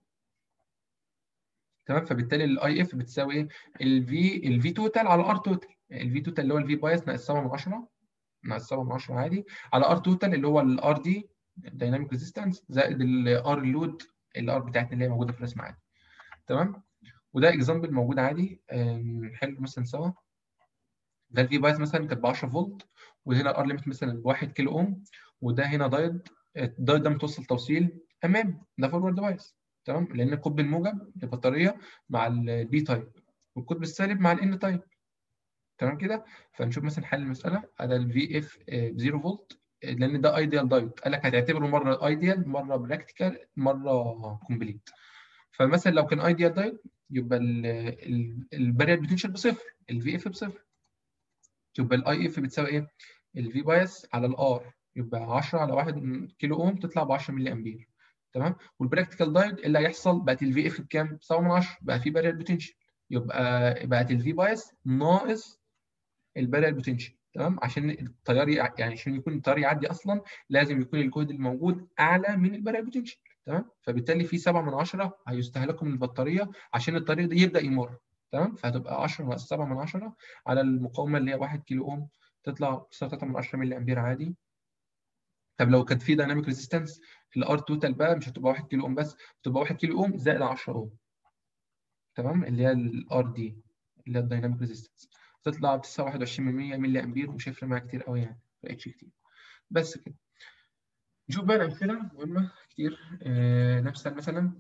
[SPEAKER 1] تمام فبالتالي الاي اف بتساوي ايه الفي الفي توتال على ار توتال الفي توتال اللي هو الفي بايس ناقص 7 من 10 ناقص 7 من 10 عادي على ار توتال اللي هو الار دي الدايناميك ريزيستنس زائد الار لود الار بتاعتنا اللي هي موجوده في الرسم عادي تمام وده اكزامبل موجود عادي نحل مثلا سوا ده الفي بايس مثلا كانت ب 10 فولت وهنا الار ليميت مثلا ب 1 كيلو اوم وده هنا دايود الدايود ده متوصل توصيل امام ده فورورد بايس تمام لان القطب الموجب للبطاريه مع البي تايب والقطب السالب مع الان تايب تمام كده فنشوف مثلا حل المساله هذا الفي اف ب 0 فولت لان ده ايديال دايود قال لك هتعتبره مره ايديال مره براكتيكال مره كومبليت فمثلا لو كان ايديال دايود يبقى البارير بوتنشال بصفر الفي اف بصفر يبقى الاي اف بتساوي ايه؟ الفي بايس على الار يبقى 10 على 1 كيلو اوم تطلع ب 10 ملي امبير تمام والبراكتيكال دايود اللي هيحصل بقت الفي اف بكام؟ 7 من 10 بقى في بارير بوتنشال يبقى بقت الفي بايس ناقص البارير بوتنشال تمام عشان التيار يعني عشان يكون التيار يعدي اصلا لازم يكون الجهد الموجود اعلى من البارير بوتنشال تمام فبالتالي في 7 من 10 هيستهلكوا من البطاريه عشان الطريق ده يبدا يمر تمام فهتبقى 10 ناقص 7 من 10 على المقاومه اللي هي 1 كيلو اوم تطلع 3 من 10 ملي امبير عادي طب لو كانت في دايناميك ريزيستنس الار توتال بقى مش هتبقى 1 كيلو اوم بس هتبقى 1 كيلو اوم زائد 10 اوم تمام اللي هي الار دي اللي هي الدايناميك ريزيستنس تطلع بتساوي 21 ملي امبير ومش هيفرق معايا كتير قوي يعني ما بقتش كتير بس كده نشوف بقى الامثله مهمه كتير آه نفس مثلا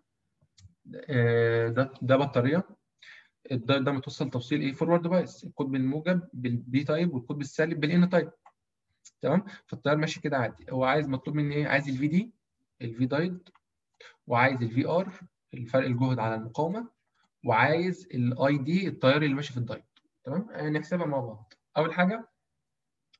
[SPEAKER 1] آه ده ده بطاريه الدايت ده متوصل توصيل ايه فورورد بايس القطب الموجب بالبي تايب والقطب السالب بالان تايب تمام فالتيار ماشي كده عادي هو عايز مطلوب مني ايه عايز الفي دي الفي دايد وعايز الفي ار الفرق الجهد على المقاومه وعايز الاي دي التيار اللي ماشي في الدايت تمام نحسبها مع بعض اول حاجه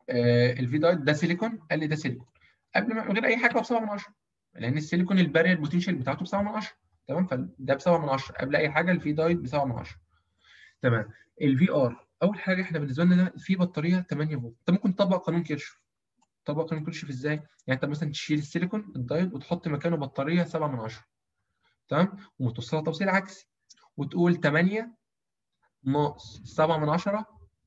[SPEAKER 1] آه الفي دايت ده سيليكون قال لي ده سيليكون قبل ما من غير اي حاجه ب 7 من 10 لان السيليكون البارير بوتنشال بتاعته ب 7 من 10 تمام فده ب 7 من 10 قبل اي حاجه الفي دايت ب 7 من 10 تمام الفي ار اول حاجه احنا بالنسبه لنا ده في بطاريه 8 فولت انت ممكن تطبق قانون كيرشوف تطبق قانون كيرشوف ازاي يعني انت مثلا تشيل السيليكون الدايت وتحط مكانه بطاريه 7 من 10 تمام وتوصلها توصيل عكسي وتقول 8 ناقص 7 من 10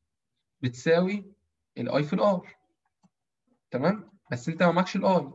[SPEAKER 1] بتساوي الاي في الار تمام بس انت ما معكش الاي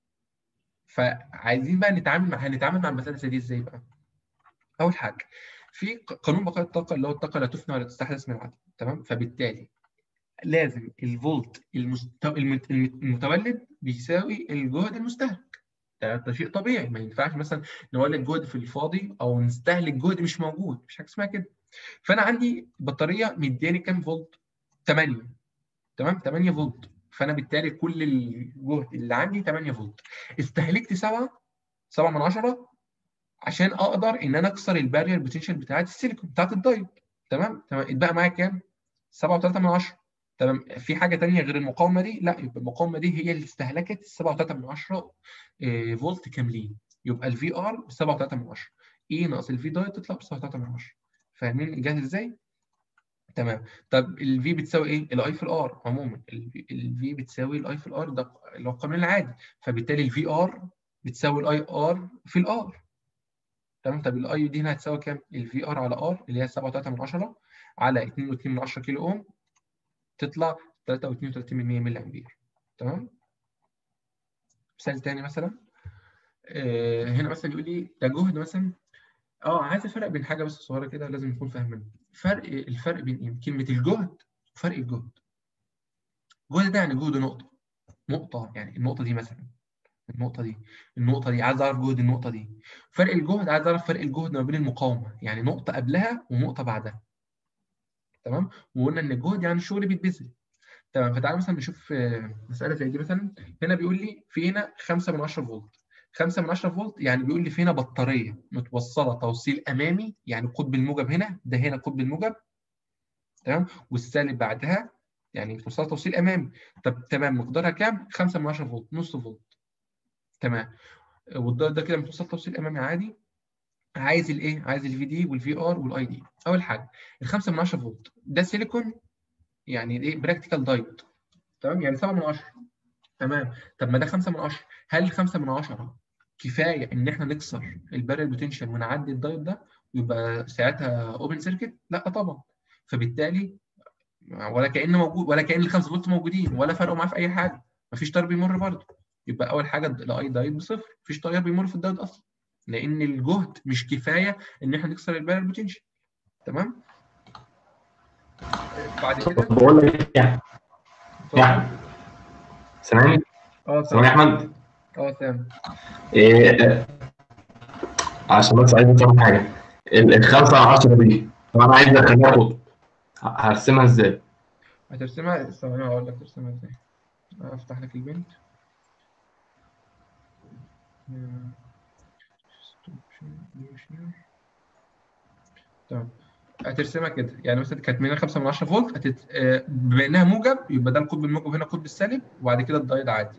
[SPEAKER 1] فعايزين بقى نتعامل مع هنتعامل مع المساله زي دي ازاي بقى اول حاجه في قانون بقاء الطاقه اللي هو الطاقه لا تفنى ولا تستحدث من العدم تمام فبالتالي لازم الفولت المست... المت... المتولد بيساوي الجهد المستهلك ده, ده شيء طبيعي ما ينفعش مثلا نولد جهد في الفاضي او نستهلك جهد مش موجود مش حاجه اسمها كده فانا عندي بطاريه مدياني كام فولت 8 تمام 8 فولت فانا بالتالي كل الجهد اللي عندي 8 فولت استهلكت 7 7 من 10 عشان اقدر ان انا اكسر البارير بوتنشال بتاعت السيليكون بتاعت الدايت تمام تمام اتبقى معايا كام 7.3 من 10 تمام في حاجه ثانيه غير المقاومه دي لا يبقى المقاومه دي هي اللي استهلكت 7.3 من 10 فولت كاملين يبقى الفي ار ب 7.3 من 10 اي ناقص الفي دايت تطلع ب 7.3 من 10 فاهمين جاهز ازاي تمام طب الفي بتساوي ايه الاي في الار عموما الفي بتساوي الاي في الار ده اللي هو القانون العادي فبالتالي الفي ار بتساوي الاي ار في الار تمام طب الاي دي هنا هتساوي كام الفي ار على ار اللي هي 7.3 من 10 على 2.2 من 10 كيلو اوم تطلع 3.32 ملي امبير تمام مثال تاني مثلا آه هنا مثلا يقول لي ده جهد مثلا اه عايز افرق بين حاجه بس صغيره كده لازم نكون فاهمينها فرق الفرق بين ايه كلمه الجهد وفرق الجهد الجهد ده يعني جهد نقطه نقطه يعني النقطه دي مثلا النقطه دي النقطه دي عايز اعرف جهد النقطه دي فرق الجهد عايز اعرف فرق الجهد ما بين المقاومه يعني نقطه قبلها ونقطه بعدها تمام وقلنا ان الجهد يعني الشغل بيتبذل تمام فتعالى مثلا نشوف مساله زي دي مثلا هنا بيقول لي في هنا 5 من 10 فولت 5 من 10 فولت يعني بيقول لي في هنا بطاريه متوصله توصيل امامي يعني قطب الموجب هنا ده هنا قطب الموجب تمام والسالب بعدها يعني متوصله توصيل امامي طب تمام مقدارها كام 5 من 10 فولت نص فولت تمام والضغط ده كده متوصل توصيل امامي عادي عايز الايه عايز الفي دي والفي ار والاي دي اول حاجه ال 5 من 10 فولت ده سيليكون يعني ايه براكتيكال دايت تمام يعني 7 من 10 تمام طب ما ده 5 من 10 هل 5 من 10 كفايه ان احنا نكسر البارير بوتنشال ونعدي الدايت ده ويبقى ساعتها اوبن سيركت لا طبعا فبالتالي ولا كانه موجود ولا كان ال 5 فولت موجودين ولا فرقوا معاه في اي حاجه مفيش تيار بيمر برضه يبقى اول حاجه الاي دايت بصفر مفيش تيار بيمر في الدايت اصلا لان الجهد مش كفايه ان احنا نكسر البارير بوتنشال تمام بعد كده
[SPEAKER 3] بقول لك يعني يعني سامعني
[SPEAKER 1] اه
[SPEAKER 3] سامعني يا احمد
[SPEAKER 1] اه سام
[SPEAKER 3] إيه عشان بس عايز افهم حاجه ال- الخمسة على 10 دي طب انا عايز اخليها قطب ه- هرسمها ازاي؟
[SPEAKER 1] هترسمها ثواني هقول لك ترسمها ازاي افتح لك البنت تمام هترسمها كده يعني مثلا كانت من 5 من 10 فولت هتت... آه، بما انها موجب يبقى ده القطب الموجب هنا القطب السالب وبعد كده الدايد عادي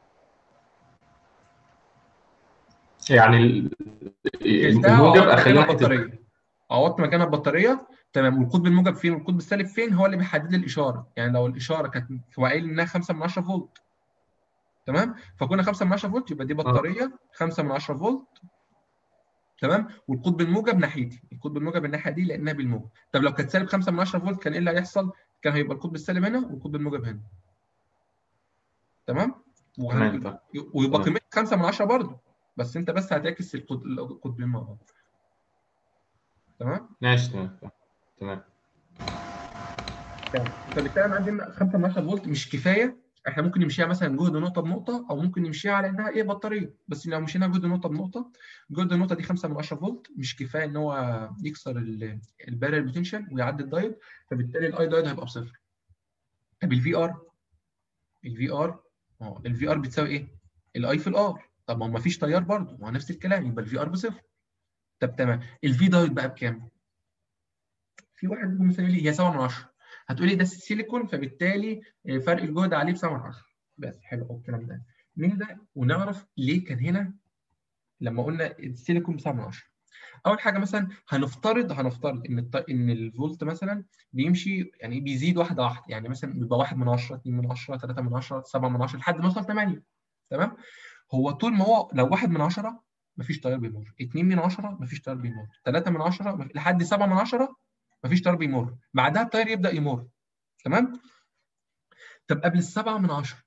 [SPEAKER 3] يعني ال-
[SPEAKER 1] شلتها
[SPEAKER 3] الموجب
[SPEAKER 1] وعوضت
[SPEAKER 3] اخليها
[SPEAKER 1] مكانها
[SPEAKER 3] حته
[SPEAKER 1] بطاريه عوضت مكانها ببطاريه تمام والقطب الموجب فين والقطب السالب فين هو اللي بيحدد لي الاشاره يعني لو الاشاره كانت هو قايل انها 5 من 10 فولت تمام فكنا 5 من 10 فولت يبقى دي بطاريه 5 من 10 فولت تمام والقطب الموجب ناحيتي القطب الموجب الناحيه دي لانها بالموجب طب لو كانت سالب 5 من 10 فولت كان ايه اللي هيحصل كان هيبقى القطب السالب هنا والقطب الموجب هنا تمام وهن-
[SPEAKER 3] تمام طيب.
[SPEAKER 1] ويبقى
[SPEAKER 3] تمام.
[SPEAKER 1] قيمتها 5 من 10 برضه بس انت بس هتعكس القط- القطبين مع بعض تمام
[SPEAKER 3] ماشي تمام تمام
[SPEAKER 1] تمام فبالتالي انا عندي 5 من 10 فولت مش كفايه احنا ممكن نمشيها مثلا جهد نقطه بنقطه او ممكن نمشيها على انها ايه بطاريه بس لو مشينا جهد نقطه بنقطه جهد النقطه دي 5 من 10 فولت مش كفايه ان هو يكسر البارير بوتنشال ويعدي الدايد فبالتالي الاي دايد هيبقى بصفر طب الفي ار الفي ار اه الفي ار بتساوي ايه؟ الاي في الار طب ما هو مفيش تيار برضه ما هو نفس الكلام يبقى الفي ار بصفر طب تمام الفي دايت بقى بكام؟ في واحد ممكن مثلا يقول لي هي 7 من 10 هتقولي ده السيليكون فبالتالي آه، فرق الجهد عليه ب 7 من 10 بس حلو قوي الكلام ده نهدى ونعرف ليه كان هنا لما قلنا السيليكون ب 7 من 10 اول حاجه مثلا هنفترض هنفترض ان الط... ان الفولت مثلا بيمشي يعني بيزيد واحده واحده يعني مثلا بيبقى 1 من 10 2 من 10 3 من 10 7 من 10 لحد ما يوصل 8 تمام هو طول ما هو لو 1 من 10 مفيش تيار بيمر 2 من 10 مفيش تيار بيمر 3 من 10 مف... لحد 7 من 10 مفيش تيار بيمر بعدها التيار يبدا يمر تمام طب قبل السبعة من 10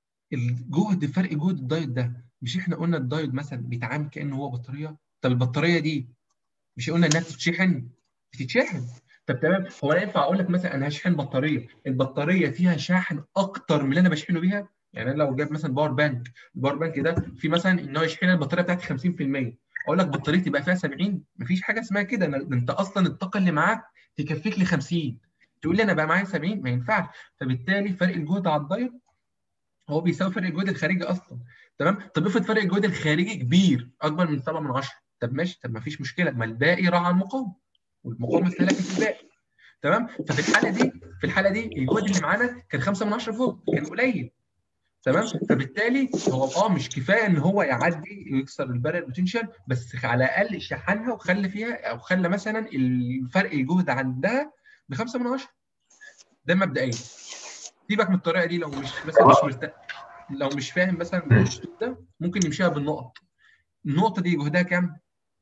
[SPEAKER 1] الجهد فرق جهد الدايود ده مش احنا قلنا الدايود مثلا بيتعامل كانه هو بطاريه طب البطاريه دي مش قلنا انها بتتشحن بتتشحن طب تمام هو انا ينفع اقول لك مثلا انا هشحن بطاريه البطاريه فيها شاحن اكتر من اللي انا بشحنه بيها يعني انا لو جاب مثلا باور بانك الباور بانك ده في مثلا ان هو يشحن البطاريه بتاعتي 50% اقول لك بطاريتي بقى فيها 70 مفيش حاجه اسمها كده أنا- ده انت اصلا الطاقه اللي معاك تكفيك ل 50 تقول لي انا بقى معايا 70 ما ينفعش فبالتالي فرق الجهد على الدايود هو بيساوي فرق الجهد الخارجي اصلا تمام طب افرض فرق الجهد الخارجي كبير اكبر من 7 من 10 طب ماشي طب ما فيش مشكله ما الباقي راح على المقاومه والمقاومه استهلكت الباقي تمام ففي الحاله دي في الحاله دي الجهد اللي معانا كان 5 من 10 فولت كان قليل تمام فبالتالي هو اه مش كفايه ان هو يعدي ويكسر البارير بوتنشال بس على الاقل شحنها وخلى فيها او خلى مثلا الفرق الجهد عندها ب 5 من 10 ده مبدئيا سيبك من الطريقه دي لو مش مثلا مش مرتاح لو مش فاهم مثلا الاسلوب ده ممكن نمشيها بالنقط النقطه دي جهدها كام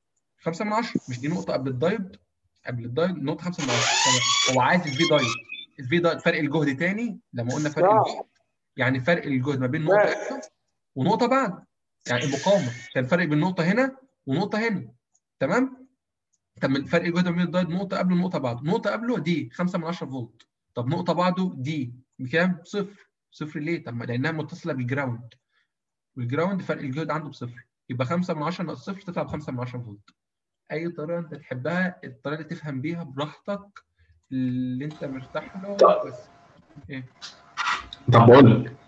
[SPEAKER 1] 5 من 10 مش دي نقطه قبل الدايود قبل الدايود نقطه 5 من 10 تمام. هو عايز الفي دايود الفي دايود فرق الجهد تاني لما قلنا فرق الجهد يعني فرق الجهد ما بين نقطه قبله ونقطه بعد يعني المقاومه كان فرق بين نقطه هنا ونقطه هنا تمام طب فرق الجهد ما بين الدايود نقطه قبله ونقطه بعده نقطه قبله دي 5 من 10 فولت طب نقطه بعده دي بكام صفر صفر ليه طب ما لانها متصله بالجراوند والجراوند فرق الجهد عنده بصفر يبقى 5 من 10 ناقص صفر تطلع ب 5 من 10 فولت اي طريقه انت تحبها الطريقه اللي تفهم بيها براحتك اللي انت مرتاح له
[SPEAKER 3] طب.
[SPEAKER 1] بس ايه
[SPEAKER 3] طب بقول لك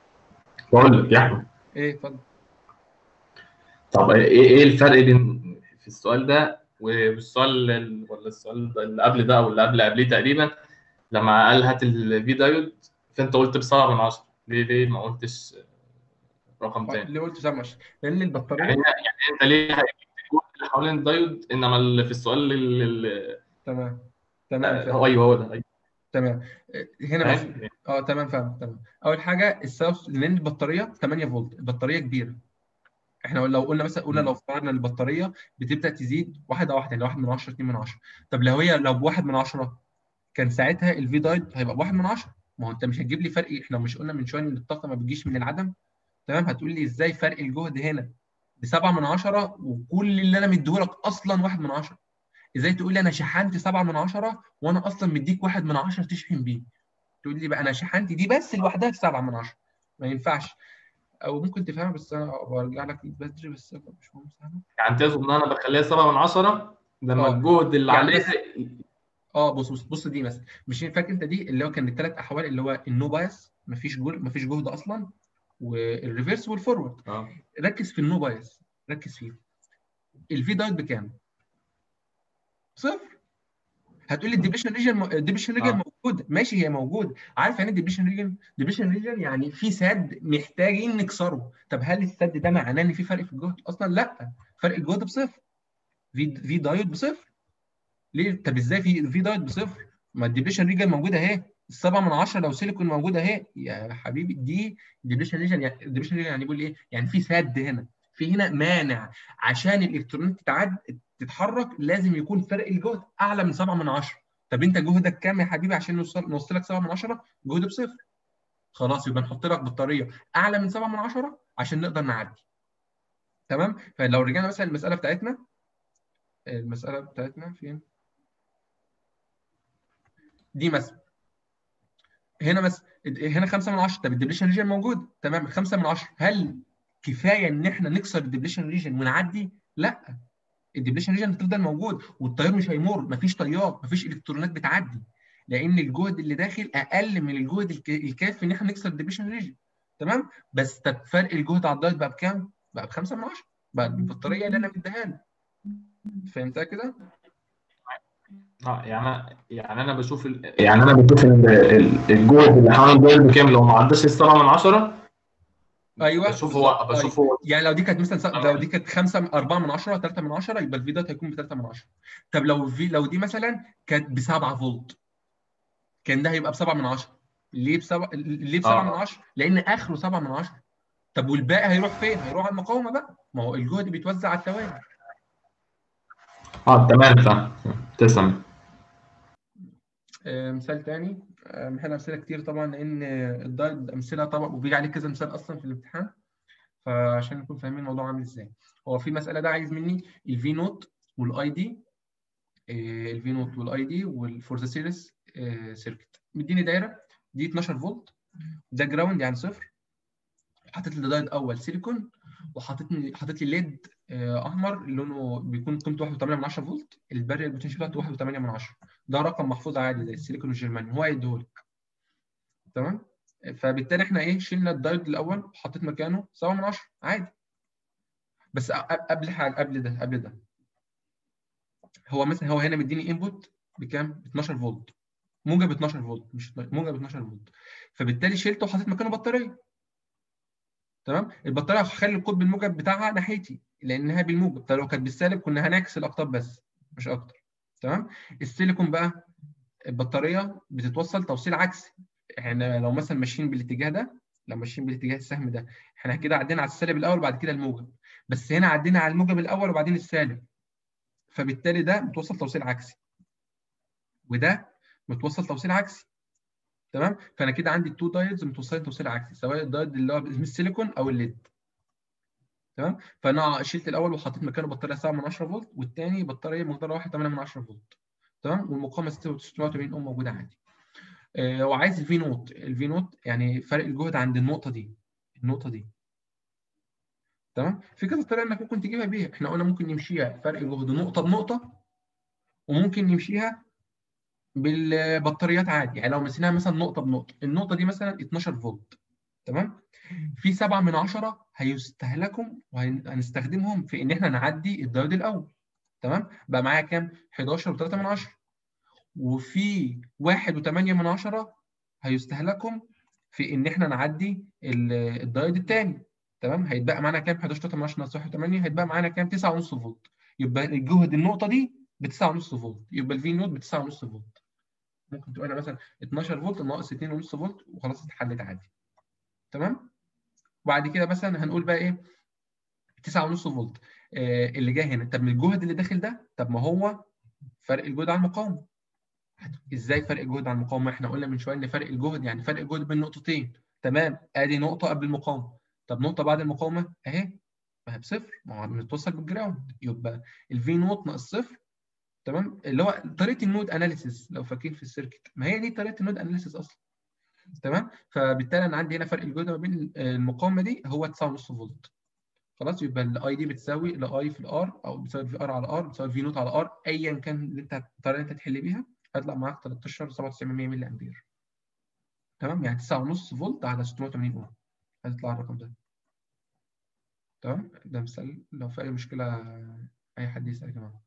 [SPEAKER 3] بقول لك يا احمد
[SPEAKER 1] ايه اتفضل
[SPEAKER 3] طب ايه ايه الفرق بين في السؤال ده والسؤال ال- ولا السؤال اللي قبل ده او اللي قبل قبليه تقريبا لما قال هات الفي دايود فانت قلت بسبعة من عشرة ليه ليه ما قلتش رقم تاني
[SPEAKER 1] ليه قلت 7 لان
[SPEAKER 3] يعني
[SPEAKER 1] البطاريه
[SPEAKER 3] يعني انت ليه هيجيب الجهد اللي حوالين الدايود انما اللي في السؤال اللي اللي-
[SPEAKER 1] تمام تمام فاهم
[SPEAKER 3] هو ايوه هو ده أيوة.
[SPEAKER 1] تمام هنا مثلا
[SPEAKER 3] فاهم؟
[SPEAKER 1] اه تمام فاهم تمام اول حاجه السبب لان البطاريه 8 فولت البطاريه كبيره احنا لو قلنا مثلا قلنا لو افترضنا البطاريه بتبدا تزيد واحده واحده يعني 1 من 10 2 من 10 طب لو هي لو بواحد من 10 كان ساعتها الفي دايد هيبقى بواحد من 10 ما هو انت مش هتجيب لي فرق احنا مش قلنا من شويه ان الطاقه ما بتجيش من العدم تمام هتقول لي ازاي فرق الجهد هنا ب 7 من 10 وكل اللي انا مديهولك اصلا 1 من 10 ازاي تقول لي انا شحنت 7 من 10 وانا اصلا مديك 1 من 10 تشحن بيه تقول لي بقى انا شحنت دي بس لوحدها ب 7 من 10 ما ينفعش او ممكن تفهمها بس انا برجع لك بدري بس مش مهم تفهمها
[SPEAKER 3] يعني تقصد ان انا بخليها سبعة من عشرة لما
[SPEAKER 1] آه.
[SPEAKER 3] الجهد اللي
[SPEAKER 1] يعني
[SPEAKER 3] عليها
[SPEAKER 1] بس- اه بص بص بص دي مثلا مش فاكر انت دي اللي هو كان الثلاث احوال اللي هو النو بايس مفيش جهد مفيش جهد اصلا والريفرس والفورورد
[SPEAKER 3] اه
[SPEAKER 1] ركز في النو بايس ركز فيه الفي دايت بكام؟ صفر هتقول لي الديبريشن ريجن الديبريشن ريجن
[SPEAKER 3] آه.
[SPEAKER 1] موجود ماشي هي موجود عارف يعني الديبريشن ريجن الديبريشن ريجن يعني في سد محتاجين نكسره طب هل السد ده معناه ان في فرق في الجهد اصلا لا فرق الجهد بصفر في في دايود بصفر ليه طب ازاي في في دايود بصفر ما الديبريشن ريجن موجوده اهي السبعة من عشرة لو سيليكون موجودة اهي يا حبيبي دي ديبريشن ريجن يعني الديبريشن ريجن يعني بيقول ايه؟ يعني في سد هنا في هنا مانع عشان الالكترونات تتعد تتحرك لازم يكون فرق الجهد اعلى من 7 من 10 طب انت جهدك كام يا حبيبي عشان نوصل نوصل لك 7 من 10 جهد بصفر خلاص يبقى نحط لك بطاريه اعلى من 7 من 10 عشان نقدر نعدي تمام فلو رجعنا مثلا المساله بتاعتنا المساله بتاعتنا فين دي مثلا هنا مثلا هنا 5 من 10 طب الدبليشن ريجن موجود تمام 5 من 10 هل كفايه ان احنا نكسر الدبليشن ريجن ونعدي لا الدبليشن ريجن هتفضل موجود والتيار مش هيمر مفيش تيار مفيش الكترونات بتعدي لان الجهد اللي داخل اقل من الجهد الك- الكافي ان احنا نكسر الدبليشن ريجن تمام بس طب فرق الجهد على الدايت بقى بكام؟ بقى ب 5 من 10 بقى بالبطاريه اللي انا مديها له فهمتها كده؟
[SPEAKER 3] اه يعني يعني انا بشوف ال... يعني انا بشوف ال- ال- الجهد اللي حوالين الدايل بكام لو ما عداش السبعة من عشرة
[SPEAKER 1] ايوه
[SPEAKER 3] بشوف هو
[SPEAKER 1] بالظبط.
[SPEAKER 3] بشوف هو
[SPEAKER 1] يعني لو دي كانت مثلا س-
[SPEAKER 3] آه.
[SPEAKER 1] لو دي كانت 5 4 من 10 3 من 10 يبقى الفي دوت هيكون ب 3 من 10 طب لو في لو دي مثلا كانت ب 7 فولت كان ده هيبقى ب 7 من 10 ليه ب 7 ليه ب 7
[SPEAKER 3] آه.
[SPEAKER 1] من 10 لان اخره 7 من 10 طب والباقي هيروح فين هيروح على المقاومه بقى ما هو الجهد بيتوزع على التوالي
[SPEAKER 3] اه تمام فاهم تسلم
[SPEAKER 1] آه، مثال تاني آه، محتاج امثله كتير طبعا لان آه، الدايت امثله طبعا وبيجي عليه كذا مثال اصلا في الامتحان فعشان نكون فاهمين الموضوع عامل ازاي هو في مساله ده عايز مني الفي نوت والاي دي الفي نوت والاي دي والفور ذا سيريس سيركت مديني دايره دي 12 فولت ده جراوند يعني صفر حاطط لي دايت اول سيليكون وحاطط لي حاطط لي ليد آه، احمر لونه بيكون قيمته 1.8 من 10 فولت البارير بوتنشال بتاعته 1.8 من 10 ده رقم محفوظ عادي زي السيليكون والجرمانيوم هو هيديهولك تمام فبالتالي احنا ايه شلنا الدايود الاول وحطيت مكانه 7 من 10 عادي بس أ- أ- قبل حاجه قبل ده قبل ده هو مثلا هو هنا مديني انبوت بكام؟ ب 12 فولت موجب 12 فولت مش موجب 12 فولت فبالتالي شلته وحطيت مكانه بطاريه تمام البطاريه هخلي القطب الموجب بتاعها ناحيتي لانها بالموجب طب لو كانت بالسالب كنا هنعكس الاقطاب بس مش اكتر تمام السيليكون بقى البطاريه بتتوصل توصيل عكسي احنا لو مثلا ماشيين بالاتجاه ده لو ماشيين بالاتجاه السهم ده احنا كده عدينا على السالب الاول وبعد كده الموجب بس هنا عدينا على الموجب الاول وبعدين السالب فبالتالي ده متوصل توصيل عكسي وده متوصل توصيل عكسي تمام فانا كده عندي التو دايودز متوصلين توصيل عكسي سواء الدايود اللي هو باسم السيليكون او الليد تمام فانا شلت الاول وحطيت مكانه بطاريه 7 من 10 فولت والثاني بطاريه مقدارها 1.8 من 10 فولت تمام والمقاومه 680 اوم موجوده عادي آه وعايز الفي نوت الفي نوت يعني فرق الجهد عند النقطه دي النقطه دي تمام في كذا طريقه انك ممكن تجيبها بيها احنا قلنا ممكن نمشيها فرق جهد نقطه بنقطه وممكن نمشيها بالبطاريات عادي يعني لو مسكناها مثلا نقطه بنقطه النقطه دي مثلا 12 فولت تمام في 7 من 10 هيستهلكوا وهنستخدمهم في ان احنا نعدي الدايود الاول تمام بقى معايا كام 11 و3 من 10 وفي 1 و8 من 10 هيستهلكوا في ان احنا نعدي ال- الدايود الثاني تمام هيتبقى معانا كام 11 من 10 ناقص 1 8 هيتبقى معانا كام 9.5 فولت يبقى الجهد النقطه دي ب 9.5 فولت يبقى الفي نوت ب 9.5 فولت ممكن تبقى مثلا 12 فولت ناقص 2.5 فولت وخلاص اتحلت عادي تمام وبعد كده مثلا هنقول بقى ايه 9.5 فولت آه اللي جاي هنا طب من الجهد اللي داخل ده طب ما هو فرق الجهد عن المقاومه ازاي فرق الجهد عن المقاومه احنا قلنا من شويه ان فرق الجهد يعني فرق الجهد بين نقطتين تمام ادي نقطه قبل المقاومه طب نقطه بعد المقاومه اهي ما هي بصفر ما هو متوصل بالجراوند يبقى الفي نوت ناقص صفر تمام اللي هو طريقه النود اناليسيس لو فاكرين في السيركت ما هي دي طريقه النود اناليسيس اصلا تمام فبالتالي انا عندي هنا فرق الجهد ما بين المقاومه دي هو 9.5 فولت خلاص يبقى الاي دي بتساوي الاي في الار او بتساوي في ار على ار بتساوي في نوت على ار ايا كان اللي انت الطريقه اللي انت تحل بيها هيطلع معاك 13 97 ملي امبير تمام يعني 9.5 فولت على 680 اوم هيطلع الرقم ده تمام ده مثال لو في اي مشكله اي حد يسال يا جماعه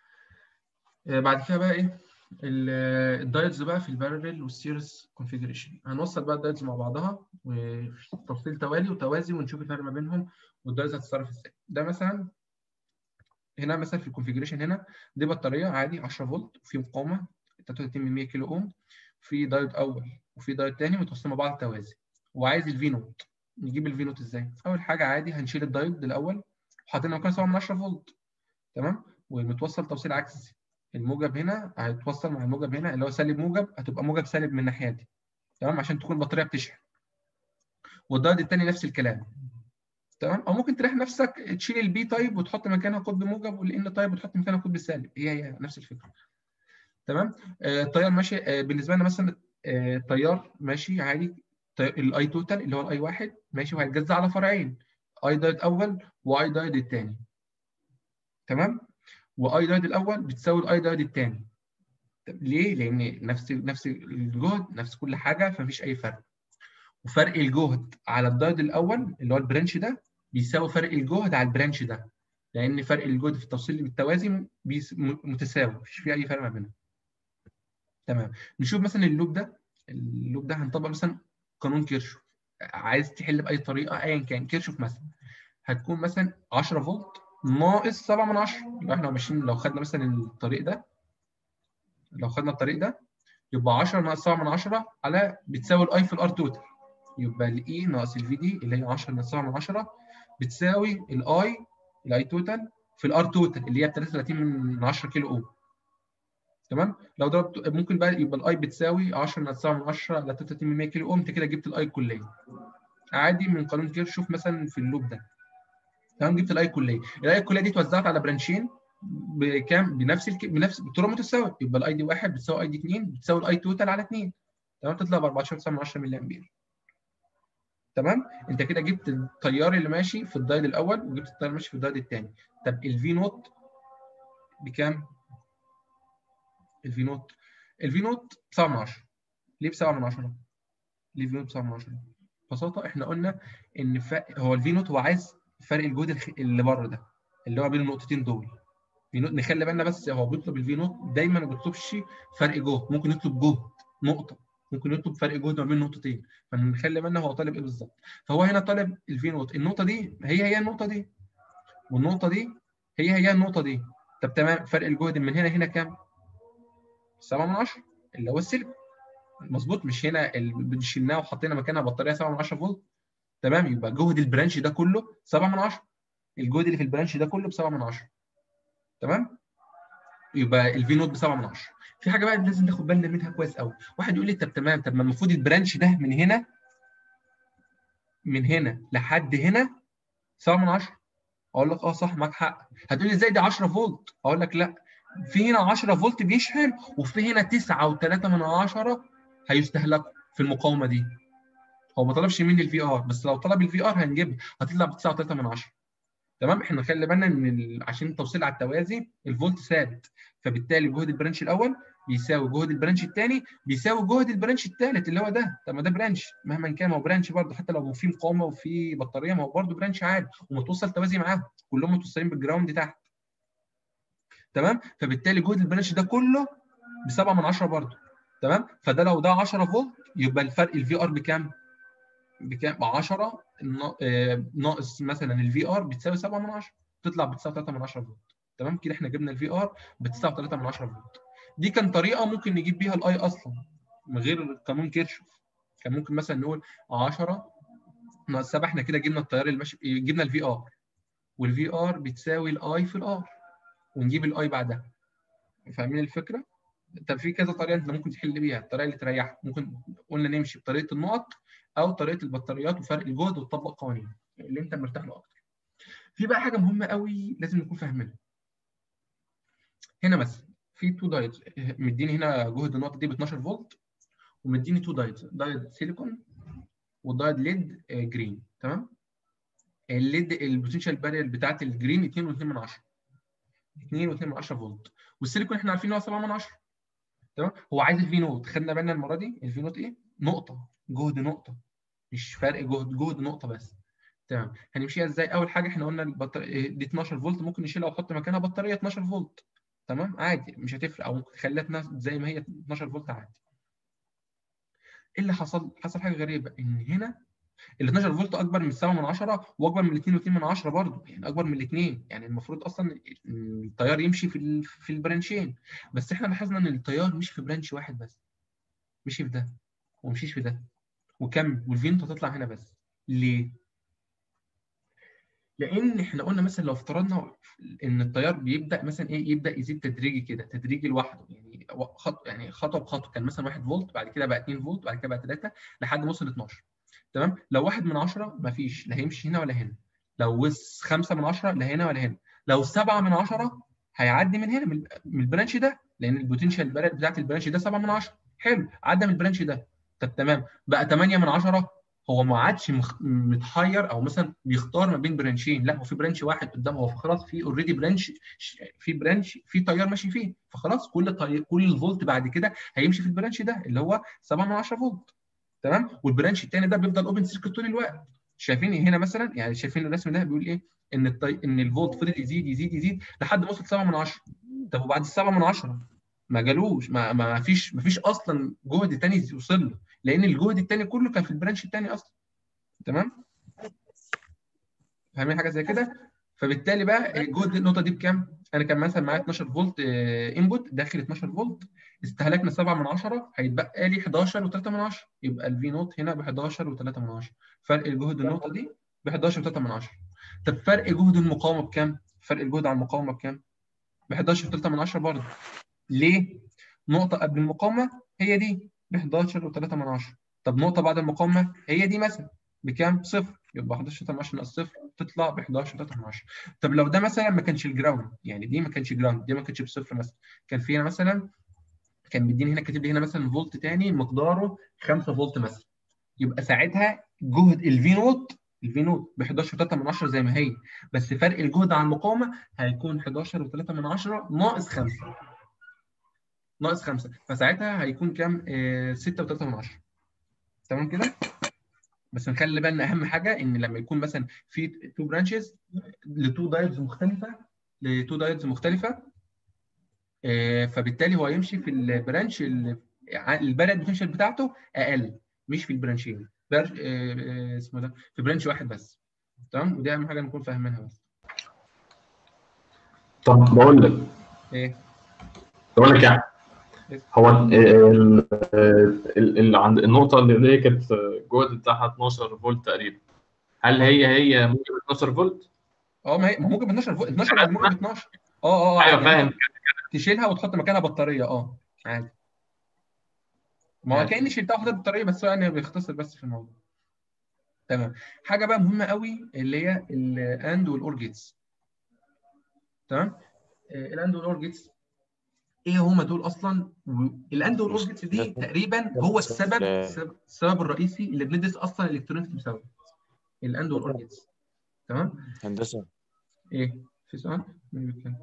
[SPEAKER 1] آه، بعد كده بقى ايه ال- الدايتس بقى في البارلل والسيريز كونفيجريشن هنوصل بقى الدايتس مع بعضها وتفصيل توالي وتوازي ونشوف الفرق ما بينهم والدايتس هتتصرف ازاي ده مثلا هنا مثلا في الكونفيجريشن هنا دي بطاريه عادي 10 فولت وفي مقاومه 33 من 100 كيلو اوم في دايود اول وفي دايود تاني متوصلين مع بعض توازي وعايز الفي نوت نجيب الفي نوت ازاي اول حاجه عادي هنشيل الدايود الاول وحاطين مكانه 7 من 10 فولت تمام ومتوصل توصيل عكسي الموجب هنا هيتوصل مع الموجب هنا اللي هو سالب موجب هتبقى موجب سالب من الناحيه دي تمام عشان تكون البطاريه بتشحن والدايود الثاني نفس الكلام تمام او ممكن تريح نفسك تشيل البي تايب وتحط مكانها قطب موجب والان تايب وتحط مكانها قطب سالب هي هي نفس الفكره تمام آه التيار ماشي آه بالنسبه لنا مثلا آه تيار ماشي عادي الاي توتال اللي هو الاي واحد ماشي وهيتجزأ على فرعين اي دايود اول واي دايود الثاني تمام واي دايود الاول بتساوي الاي دايود الثاني ليه؟ لان نفس نفس الجهد نفس كل حاجه فمفيش اي فرق وفرق الجهد على الدايود الاول اللي هو البرانش ده بيساوي فرق الجهد على البرانش ده لان فرق الجهد في التوصيل بالتوازي بيس- م- متساوي مفيش فيه اي فرق ما بينهم تمام نشوف مثلا اللوب ده اللوب ده هنطبق مثلا قانون كيرشوف عايز تحل باي طريقه ايا كان كيرشوف مثلا هتكون مثلا 10 فولت ناقص 7 من 10 لو احنا ماشيين لو خدنا مثلا الطريق ده لو خدنا الطريق ده يبقى 10 ناقص 7 من 10 على بتساوي الاي في الار توتال يبقى الاي ناقص الفي دي اللي هي 10 ناقص 7 من 10 بتساوي الاي الاي توتال في الار توتال اللي هي 33 من 10 كيلو اوم تمام لو ضربت ممكن بقى يبقى الاي بتساوي 10 ناقص 7 من 10 على 33 من 100 كيلو اوم انت كده جبت الاي الكليه عادي من قانون كيرشوف مثلا في اللوب ده تمام جبت الاي الكليه الاي الكليه دي اتوزعت على برانشين بكام بنفس الك... بنفس بطرق متساويه يبقى الاي دي 1 بتساوي اي دي 2 بتساوي الاي توتال على 2 تمام تطلع ب 14.9 ملي امبير تمام انت كده جبت التيار اللي ماشي في الدايد الاول وجبت التيار اللي ماشي في الدايد الثاني طب الفي نوت بكام الفي نوت الفي نوت 7 من 10 ليه ب 7 من 10 ليه الفي نوت ب 7 من 10 ببساطه احنا قلنا ان ف... هو الفي نوت هو عايز فرق الجهد الخ... اللي بره ده اللي هو بين النقطتين دول في نوت نخلي بالنا بس هو بيطلب الفي نوت دايما ما بيطلبش فرق جهد ممكن يطلب جهد نقطه ممكن يطلب فرق جهد ما بين نقطتين فنخلي بالنا هو طالب ايه بالظبط فهو هنا طالب الفي نوت النقطه دي هي هي النقطه دي والنقطه دي هي هي النقطه دي طب تمام فرق الجهد من هنا هنا كام 7 من 10 اللي هو السلك مظبوط مش هنا اللي شلناه وحطينا مكانها بطاريه 7 من 10 فولت تمام يبقى جهد البرانش ده كله 7 من 10 الجهد اللي في البرانش ده كله ب 7 من 10 تمام يبقى الفي نوت ب 7 من 10 في حاجه بقى لازم ناخد بالنا منها كويس قوي واحد يقول لي طب تمام طب ما المفروض البرانش ده من هنا من هنا لحد هنا 7 من 10 اقول لك اه صح معاك حق هتقول لي ازاي دي 10 فولت اقول لك لا في هنا 10 فولت بيشحن وفي هنا 9.3 من 10 هيستهلكوا في المقاومه دي هو ما طلبش مني الفي ار بس لو طلب الفي ار هنجيبها هتطلع ب 9.3 من 10 تمام احنا نخلي بالنا ان ال... عشان التوصيل على التوازي الفولت ثابت فبالتالي جهد البرانش الاول بيساوي جهد البرانش الثاني بيساوي جهد البرانش الثالث اللي هو ده طب ما ده برانش مهما كان هو برانش برضه حتى لو في مقاومه وفي بطاريه ما هو برضه برانش عادي ومتوصل توازي معاهم كلهم متوصلين بالجراوند تحت تمام فبالتالي جهد البرانش ده كله ب 7 من 10 برضه تمام فده لو ده 10 فولت يبقى الفرق الفي ار بكام؟ بكام؟ ب 10 ناقص مثلا الفي ار بتساوي 7 من 10 تطلع بتساوي 3 من 10 فولت تمام كده احنا جبنا الفي ار بتساوي 3 من 10 فولت دي كان طريقه ممكن نجيب بيها الاي اصلا من غير قانون كيرشوف كان ممكن مثلا نقول 10 ناقص 7 احنا كده جبنا التيار اللي ماشي جبنا الفي ار والفي ار بتساوي الاي في الار ونجيب الاي بعدها فاهمين الفكره؟ طب في كذا طريقه انت ممكن تحل بيها الطريقه اللي تريحك ممكن قلنا نمشي بطريقه النقط او طريقه البطاريات وفرق الجهد وتطبق قوانين اللي انت مرتاح له اكتر في بقى حاجه مهمه قوي لازم نكون فاهمينها هنا مثلا في تو دايت مديني هنا جهد النقطه دي ب 12 فولت ومديني تو دايت دايت سيليكون ودايت ليد جرين تمام الليد البوتنشال بارير بتاعت الجرين 2.2 من 10 2.2 من 10 فولت والسيليكون احنا عارفين ان هو 7 من 10 تمام هو عايز الفي نوت خدنا بالنا المره دي الفي نوت ايه نقطه جهد نقطه مش فرق جهد جهد نقطه بس تمام هنمشيها ازاي اول حاجه احنا قلنا البطاريه دي 12 فولت ممكن نشيلها ونحط مكانها بطاريه 12 فولت تمام عادي مش هتفرق او ممكن نخليها زي ما هي 12 فولت عادي ايه اللي حصل حصل حاجه غريبه ان هنا ال 12 فولت اكبر من 7 من 10 واكبر من 2.2 من 10 برضه يعني اكبر من الاثنين يعني المفروض اصلا التيار يمشي في في البرانشين بس احنا لاحظنا ان التيار مش في برانش واحد بس مشي في ده ومشيش في ده وكمل والفينت هتطلع هنا بس ليه؟ لان احنا قلنا مثلا لو افترضنا ان التيار بيبدا مثلا ايه يبدا يزيد تدريجي كده تدريجي لوحده يعني خط يعني خطوه بخطوه كان مثلا 1 فولت بعد كده بقى 2 فولت بعد كده بقى 3 لحد ما وصل 12 تمام لو 1 من 10 مفيش لا هيمشي هنا ولا هنا لو 5 من 10 لا هنا ولا هنا لو 7 من 10 هيعدي من هنا من البرانش ده لان البوتنشال بارير بتاعت البرانش ده 7 من 10 حلو عدى من البرانش ده طب تمام بقى 8 من 10 هو ما عادش مخ... متحير او مثلا بيختار ما بين برانشين لا هو في برانش واحد قدامه هو خلاص في اوريدي برانش في برانش في تيار ماشي فيه فخلاص كل طي... كل الفولت بعد كده هيمشي في البرانش ده اللي هو 7 من 10 فولت تمام والبرانش الثاني ده بيفضل اوبن سيركت طول الوقت شايفين هنا مثلا يعني شايفين الرسم ده بيقول ايه ان الطي... ان الفولت فضل يزيد يزيد يزيد لحد ما وصل 7 من 10 طب وبعد ال 7 من 10 ما جالوش ما ما فيش ما فيش اصلا جهد تاني يوصل له لان الجهد التاني كله كان في البرانش التاني اصلا تمام فاهمين حاجه زي كده فبالتالي بقى جهد النقطه دي بكام انا كان مثلا معايا 12 فولت انبوت داخل 12 فولت استهلكنا 7 من 10 هيتبقى لي 11 و3 من 10 يبقى الفي نوت هنا ب 11 و3 من 10 فرق الجهد النقطه دي ب 11 و3 من 10 طب فرق جهد المقاومه بكام فرق الجهد على المقاومه بكام ب 11 و3 من 10 برضه ليه نقطه قبل المقاومه هي دي ب 11 و3 من 10 طب نقطه بعد المقاومه هي دي مثلا بكام صفر يبقى 11 3 من 10 ناقص صفر تطلع ب 11 3 من 10 طب لو ده مثلا ما كانش الجراوند يعني دي ما كانش جراوند دي ما كانتش بصفر مثلا كان في هنا مثلا كان مديني هنا كاتب لي هنا مثلا فولت تاني مقداره 5 فولت مثلا يبقى ساعتها جهد الفي نوت الفي نوت ب 11 3 من 10 زي ما هي بس فرق الجهد على المقاومه هيكون 11 و3 من 10 ناقص 5 ناقص 5 فساعتها هيكون كام؟ 6 و3 من 10 تمام كده؟ بس نخلي بالنا اهم حاجه ان لما يكون مثلا في تو برانشز لتو دايدز مختلفه لتو دايدز مختلفه آه، فبالتالي هو يمشي في البرانش اللي البلد بوتنشال بتاعته اقل مش في البرانشين برانش آه، آه، اسمه ده في برانش واحد بس تمام ودي اهم حاجه نكون فاهمينها بس
[SPEAKER 3] طب بقول لك
[SPEAKER 1] ايه
[SPEAKER 3] بقول لك يعني هو ال- ال- ال- ال- عند النقطة اللي هي كانت الجهد بتاعها 12 فولت تقريبا هل هي هي موجب 12 فولت؟
[SPEAKER 1] اه ما هي ما هو موجب 12 فوق 12 يعني موجب 12 اه اه اه
[SPEAKER 3] ايوه
[SPEAKER 1] عادي.
[SPEAKER 3] فاهم
[SPEAKER 1] تشيلها وتحط مكانها بطاريه اه عادي ما هو
[SPEAKER 3] عادي.
[SPEAKER 1] كاني شلتها وحطيت بطاريه بس هو يعني بيختصر بس في الموضوع تمام حاجه بقى مهمه قوي اللي هي الاند والاور جيتس تمام الاند والاور جيتس ايه هما دول اصلا الاند والاور جيتس دي تقريبا هو السبب السبب- السبب الرئيسي اللي بندرس اصلا الالكترونيكس بسببه الاند والاور جيتس تمام
[SPEAKER 4] هندسة
[SPEAKER 1] ايه في سؤال مين بيتكلم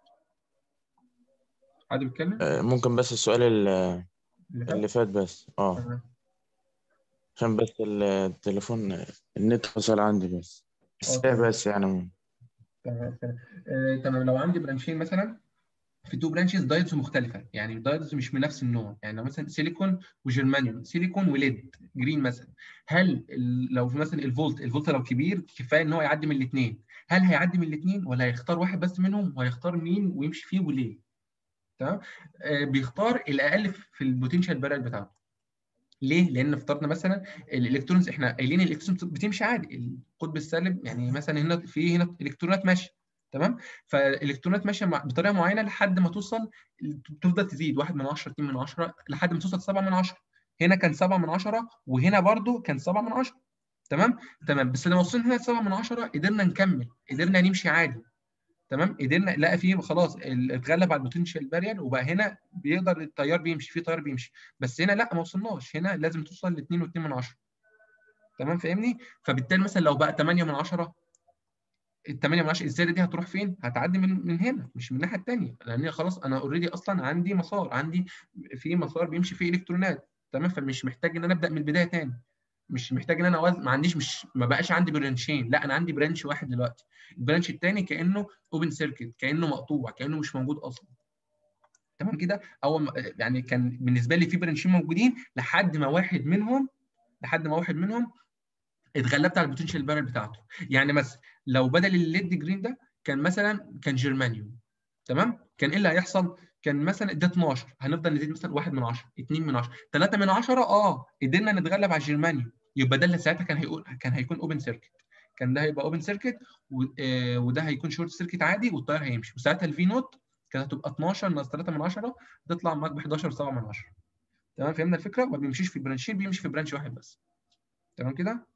[SPEAKER 1] حد بيتكلم
[SPEAKER 4] آه، ممكن بس السؤال ال-
[SPEAKER 1] اللي فات؟
[SPEAKER 4] اللي فات بس اه
[SPEAKER 1] تمام.
[SPEAKER 4] عشان بس ال- التليفون النت فصل عندي بس السريع
[SPEAKER 1] تمام.
[SPEAKER 4] بس يعني
[SPEAKER 1] تمام تمام آه، تمام لو عندي برانشين مثلا في تو برانشز دايدز مختلفه يعني دايدز مش من نفس النوع يعني لو مثلا سيليكون وجرمانيوم سيليكون وليد جرين مثلا هل ال- لو في مثلا الفولت الفولت لو كبير كفايه ان هو يعدي من الاثنين هل هيعدي من الاثنين ولا هيختار واحد بس منهم وهيختار مين ويمشي فيه وليه تمام آه بيختار الاقل في البوتنشال بارل بتاعته ليه؟ لان افترضنا مثلا الالكترونز احنا قايلين الالكترونز بتمشي عادي القطب السالب يعني مثلا هنا في هنا الكترونات ماشيه تمام فالالكترونات ماشيه مع- بطريقه معينه لحد ما توصل تفضل تزيد 1 من 10 2 من 10 لحد ما توصل 7 من 10 هنا كان 7 من 10 وهنا برضو كان 7 من 10 تمام تمام بس لما وصلنا هنا 7 من 10 قدرنا نكمل قدرنا نمشي عادي تمام قدرنا لا في خلاص ال- اتغلب على البوتنشال بارير وبقى هنا بيقدر التيار بيمشي في تيار بيمشي بس هنا لا ما وصلناش هنا لازم توصل ل 2 و2 من 10 تمام فاهمني فبالتالي مثلا لو بقى 8 من 10 ال 8 من 10 الزياده دي هتروح فين؟ هتعدي من من هنا مش من الناحيه الثانيه لان هي خلاص انا اوريدي اصلا عندي مسار عندي في مسار بيمشي فيه الكترونات تمام فمش محتاج ان انا ابدا من البدايه تاني مش محتاج ان انا أوز... ما عنديش مش ما بقاش عندي برانشين لا انا عندي برانش واحد دلوقتي البرانش الثاني كانه اوبن سيركت كانه مقطوع كانه مش موجود اصلا تمام كده اول ما- يعني كان بالنسبه لي في برانشين موجودين لحد ما واحد منهم لحد ما واحد منهم اتغلبت على البوتنشال بارل بتاعته يعني مثلا لو بدل الليد جرين ده كان مثلا كان جرمانيوم تمام كان ايه اللي هيحصل كان مثلا ده 12 هنفضل نزيد مثلا 1 من 10 2 من 10 3 من 10 اه قدرنا نتغلب على الجرمانيوم يبقى ده اللي ساعتها كان هيقول كان هيكون اوبن سيركت كان ده هيبقى اوبن سيركت وده هيكون شورت سيركت عادي والتيار هيمشي وساعتها الفي نوت كانت هتبقى 12 ناقص 3 من 10 تطلع معاك ب 11 7 من 10 تمام فهمنا الفكره ما بيمشيش في برانشين بيمشي في برانش واحد بس تمام كده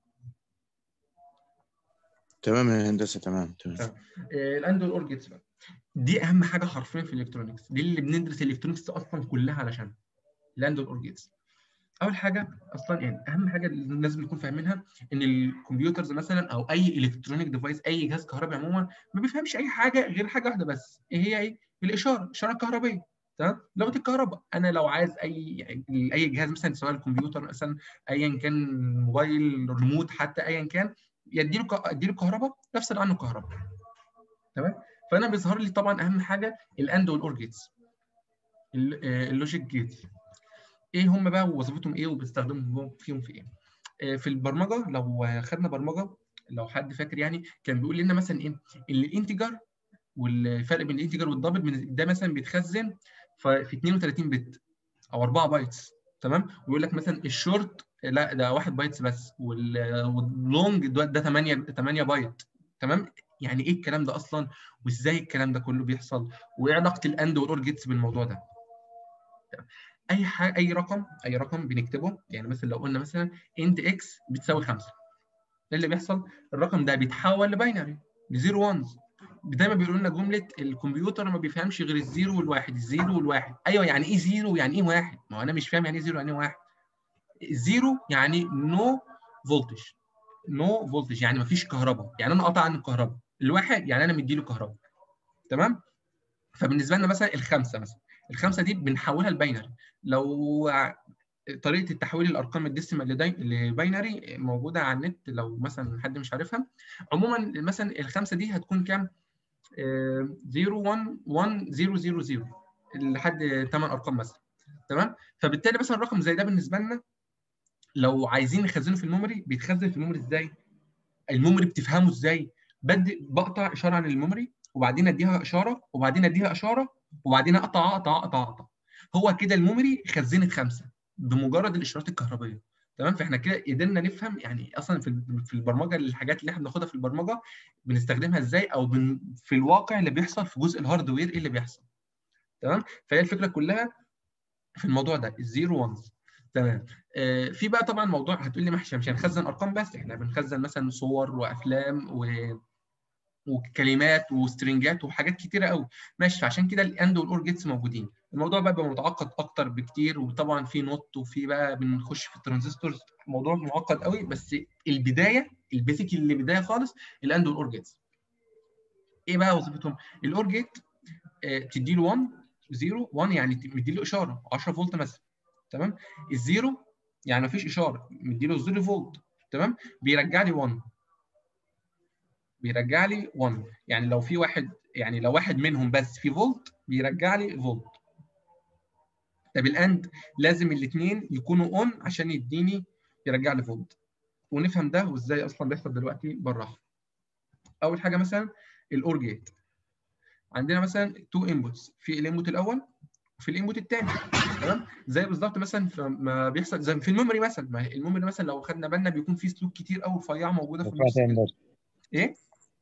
[SPEAKER 4] تمام يا هندسة تمام تمام
[SPEAKER 1] تمام. آه، الاند والاور جيتس بقى دي اهم حاجه حرفيا في الالكترونكس دي اللي بندرس الالكترونكس اصلا كلها علشان الاند والاور جيتس اول حاجه اصلا يعني اهم حاجه اللي لازم نكون فاهمينها ان الكمبيوترز مثلا او اي الكترونيك ديفايس اي جهاز كهربي عموما ما بيفهمش اي حاجه غير حاجه واحده بس ايه هي ايه الاشاره الاشاره الكهربيه تمام لغه الكهرباء انا لو عايز اي يعني اي جهاز مثلا سواء الكمبيوتر مثلا ايا كان موبايل ريموت حتى ايا كان يديله ك- اديله كهرباء نفصل عنه كهرباء تمام فانا بيظهر لي طبعا اهم حاجه الاند والاور جيتس ال- آه، اللوجيك جيتس ايه هم بقى وظيفتهم ايه وبنستخدمهم فيهم في ايه آه، في البرمجه لو خدنا برمجه لو حد فاكر يعني كان بيقول لنا مثلا ايه ان الانتجر والفرق بين الانتجر والدبل من- ده مثلا بيتخزن ف- في 32 بت او 4 بايتس تمام ويقول لك مثلا الشورت لا ده 1 بايتس بس وال- واللونج ده ده 8 8 بايت تمام يعني ايه الكلام ده اصلا وازاي الكلام ده كله بيحصل وايه علاقه الاند والاور جيتس بالموضوع ده اي حاجه اي رقم اي رقم بنكتبه يعني مثلا لو قلنا مثلا انت اكس بتساوي 5 ايه اللي بيحصل الرقم ده بيتحول لباينري لزيرو وانز دايما بيقولوا لنا جمله الكمبيوتر ما بيفهمش غير الزيرو والواحد الزيرو والواحد ايوه يعني ايه زيرو يعني ايه واحد ما هو انا مش فاهم يعني ايه زيرو يعني ايه واحد الزيرو يعني نو فولتج نو فولتج يعني ما فيش كهرباء يعني انا قاطع عن الكهرباء الواحد يعني انا مديله كهرباء تمام فبالنسبه لنا مثلا الخمسه مثلا الخمسه دي بنحولها لباينري لو ع- طريقه التحويل الارقام الديسيمال لدي- لباينري موجوده على النت لو مثلا حد مش عارفها عموما مثلا الخمسه دي هتكون كام 0 1 1 0 0 0 لحد 8 ارقام مثلا تمام فبالتالي مثلا رقم زي ده بالنسبه لنا لو عايزين نخزنه في الميموري بيتخزن في الميموري ازاي الميموري بتفهمه ازاي بدي بقطع اشاره عن الميموري وبعدين اديها اشاره وبعدين اديها اشاره وبعدين اقطع اقطع اقطع اقطع هو كده الميموري خزنت خمسه بمجرد الاشارات الكهربائيه تمام فاحنا كده قدرنا نفهم يعني اصلا في في البرمجه الحاجات اللي احنا بناخدها في البرمجه بنستخدمها ازاي او بن في الواقع اللي بيحصل في جزء الهاردوير ايه اللي بيحصل تمام فهي الفكره كلها في الموضوع ده الزيرو وانز تمام آه في بقى طبعا موضوع هتقول لي مش مش هنخزن ارقام بس احنا بنخزن مثلا صور وافلام و وكلمات وسترنجات وحاجات كتيره قوي ماشي فعشان كده الاند والاور جيتس موجودين الموضوع بقى بيبقى متعقد اكتر بكتير وطبعا في نوت وفي بقى بنخش في الترانزستورز موضوع معقد قوي بس البدايه البيزك اللي بدايه خالص الاند والاور جيتس ايه بقى وظيفتهم الاور جيت آه تدي له 1 0 1 يعني مدي له اشاره 10 فولت مثلا تمام الزيرو يعني مفيش اشاره مدي له 0 فولت تمام بيرجع لي 1 بيرجع لي 1 يعني لو في واحد يعني لو واحد منهم بس في فولت بيرجع لي فولت طب الاند لازم الاثنين يكونوا اون عشان يديني يرجع لي فولت ونفهم ده وازاي اصلا بيحصل دلوقتي بالراحه اول حاجه مثلا الاور جيت عندنا مثلا تو انبوتس في الانبوت الاول وفي الانبوت الثاني تمام زي بالظبط مثلا ما بيحصل زي في الميموري مثلا ما الميموري مثلا لو خدنا بالنا بيكون في سلوك كتير قوي رفيعه موجوده في النص
[SPEAKER 4] سمعت بس
[SPEAKER 1] ايه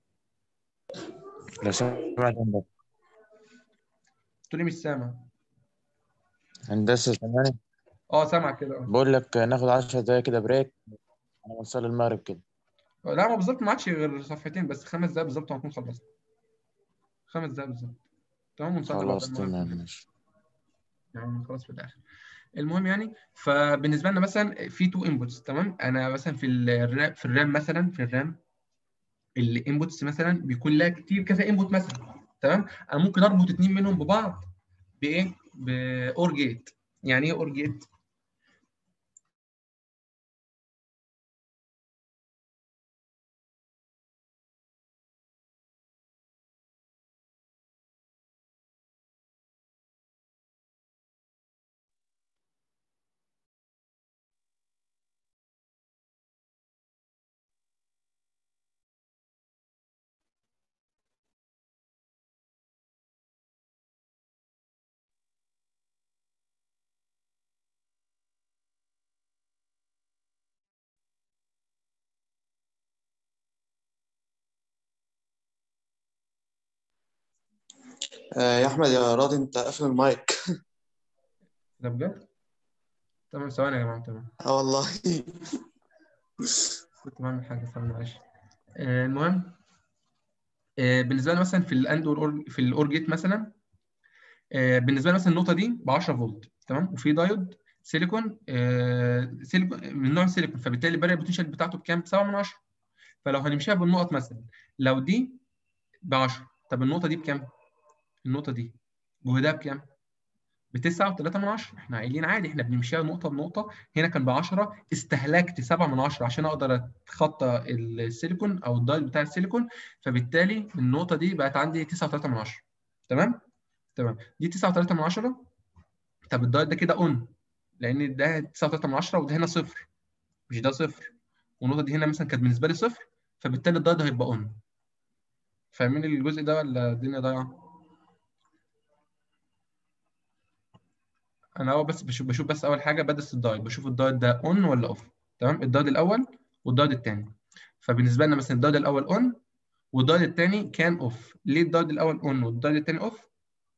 [SPEAKER 4] لو سمعت بس
[SPEAKER 1] قلت لي مش سامع
[SPEAKER 4] هندسة سامعني
[SPEAKER 1] اه سامع كده اه
[SPEAKER 4] بقول لك ناخد 10 دقايق كده بريك على ما نصلي المغرب كده
[SPEAKER 1] لا ما بالظبط ما عادش غير صفحتين بس خمس دقايق بالظبط وهنكون خلصنا خمس دقايق بالظبط تمام ونصلي بعد
[SPEAKER 4] خلاص
[SPEAKER 1] المغرب.
[SPEAKER 4] تمام ماشي
[SPEAKER 1] يعني خلاص في الاخر المهم يعني فبالنسبه لنا مثلا في تو انبوتس تمام انا مثلا في الرام في الرام مثلا في الرام الانبوتس مثلا بيكون لها كتير كذا انبوت مثلا تمام انا ممكن اربط اتنين منهم ببعض بايه باور جيت يعني ايه اور جيت
[SPEAKER 5] آه يا احمد يا راضي انت قافل المايك
[SPEAKER 1] ده بجد تمام ثواني يا جماعه تمام
[SPEAKER 5] اه والله
[SPEAKER 1] كنت بعمل حاجه ثواني معلش آه، المهم آه، بالنسبه لنا مثلا في الاند والأور في الاور جيت مثلا آه، بالنسبه لنا مثلا النقطه دي ب 10 فولت تمام وفي دايود سيليكون آه، سيليكون من نوع سيليكون فبالتالي البارير بوتنشال بتاعته بكام؟ 7 من 10 فلو هنمشيها بالنقط مثلا لو دي ب 10 طب النقطه دي بكام؟ النقطه دي جهدها بكام؟ ب 9.3 من 10 احنا قايلين عادي احنا بنمشيها نقطه بنقطه هنا كان ب 10 استهلكت 7 من 10 عشان اقدر اتخطى السيليكون او الدايت بتاع السيليكون فبالتالي النقطه دي بقت عندي 9.3 من 10 تمام تمام دي 9.3 من 10 طب الدايت ده كده اون لان ده 9.3 من 10 وده هنا صفر مش ده صفر والنقطه دي هنا مثلا كانت بالنسبه لي صفر فبالتالي الدايت هيبقى اون فاهمين الجزء ده ولا الدنيا ضايعه؟ انا اول بس بشوف بشوف بس اول حاجه بدرس الدايت بشوف الدايت ده اون ولا اوف تمام الدايت الاول والدايت الثاني فبالنسبه لنا مثلا الدايت الاول اون والدايت الثاني كان اوف ليه الدايت الاول اون والدايت الثاني اوف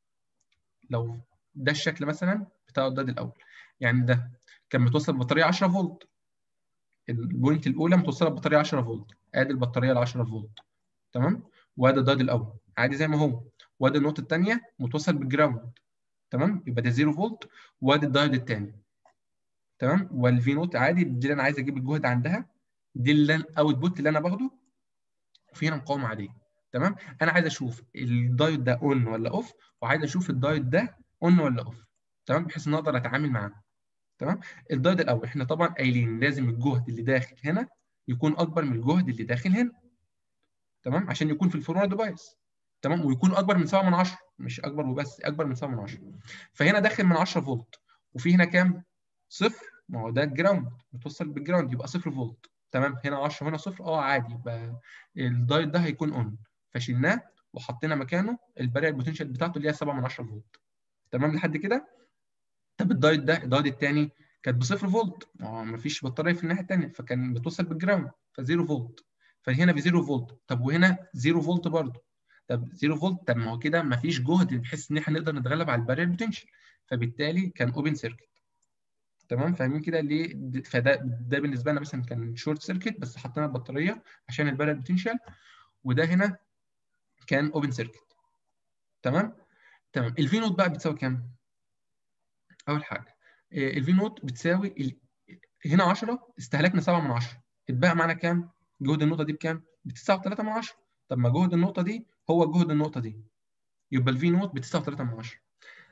[SPEAKER 1] لو ده الشكل مثلا بتاع الدايت الاول يعني ده كان متوصل ببطاريه 10 فولت البوينت الاولى متوصله ببطاريه 10 فولت ادي البطاريه ال 10 فولت تمام وادي الدايت الاول عادي زي ما هو وادي النقطه الثانيه متوصل بالجراوند تمام يبقى ده 0 فولت وادي الدايود الثاني تمام والفي نوت عادي دي اللي انا عايز اجيب الجهد عندها دي اللي الاوت بوت اللي انا باخده وفي هنا مقاومه عاديه تمام انا عايز اشوف الدايود ده اون ولا اوف وعايز اشوف الدايود ده اون ولا اوف تمام بحيث ان اقدر اتعامل معاه تمام الدايود الاول احنا طبعا قايلين لازم الجهد اللي داخل هنا يكون اكبر من الجهد اللي داخل هنا تمام عشان يكون في الفورورد بايس تمام ويكون اكبر من 7 من 10 مش اكبر وبس اكبر من 7 من 10 فهنا داخل من 10 فولت وفي هنا كام؟ صفر ما هو ده الجراوند متوصل بالجراوند يبقى صفر فولت تمام هنا 10 وهنا صفر اه عادي يبقى الدايت ده هيكون اون فشلناه وحطينا مكانه البارير بوتنشال بتاعته اللي هي 7 من 10 فولت تمام لحد كده طب الدايت ده الدايت الثاني كانت بصفر فولت ما هو مفيش بطاريه في الناحيه الثانيه فكان بتوصل بالجراوند فزيرو فولت فهنا بزيرو فولت طب وهنا زيرو فولت برضه طب 0 فولت طب ما هو كده ما فيش جهد بحيث ان احنا نقدر نتغلب على البارير بوتنشال فبالتالي كان اوبن سيركت تمام فاهمين كده ليه فده ده بالنسبه لنا مثلا كان شورت سيركت بس حطينا البطاريه عشان البارير بوتنشال وده هنا كان اوبن سيركت تمام تمام الفي نوت بقى بتساوي كام اول حاجه الفي نوت بتساوي ال... هنا 10 استهلكنا 7 من 10 اتبقى معانا كام جهد النقطه دي بكام ب 9.3 من 10 طب ما جهد النقطه دي هو جهد النقطه دي يبقى الفي نوت ب 9.3 من 10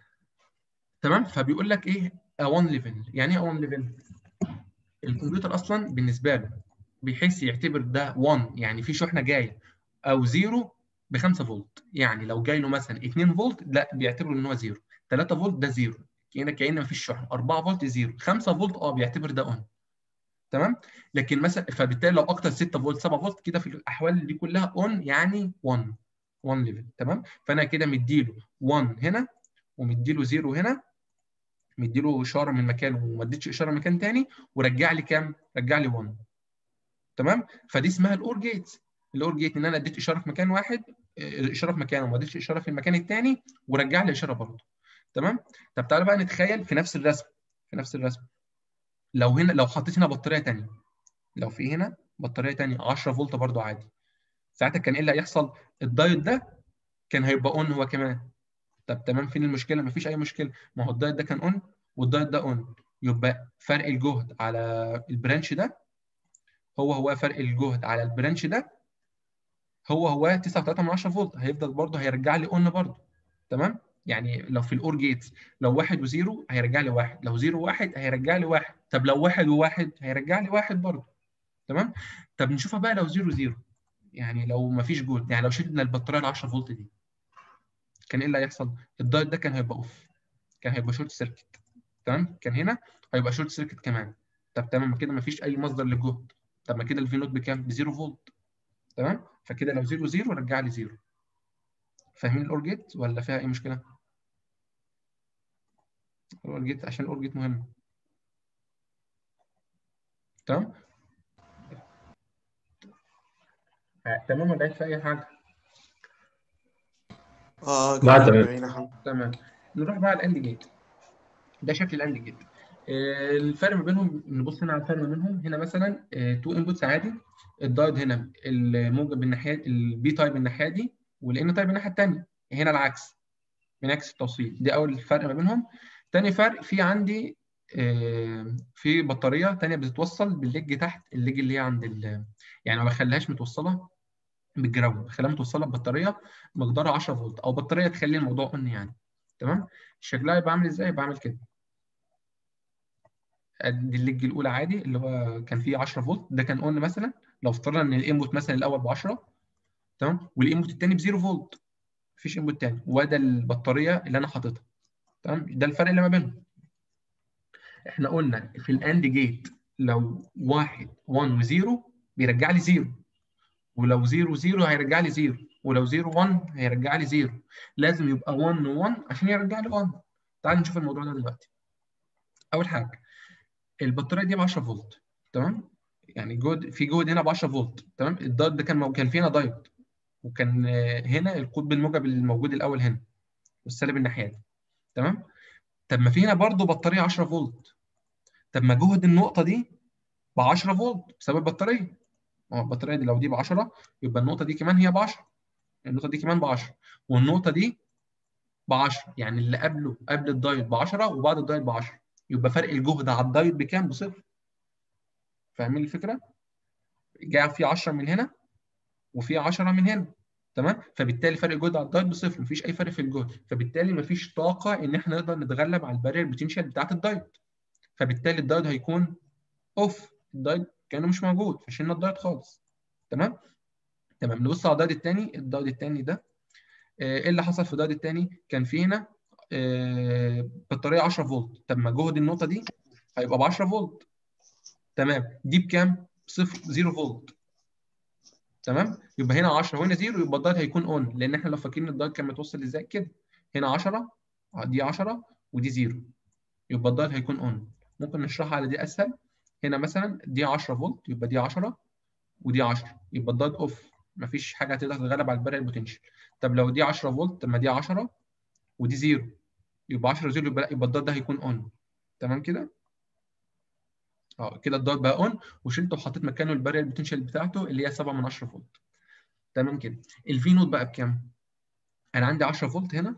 [SPEAKER 1] تمام فبيقول لك ايه A1 ليفل يعني ايه A1 ليفل الكمبيوتر اصلا بالنسبه له بحيث يعتبر ده 1 يعني في شحنه جايه او 0 ب 5 فولت يعني لو جاي له مثلا 2 فولت لا بيعتبره ان هو 0 3 فولت ده 0 كأن كأن ما فيش شحن 4 فولت 0 5 فولت اه بيعتبر ده اون تمام لكن مثلا فبالتالي لو اكتر 6 فولت 7 فولت كده في الاحوال دي كلها اون يعني 1 1 ليفل تمام فانا كده مديله 1 هنا ومديله 0 هنا مديله اشاره من مكان وما اديتش اشاره من مكان ثاني ورجع لي كام؟ رجع لي 1 تمام فدي اسمها الاور جيت الاور جيت ان انا اديت اشاره في مكان واحد اشاره في مكان وما اديتش اشاره في المكان الثاني ورجع لي اشاره برضه تمام طب تعالى بقى نتخيل في نفس الرسم في نفس الرسم لو هنا لو حطيت هنا بطاريه ثانيه لو في هنا بطاريه ثانيه 10 فولت برضه عادي ساعتها كان ايه اللي هيحصل الدايت ده كان هيبقى اون هو كمان طب تمام فين المشكله مفيش اي مشكله ما هو الدايت ده كان اون والدايت ده اون يبقى فرق الجهد على البرانش ده هو هو فرق الجهد على البرانش ده هو هو 9.3 من 10 فولت هيفضل برضه هيرجع لي اون برضه تمام يعني لو في الاور جيتس لو واحد وزيرو هيرجع لي واحد لو زيرو وواحد هيرجع لي واحد طب لو واحد وواحد هيرجع لي واحد برضه تمام طب نشوفها بقى لو زيرو زيرو يعني لو ما فيش جهد يعني لو شلنا البطاريه ال 10 فولت دي كان ايه اللي هيحصل الدايت ده كان هيبقى اوف كان هيبقى شورت سيركت تمام كان هنا هيبقى شورت سيركت كمان طب تمام كده ما فيش اي مصدر للجهد طب ما كده الفي نوت بكام ب 0 فولت تمام فكده لو 0 0 رجع لي 0 فاهمين الاور جيت ولا فيها اي مشكله الاور جيت عشان الاور جيت مهم تمام تمام ولا في اي حاجه
[SPEAKER 5] اه
[SPEAKER 3] لا،
[SPEAKER 5] جميل
[SPEAKER 3] تمام.
[SPEAKER 5] جميل يا حمد
[SPEAKER 1] تمام نروح بقى على الاند جيت ده شكل الاند جيت آه، الفرق ما بينهم نبص هنا على الفرق ما بينهم هنا مثلا تو انبوتس عادي الدايد هنا الموجب الناحيه البي تايب الناحيه دي والان تايب الناحيه الثانيه هنا العكس بنعكس التوصيل دي اول فرق ما بينهم تاني فرق في عندي آه، في بطاريه تانية بتتوصل بالليج تحت الليج اللي هي عند ال يعني ما بخليهاش متوصله بالجراوند بخليها متوصله ببطاريه مقدارها 10 فولت او بطاريه تخلي الموضوع اون يعني تمام شكلها يبقى عامل ازاي يبقى عامل كده ادي الليج الاولى عادي اللي هو كان فيه 10 فولت ده كان اون مثلا لو افترضنا ان الانبوت مثلا الاول ب 10 تمام والانبوت الثاني ب 0 فولت مفيش انبوت تاني وده البطاريه اللي انا حاططها تمام ده الفرق اللي ما بينهم احنا قلنا في الاند جيت لو 1 1 و0 بيرجع لي 0 ولو 0 0 هيرجع لي 0 ولو 0 1 هيرجع لي 0 لازم يبقى 1 1 عشان يرجع لي 1 تعال نشوف الموضوع ده دلوقتي اول حاجه البطاريه دي ب 10 فولت تمام يعني جهد في جهد هنا ب 10 فولت تمام الدايت ده كان مو... كان فينا دايت وكان هنا القطب الموجب الموجود الاول هنا والسالب الناحيه دي تمام طب ما في هنا برضه بطاريه 10 فولت طب ما جهد النقطه دي ب 10 فولت بسبب البطاريه ما هو البطاريه دي لو دي ب 10 يبقى النقطه دي كمان هي ب 10 النقطه دي كمان ب 10 والنقطه دي ب 10 يعني اللي قبله قبل الدايت ب 10 وبعد الدايت ب 10 يبقى فرق الجهد على الدايت بكام؟ بصفر فاهمين الفكره؟ جاء في 10 من هنا وفي 10 من هنا تمام فبالتالي فرق الجهد على الدايت بصفر مفيش اي فرق في الجهد فبالتالي مفيش طاقه ان احنا نقدر نتغلب على البارير بوتنشال بتاعت الدايت فبالتالي الدايت هيكون اوف الدايت كانه مش موجود فشلنا الدايت خالص تمام تمام نبص على الدايت الثاني الدايت الثاني ده ايه اللي حصل في الدايت الثاني كان في هنا آه بطاريه 10 فولت طب ما جهد النقطه دي هيبقى ب 10 فولت تمام دي بكام؟ صفر 0 فولت تمام يبقى هنا 10 وهنا 0 يبقى الدايت هيكون اون لان احنا لو فاكرين الدايت كان متوصل ازاي كده هنا 10 دي 10 ودي 0 يبقى الدايت هيكون اون ممكن نشرحها على دي اسهل هنا مثلا دي 10 فولت يبقى دي 10 ودي 10 يبقى الدايت اوف مفيش حاجه هتقدر تتغلب على البارير بوتنشال طب لو دي 10 فولت طب ما دي 10 ودي 0 يبقى 10 0 يبقى يبقى الدايت ده هيكون اون تمام كده اه كده الدايت بقى اون وشلته وحطيت مكانه البارير بوتنشال بتاعته اللي هي 7 من 10 فولت تمام كده الفي نوت بقى بكام انا عندي 10 فولت هنا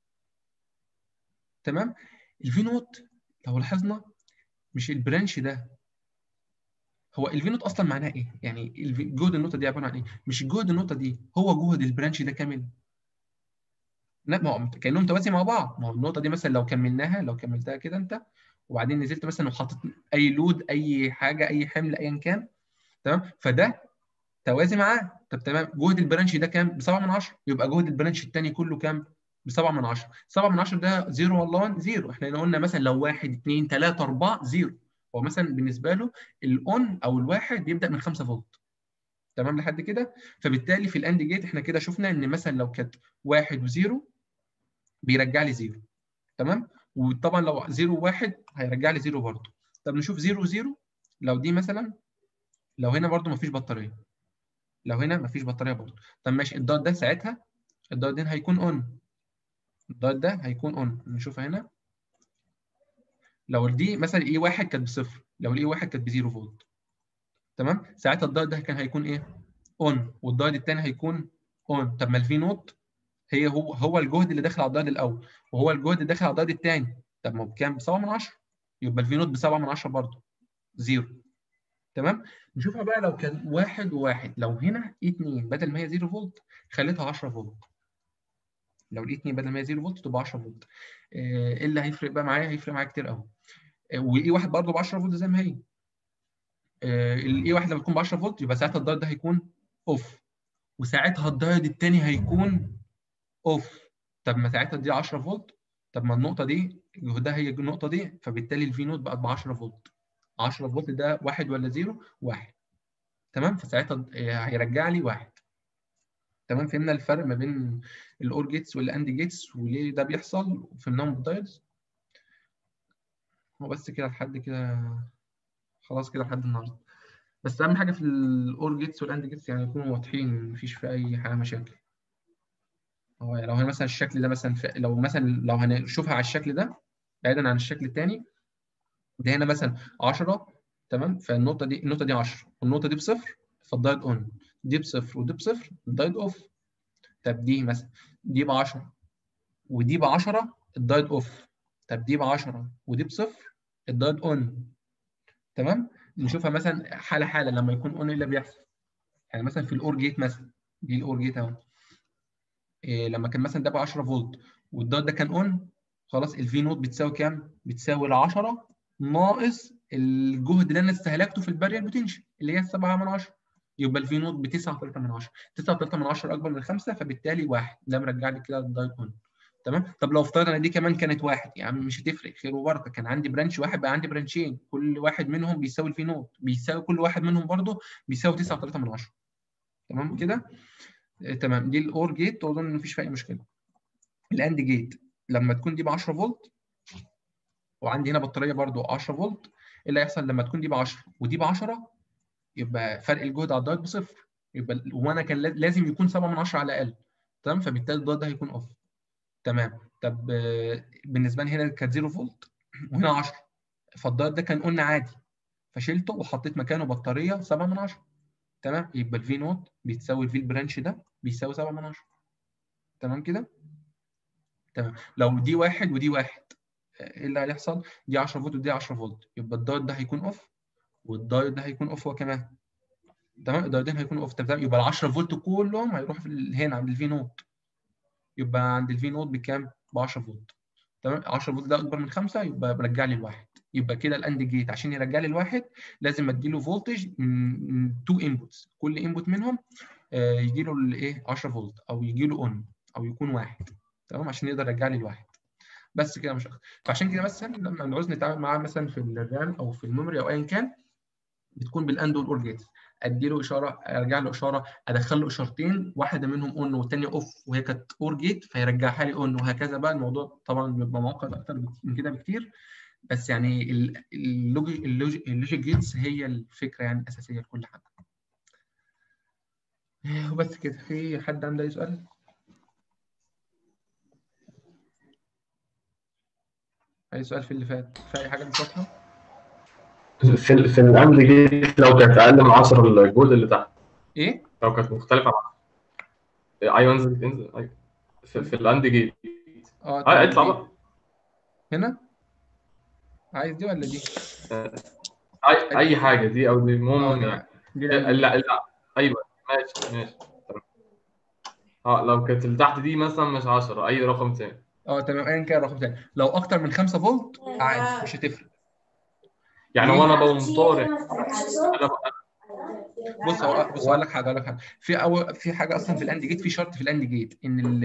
[SPEAKER 1] تمام الفي نوت لو لاحظنا مش البرانش ده هو الفي نوت اصلا معناه ايه يعني جهد النقطه دي عباره عن ايه مش جهد النقطه دي هو جهد البرانش ده كامل لا ما هو كانهم متوازي مع بعض ما هو النقطه دي مثلا لو كملناها لو كملتها كده انت وبعدين نزلت مثلا وحطيت اي لود اي حاجه اي حمل ايا كان تمام فده توازي معاه طب تمام جهد البرانش ده كام ب 7 من 10 يبقى جهد البرانش الثاني كله كام ب 7 من 10 7 من 10 ده 0 ولا 1 0 احنا قلنا مثلا لو 1 2 3 4 0 هو مثلا بالنسبه له الاون او الواحد بيبدا من 5 فولت تمام لحد كده فبالتالي في الاند جيت احنا كده شفنا ان مثلا لو كانت 1 و0 بيرجع لي 0 تمام وطبعا لو 0 و1 هيرجع لي 0 برضه طب نشوف 0 و0 لو دي مثلا لو هنا برضه مفيش بطاريه لو هنا مفيش بطاريه برضه طب ماشي الدايت ده ساعتها الدايت ده هيكون اون الدايت ده هيكون اون نشوفها هنا لو دي مثلا اي واحد كانت بصفر لو الاي واحد كانت بزيرو فولت تمام ساعتها الدايت ده كان هيكون ايه اون والدايت الثاني هيكون اون طب ما الفي نوت هي هو هو الجهد اللي داخل على الدايت الاول وهو الجهد اللي داخل على الدايت الثاني طب ما هو بكام ب 7 من 10 يبقى الفي نوت ب 7 من 10 برضه زيرو تمام نشوفها بقى لو كان واحد وواحد لو هنا اي 2 بدل ما هي 0 فولت خليتها 10 فولت لو الاي 2 بدل ما هي 0 فولت تبقى 10 فولت ايه اللي هيفرق بقى معايا هيفرق معايا كتير قوي والاي واحد برضه ب 10 فولت زي ما هي الاي واحد لما يكون ب 10 فولت يبقى ساعتها الدايت ده هيكون اوف وساعتها الدايت الثاني هيكون اوف طب ما ساعتها دي 10 فولت طب ما النقطه دي جهدها هي النقطه دي فبالتالي الفي نوت بقت ب 10 فولت 10 فولت ده واحد ولا زيرو؟ واحد تمام فساعتها هيرجع لي واحد تمام فهمنا الفرق ما بين الاور جيتس والاند جيتس وليه ده بيحصل وفهمناهم بالدايتس هو بس كده لحد كده خلاص كده لحد النهارده بس اهم حاجه في الاور جيتس والاند جيتس يعني يكونوا واضحين مفيش في اي حاجه مشاكل هو لو هنا مثلا الشكل ده مثلا في لو مثلا لو هنشوفها على الشكل ده بعيدا عن الشكل الثاني ده هنا مثلا 10 تمام فالنقطه دي النقطه دي 10 والنقطه دي بصفر فالدايت اون دي بصفر ودي بصفر الدايت اوف طب دي مثلا دي ب 10 ودي ب 10 الدايت اوف طب دي ب 10 ودي بصفر الدايت اون تمام نشوفها مثلا حاله حاله لما يكون اون ايه اللي بيحصل يعني مثلا في الاور جيت مثلا دي الاور جيت اهو إيه لما كان مثلا ده ب 10 فولت والدايت ده كان اون خلاص الفي نوت بتساوي كام؟ بتساوي ال 10 ناقص الجهد اللي انا استهلكته في البارير بوتنشال اللي هي 7 من 10 يبقى الفي نوت ب 9.3 من 10 9.3 من 10 اكبر من 5 فبالتالي واحد ده مرجع لي كده الدايت اون تمام طب لو افترضنا دي كمان كانت واحد يا عم مش هتفرق خير وبركه كان عندي برانش واحد بقى عندي برانشين كل واحد منهم بيساوي الفي نوت بيساوي كل واحد منهم برضه بيساوي 9.3 من 10 تمام كده آه، تمام دي الاور جيت واظن مفيش فيها اي مشكله الاند جيت لما تكون دي ب 10 فولت وعندي هنا بطاريه برضو 10 فولت ايه اللي هيحصل لما تكون دي ب 10 ودي ب 10 يبقى فرق الجهد على الدايت بصفر يبقى ال- وانا كان لا- لازم يكون 7 من 10 على الاقل تمام فبالتالي الدايت ده هيكون اوف تمام طب آه، بالنسبه لي هنا كانت 0 فولت وهنا 10 فالدايت ده كان قلنا عادي فشلته وحطيت مكانه بطاريه 7 من 10 تمام يبقى الفي نوت بيتساوي الفي البرانش ده بيساوي 7 من 10 تمام كده تمام لو دي واحد ودي واحد ايه اللي هيحصل؟ دي 10 فولت ودي 10 فولت يبقى الدايت ده هيكون اوف والدايت ده هيكون اوف هو كمان تمام الدايتين هيكونوا اوف تمام يبقى ال 10 فولت كلهم هيروحوا في ال- هنا عند الفي نوت يبقى عند الفي نوت بكام؟ ب 10 فولت تمام 10 فولت ده اكبر من 5 يبقى برجع لي الواحد يبقى كده الاند جيت عشان يرجع لي الواحد لازم اديله فولتج من تو انبوتس كل انبوت منهم آه، يجي له الايه 10 فولت او يجي له اون او يكون واحد تمام عشان يقدر يرجع لي الواحد بس كده مش اكتر فعشان كده مثلا لما نعوز نتعامل معاه مثلا في الرام او في الميموري او ايا كان بتكون بالاند والاور جيتس ادي له اشاره ارجع له اشاره ادخل له اشارتين واحده منهم اون والثانيه اوف وهي كانت اور جيت فيرجعها لي اون وهكذا بقى الموضوع طبعا بيبقى معقد اكتر من كده بكتير بس يعني ال- اللوجي اللوجي اللوجيك جيتس هي الفكره يعني الاساسيه لكل حاجه وبس كده في حد عنده اي سؤال؟ اي سؤال في اللي فات في اي حاجه مش واضحه؟
[SPEAKER 3] في ال- في الاند جيت لو كانت اقل من 10 الجهد اللي تحت
[SPEAKER 1] ايه؟
[SPEAKER 3] لو كانت مختلفه عن 10 ايوه انزل انزل ايوه في, في الاند جيت
[SPEAKER 1] اه
[SPEAKER 3] اه
[SPEAKER 1] تمام.
[SPEAKER 3] اطلع بقى
[SPEAKER 1] هنا عايز دي ولا دي؟
[SPEAKER 3] اي اي حاجه دي او دي
[SPEAKER 1] اه
[SPEAKER 3] المهم
[SPEAKER 1] دي
[SPEAKER 3] يعني
[SPEAKER 1] دي الأندية.
[SPEAKER 3] لا لا ايوه ماشي ماشي تمام. اه لو كانت اللي تحت دي مثلا مش 10 اي رقم تاني
[SPEAKER 1] اه تمام ايا كان رقم تاني لو اكتر من 5 فولت عادي مش هتفرق
[SPEAKER 3] يعني
[SPEAKER 1] ليه؟
[SPEAKER 3] هو انا بقوم طارق انا بقى
[SPEAKER 1] بص هو بص هقول لك حاجه هقول لك حاجه في أول في حاجه اصلا في الاند جيت في شرط في الاند جيت ان ال...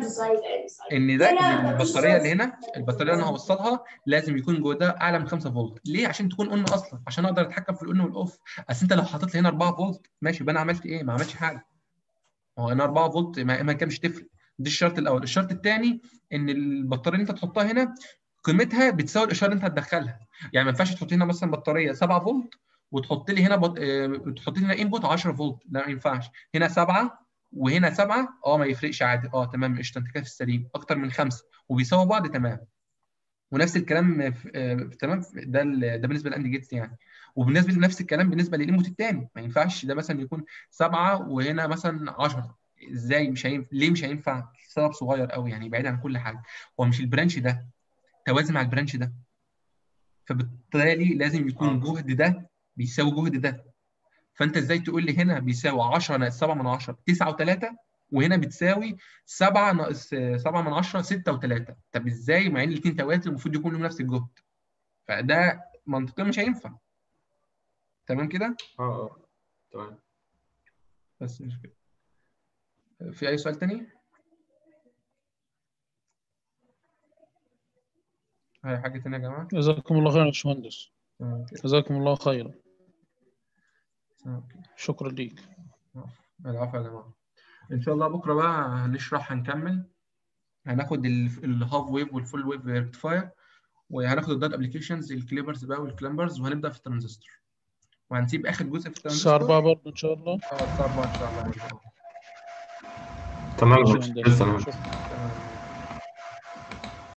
[SPEAKER 1] ان ده إن البطاريه اللي هنا البطاريه اللي انا هوصلها لازم يكون جهدها اعلى من 5 فولت ليه عشان تكون اون اصلا عشان اقدر اتحكم في الاون والاوف اصل انت لو حطيت لي هنا 4 فولت ماشي يبقى انا عملت ايه ما عملتش حاجه هو انا 4 فولت ما ما كان مش تفرق دي الشرط الاول الشرط الثاني ان البطاريه اللي انت تحطها هنا قيمتها بتساوي الاشاره اللي انت هتدخلها يعني ما ينفعش تحط هنا مثلا بطاريه 7 فولت وتحط لي هنا بط... آه، تحط لي هنا انبوت 10 فولت لا ما ينفعش هنا 7 وهنا 7 اه ما يفرقش عادي اه تمام قشطه انت كده في السليم اكتر من 5 وبيساووا بعض تمام ونفس الكلام في آه، تمام ده ال- ده بالنسبه للاند جيتس يعني وبالنسبه لنفس الكلام بالنسبه للانبوت الثاني ما ينفعش ده مثلا يكون 7 وهنا مثلا 10 ازاي مش هينفع ليه مش هينفع سبب صغير قوي يعني بعيد عن كل حاجه هو مش البرانش ده توازي مع البرانش ده فبالتالي لازم يكون
[SPEAKER 3] آه.
[SPEAKER 1] جهد ده بيساوي جهد ده فانت ازاي تقول لي هنا بيساوي 10 ناقص 7 من 10 9 و3 وهنا بتساوي 7 ناقص 7 من 10 6 و3 طب ازاي مع ان الاثنين توازي المفروض يكون لهم نفس الجهد فده منطقيا مش هينفع تمام كده
[SPEAKER 3] اه اه تمام
[SPEAKER 1] بس مش كده في اي سؤال تاني هاي حاجه تانية يا جماعه
[SPEAKER 6] جزاكم الله خيرا يا باشمهندس
[SPEAKER 1] تمام كده
[SPEAKER 6] جزاكم الله خيرا
[SPEAKER 1] تمام كده
[SPEAKER 6] شكرا ليك
[SPEAKER 1] العفو يا جماعه ان شاء الله بكره بقى هنشرح هنكمل هناخد الهاف ويف والفول ويف ريكتيفاير وهناخد الدات ابلكيشنز الكليبرز بقى والكلامبرز وهنبدا في الترانزستور وهنسيب اخر جزء في
[SPEAKER 6] الساعة
[SPEAKER 1] الترانزستور
[SPEAKER 6] 4 برضه إن شاء الله
[SPEAKER 1] اه الساعه 4 ان شاء الله
[SPEAKER 3] تمام
[SPEAKER 6] ماشي يا
[SPEAKER 3] ماشي
[SPEAKER 6] هندسة
[SPEAKER 3] تمام
[SPEAKER 6] شكرا
[SPEAKER 1] تمام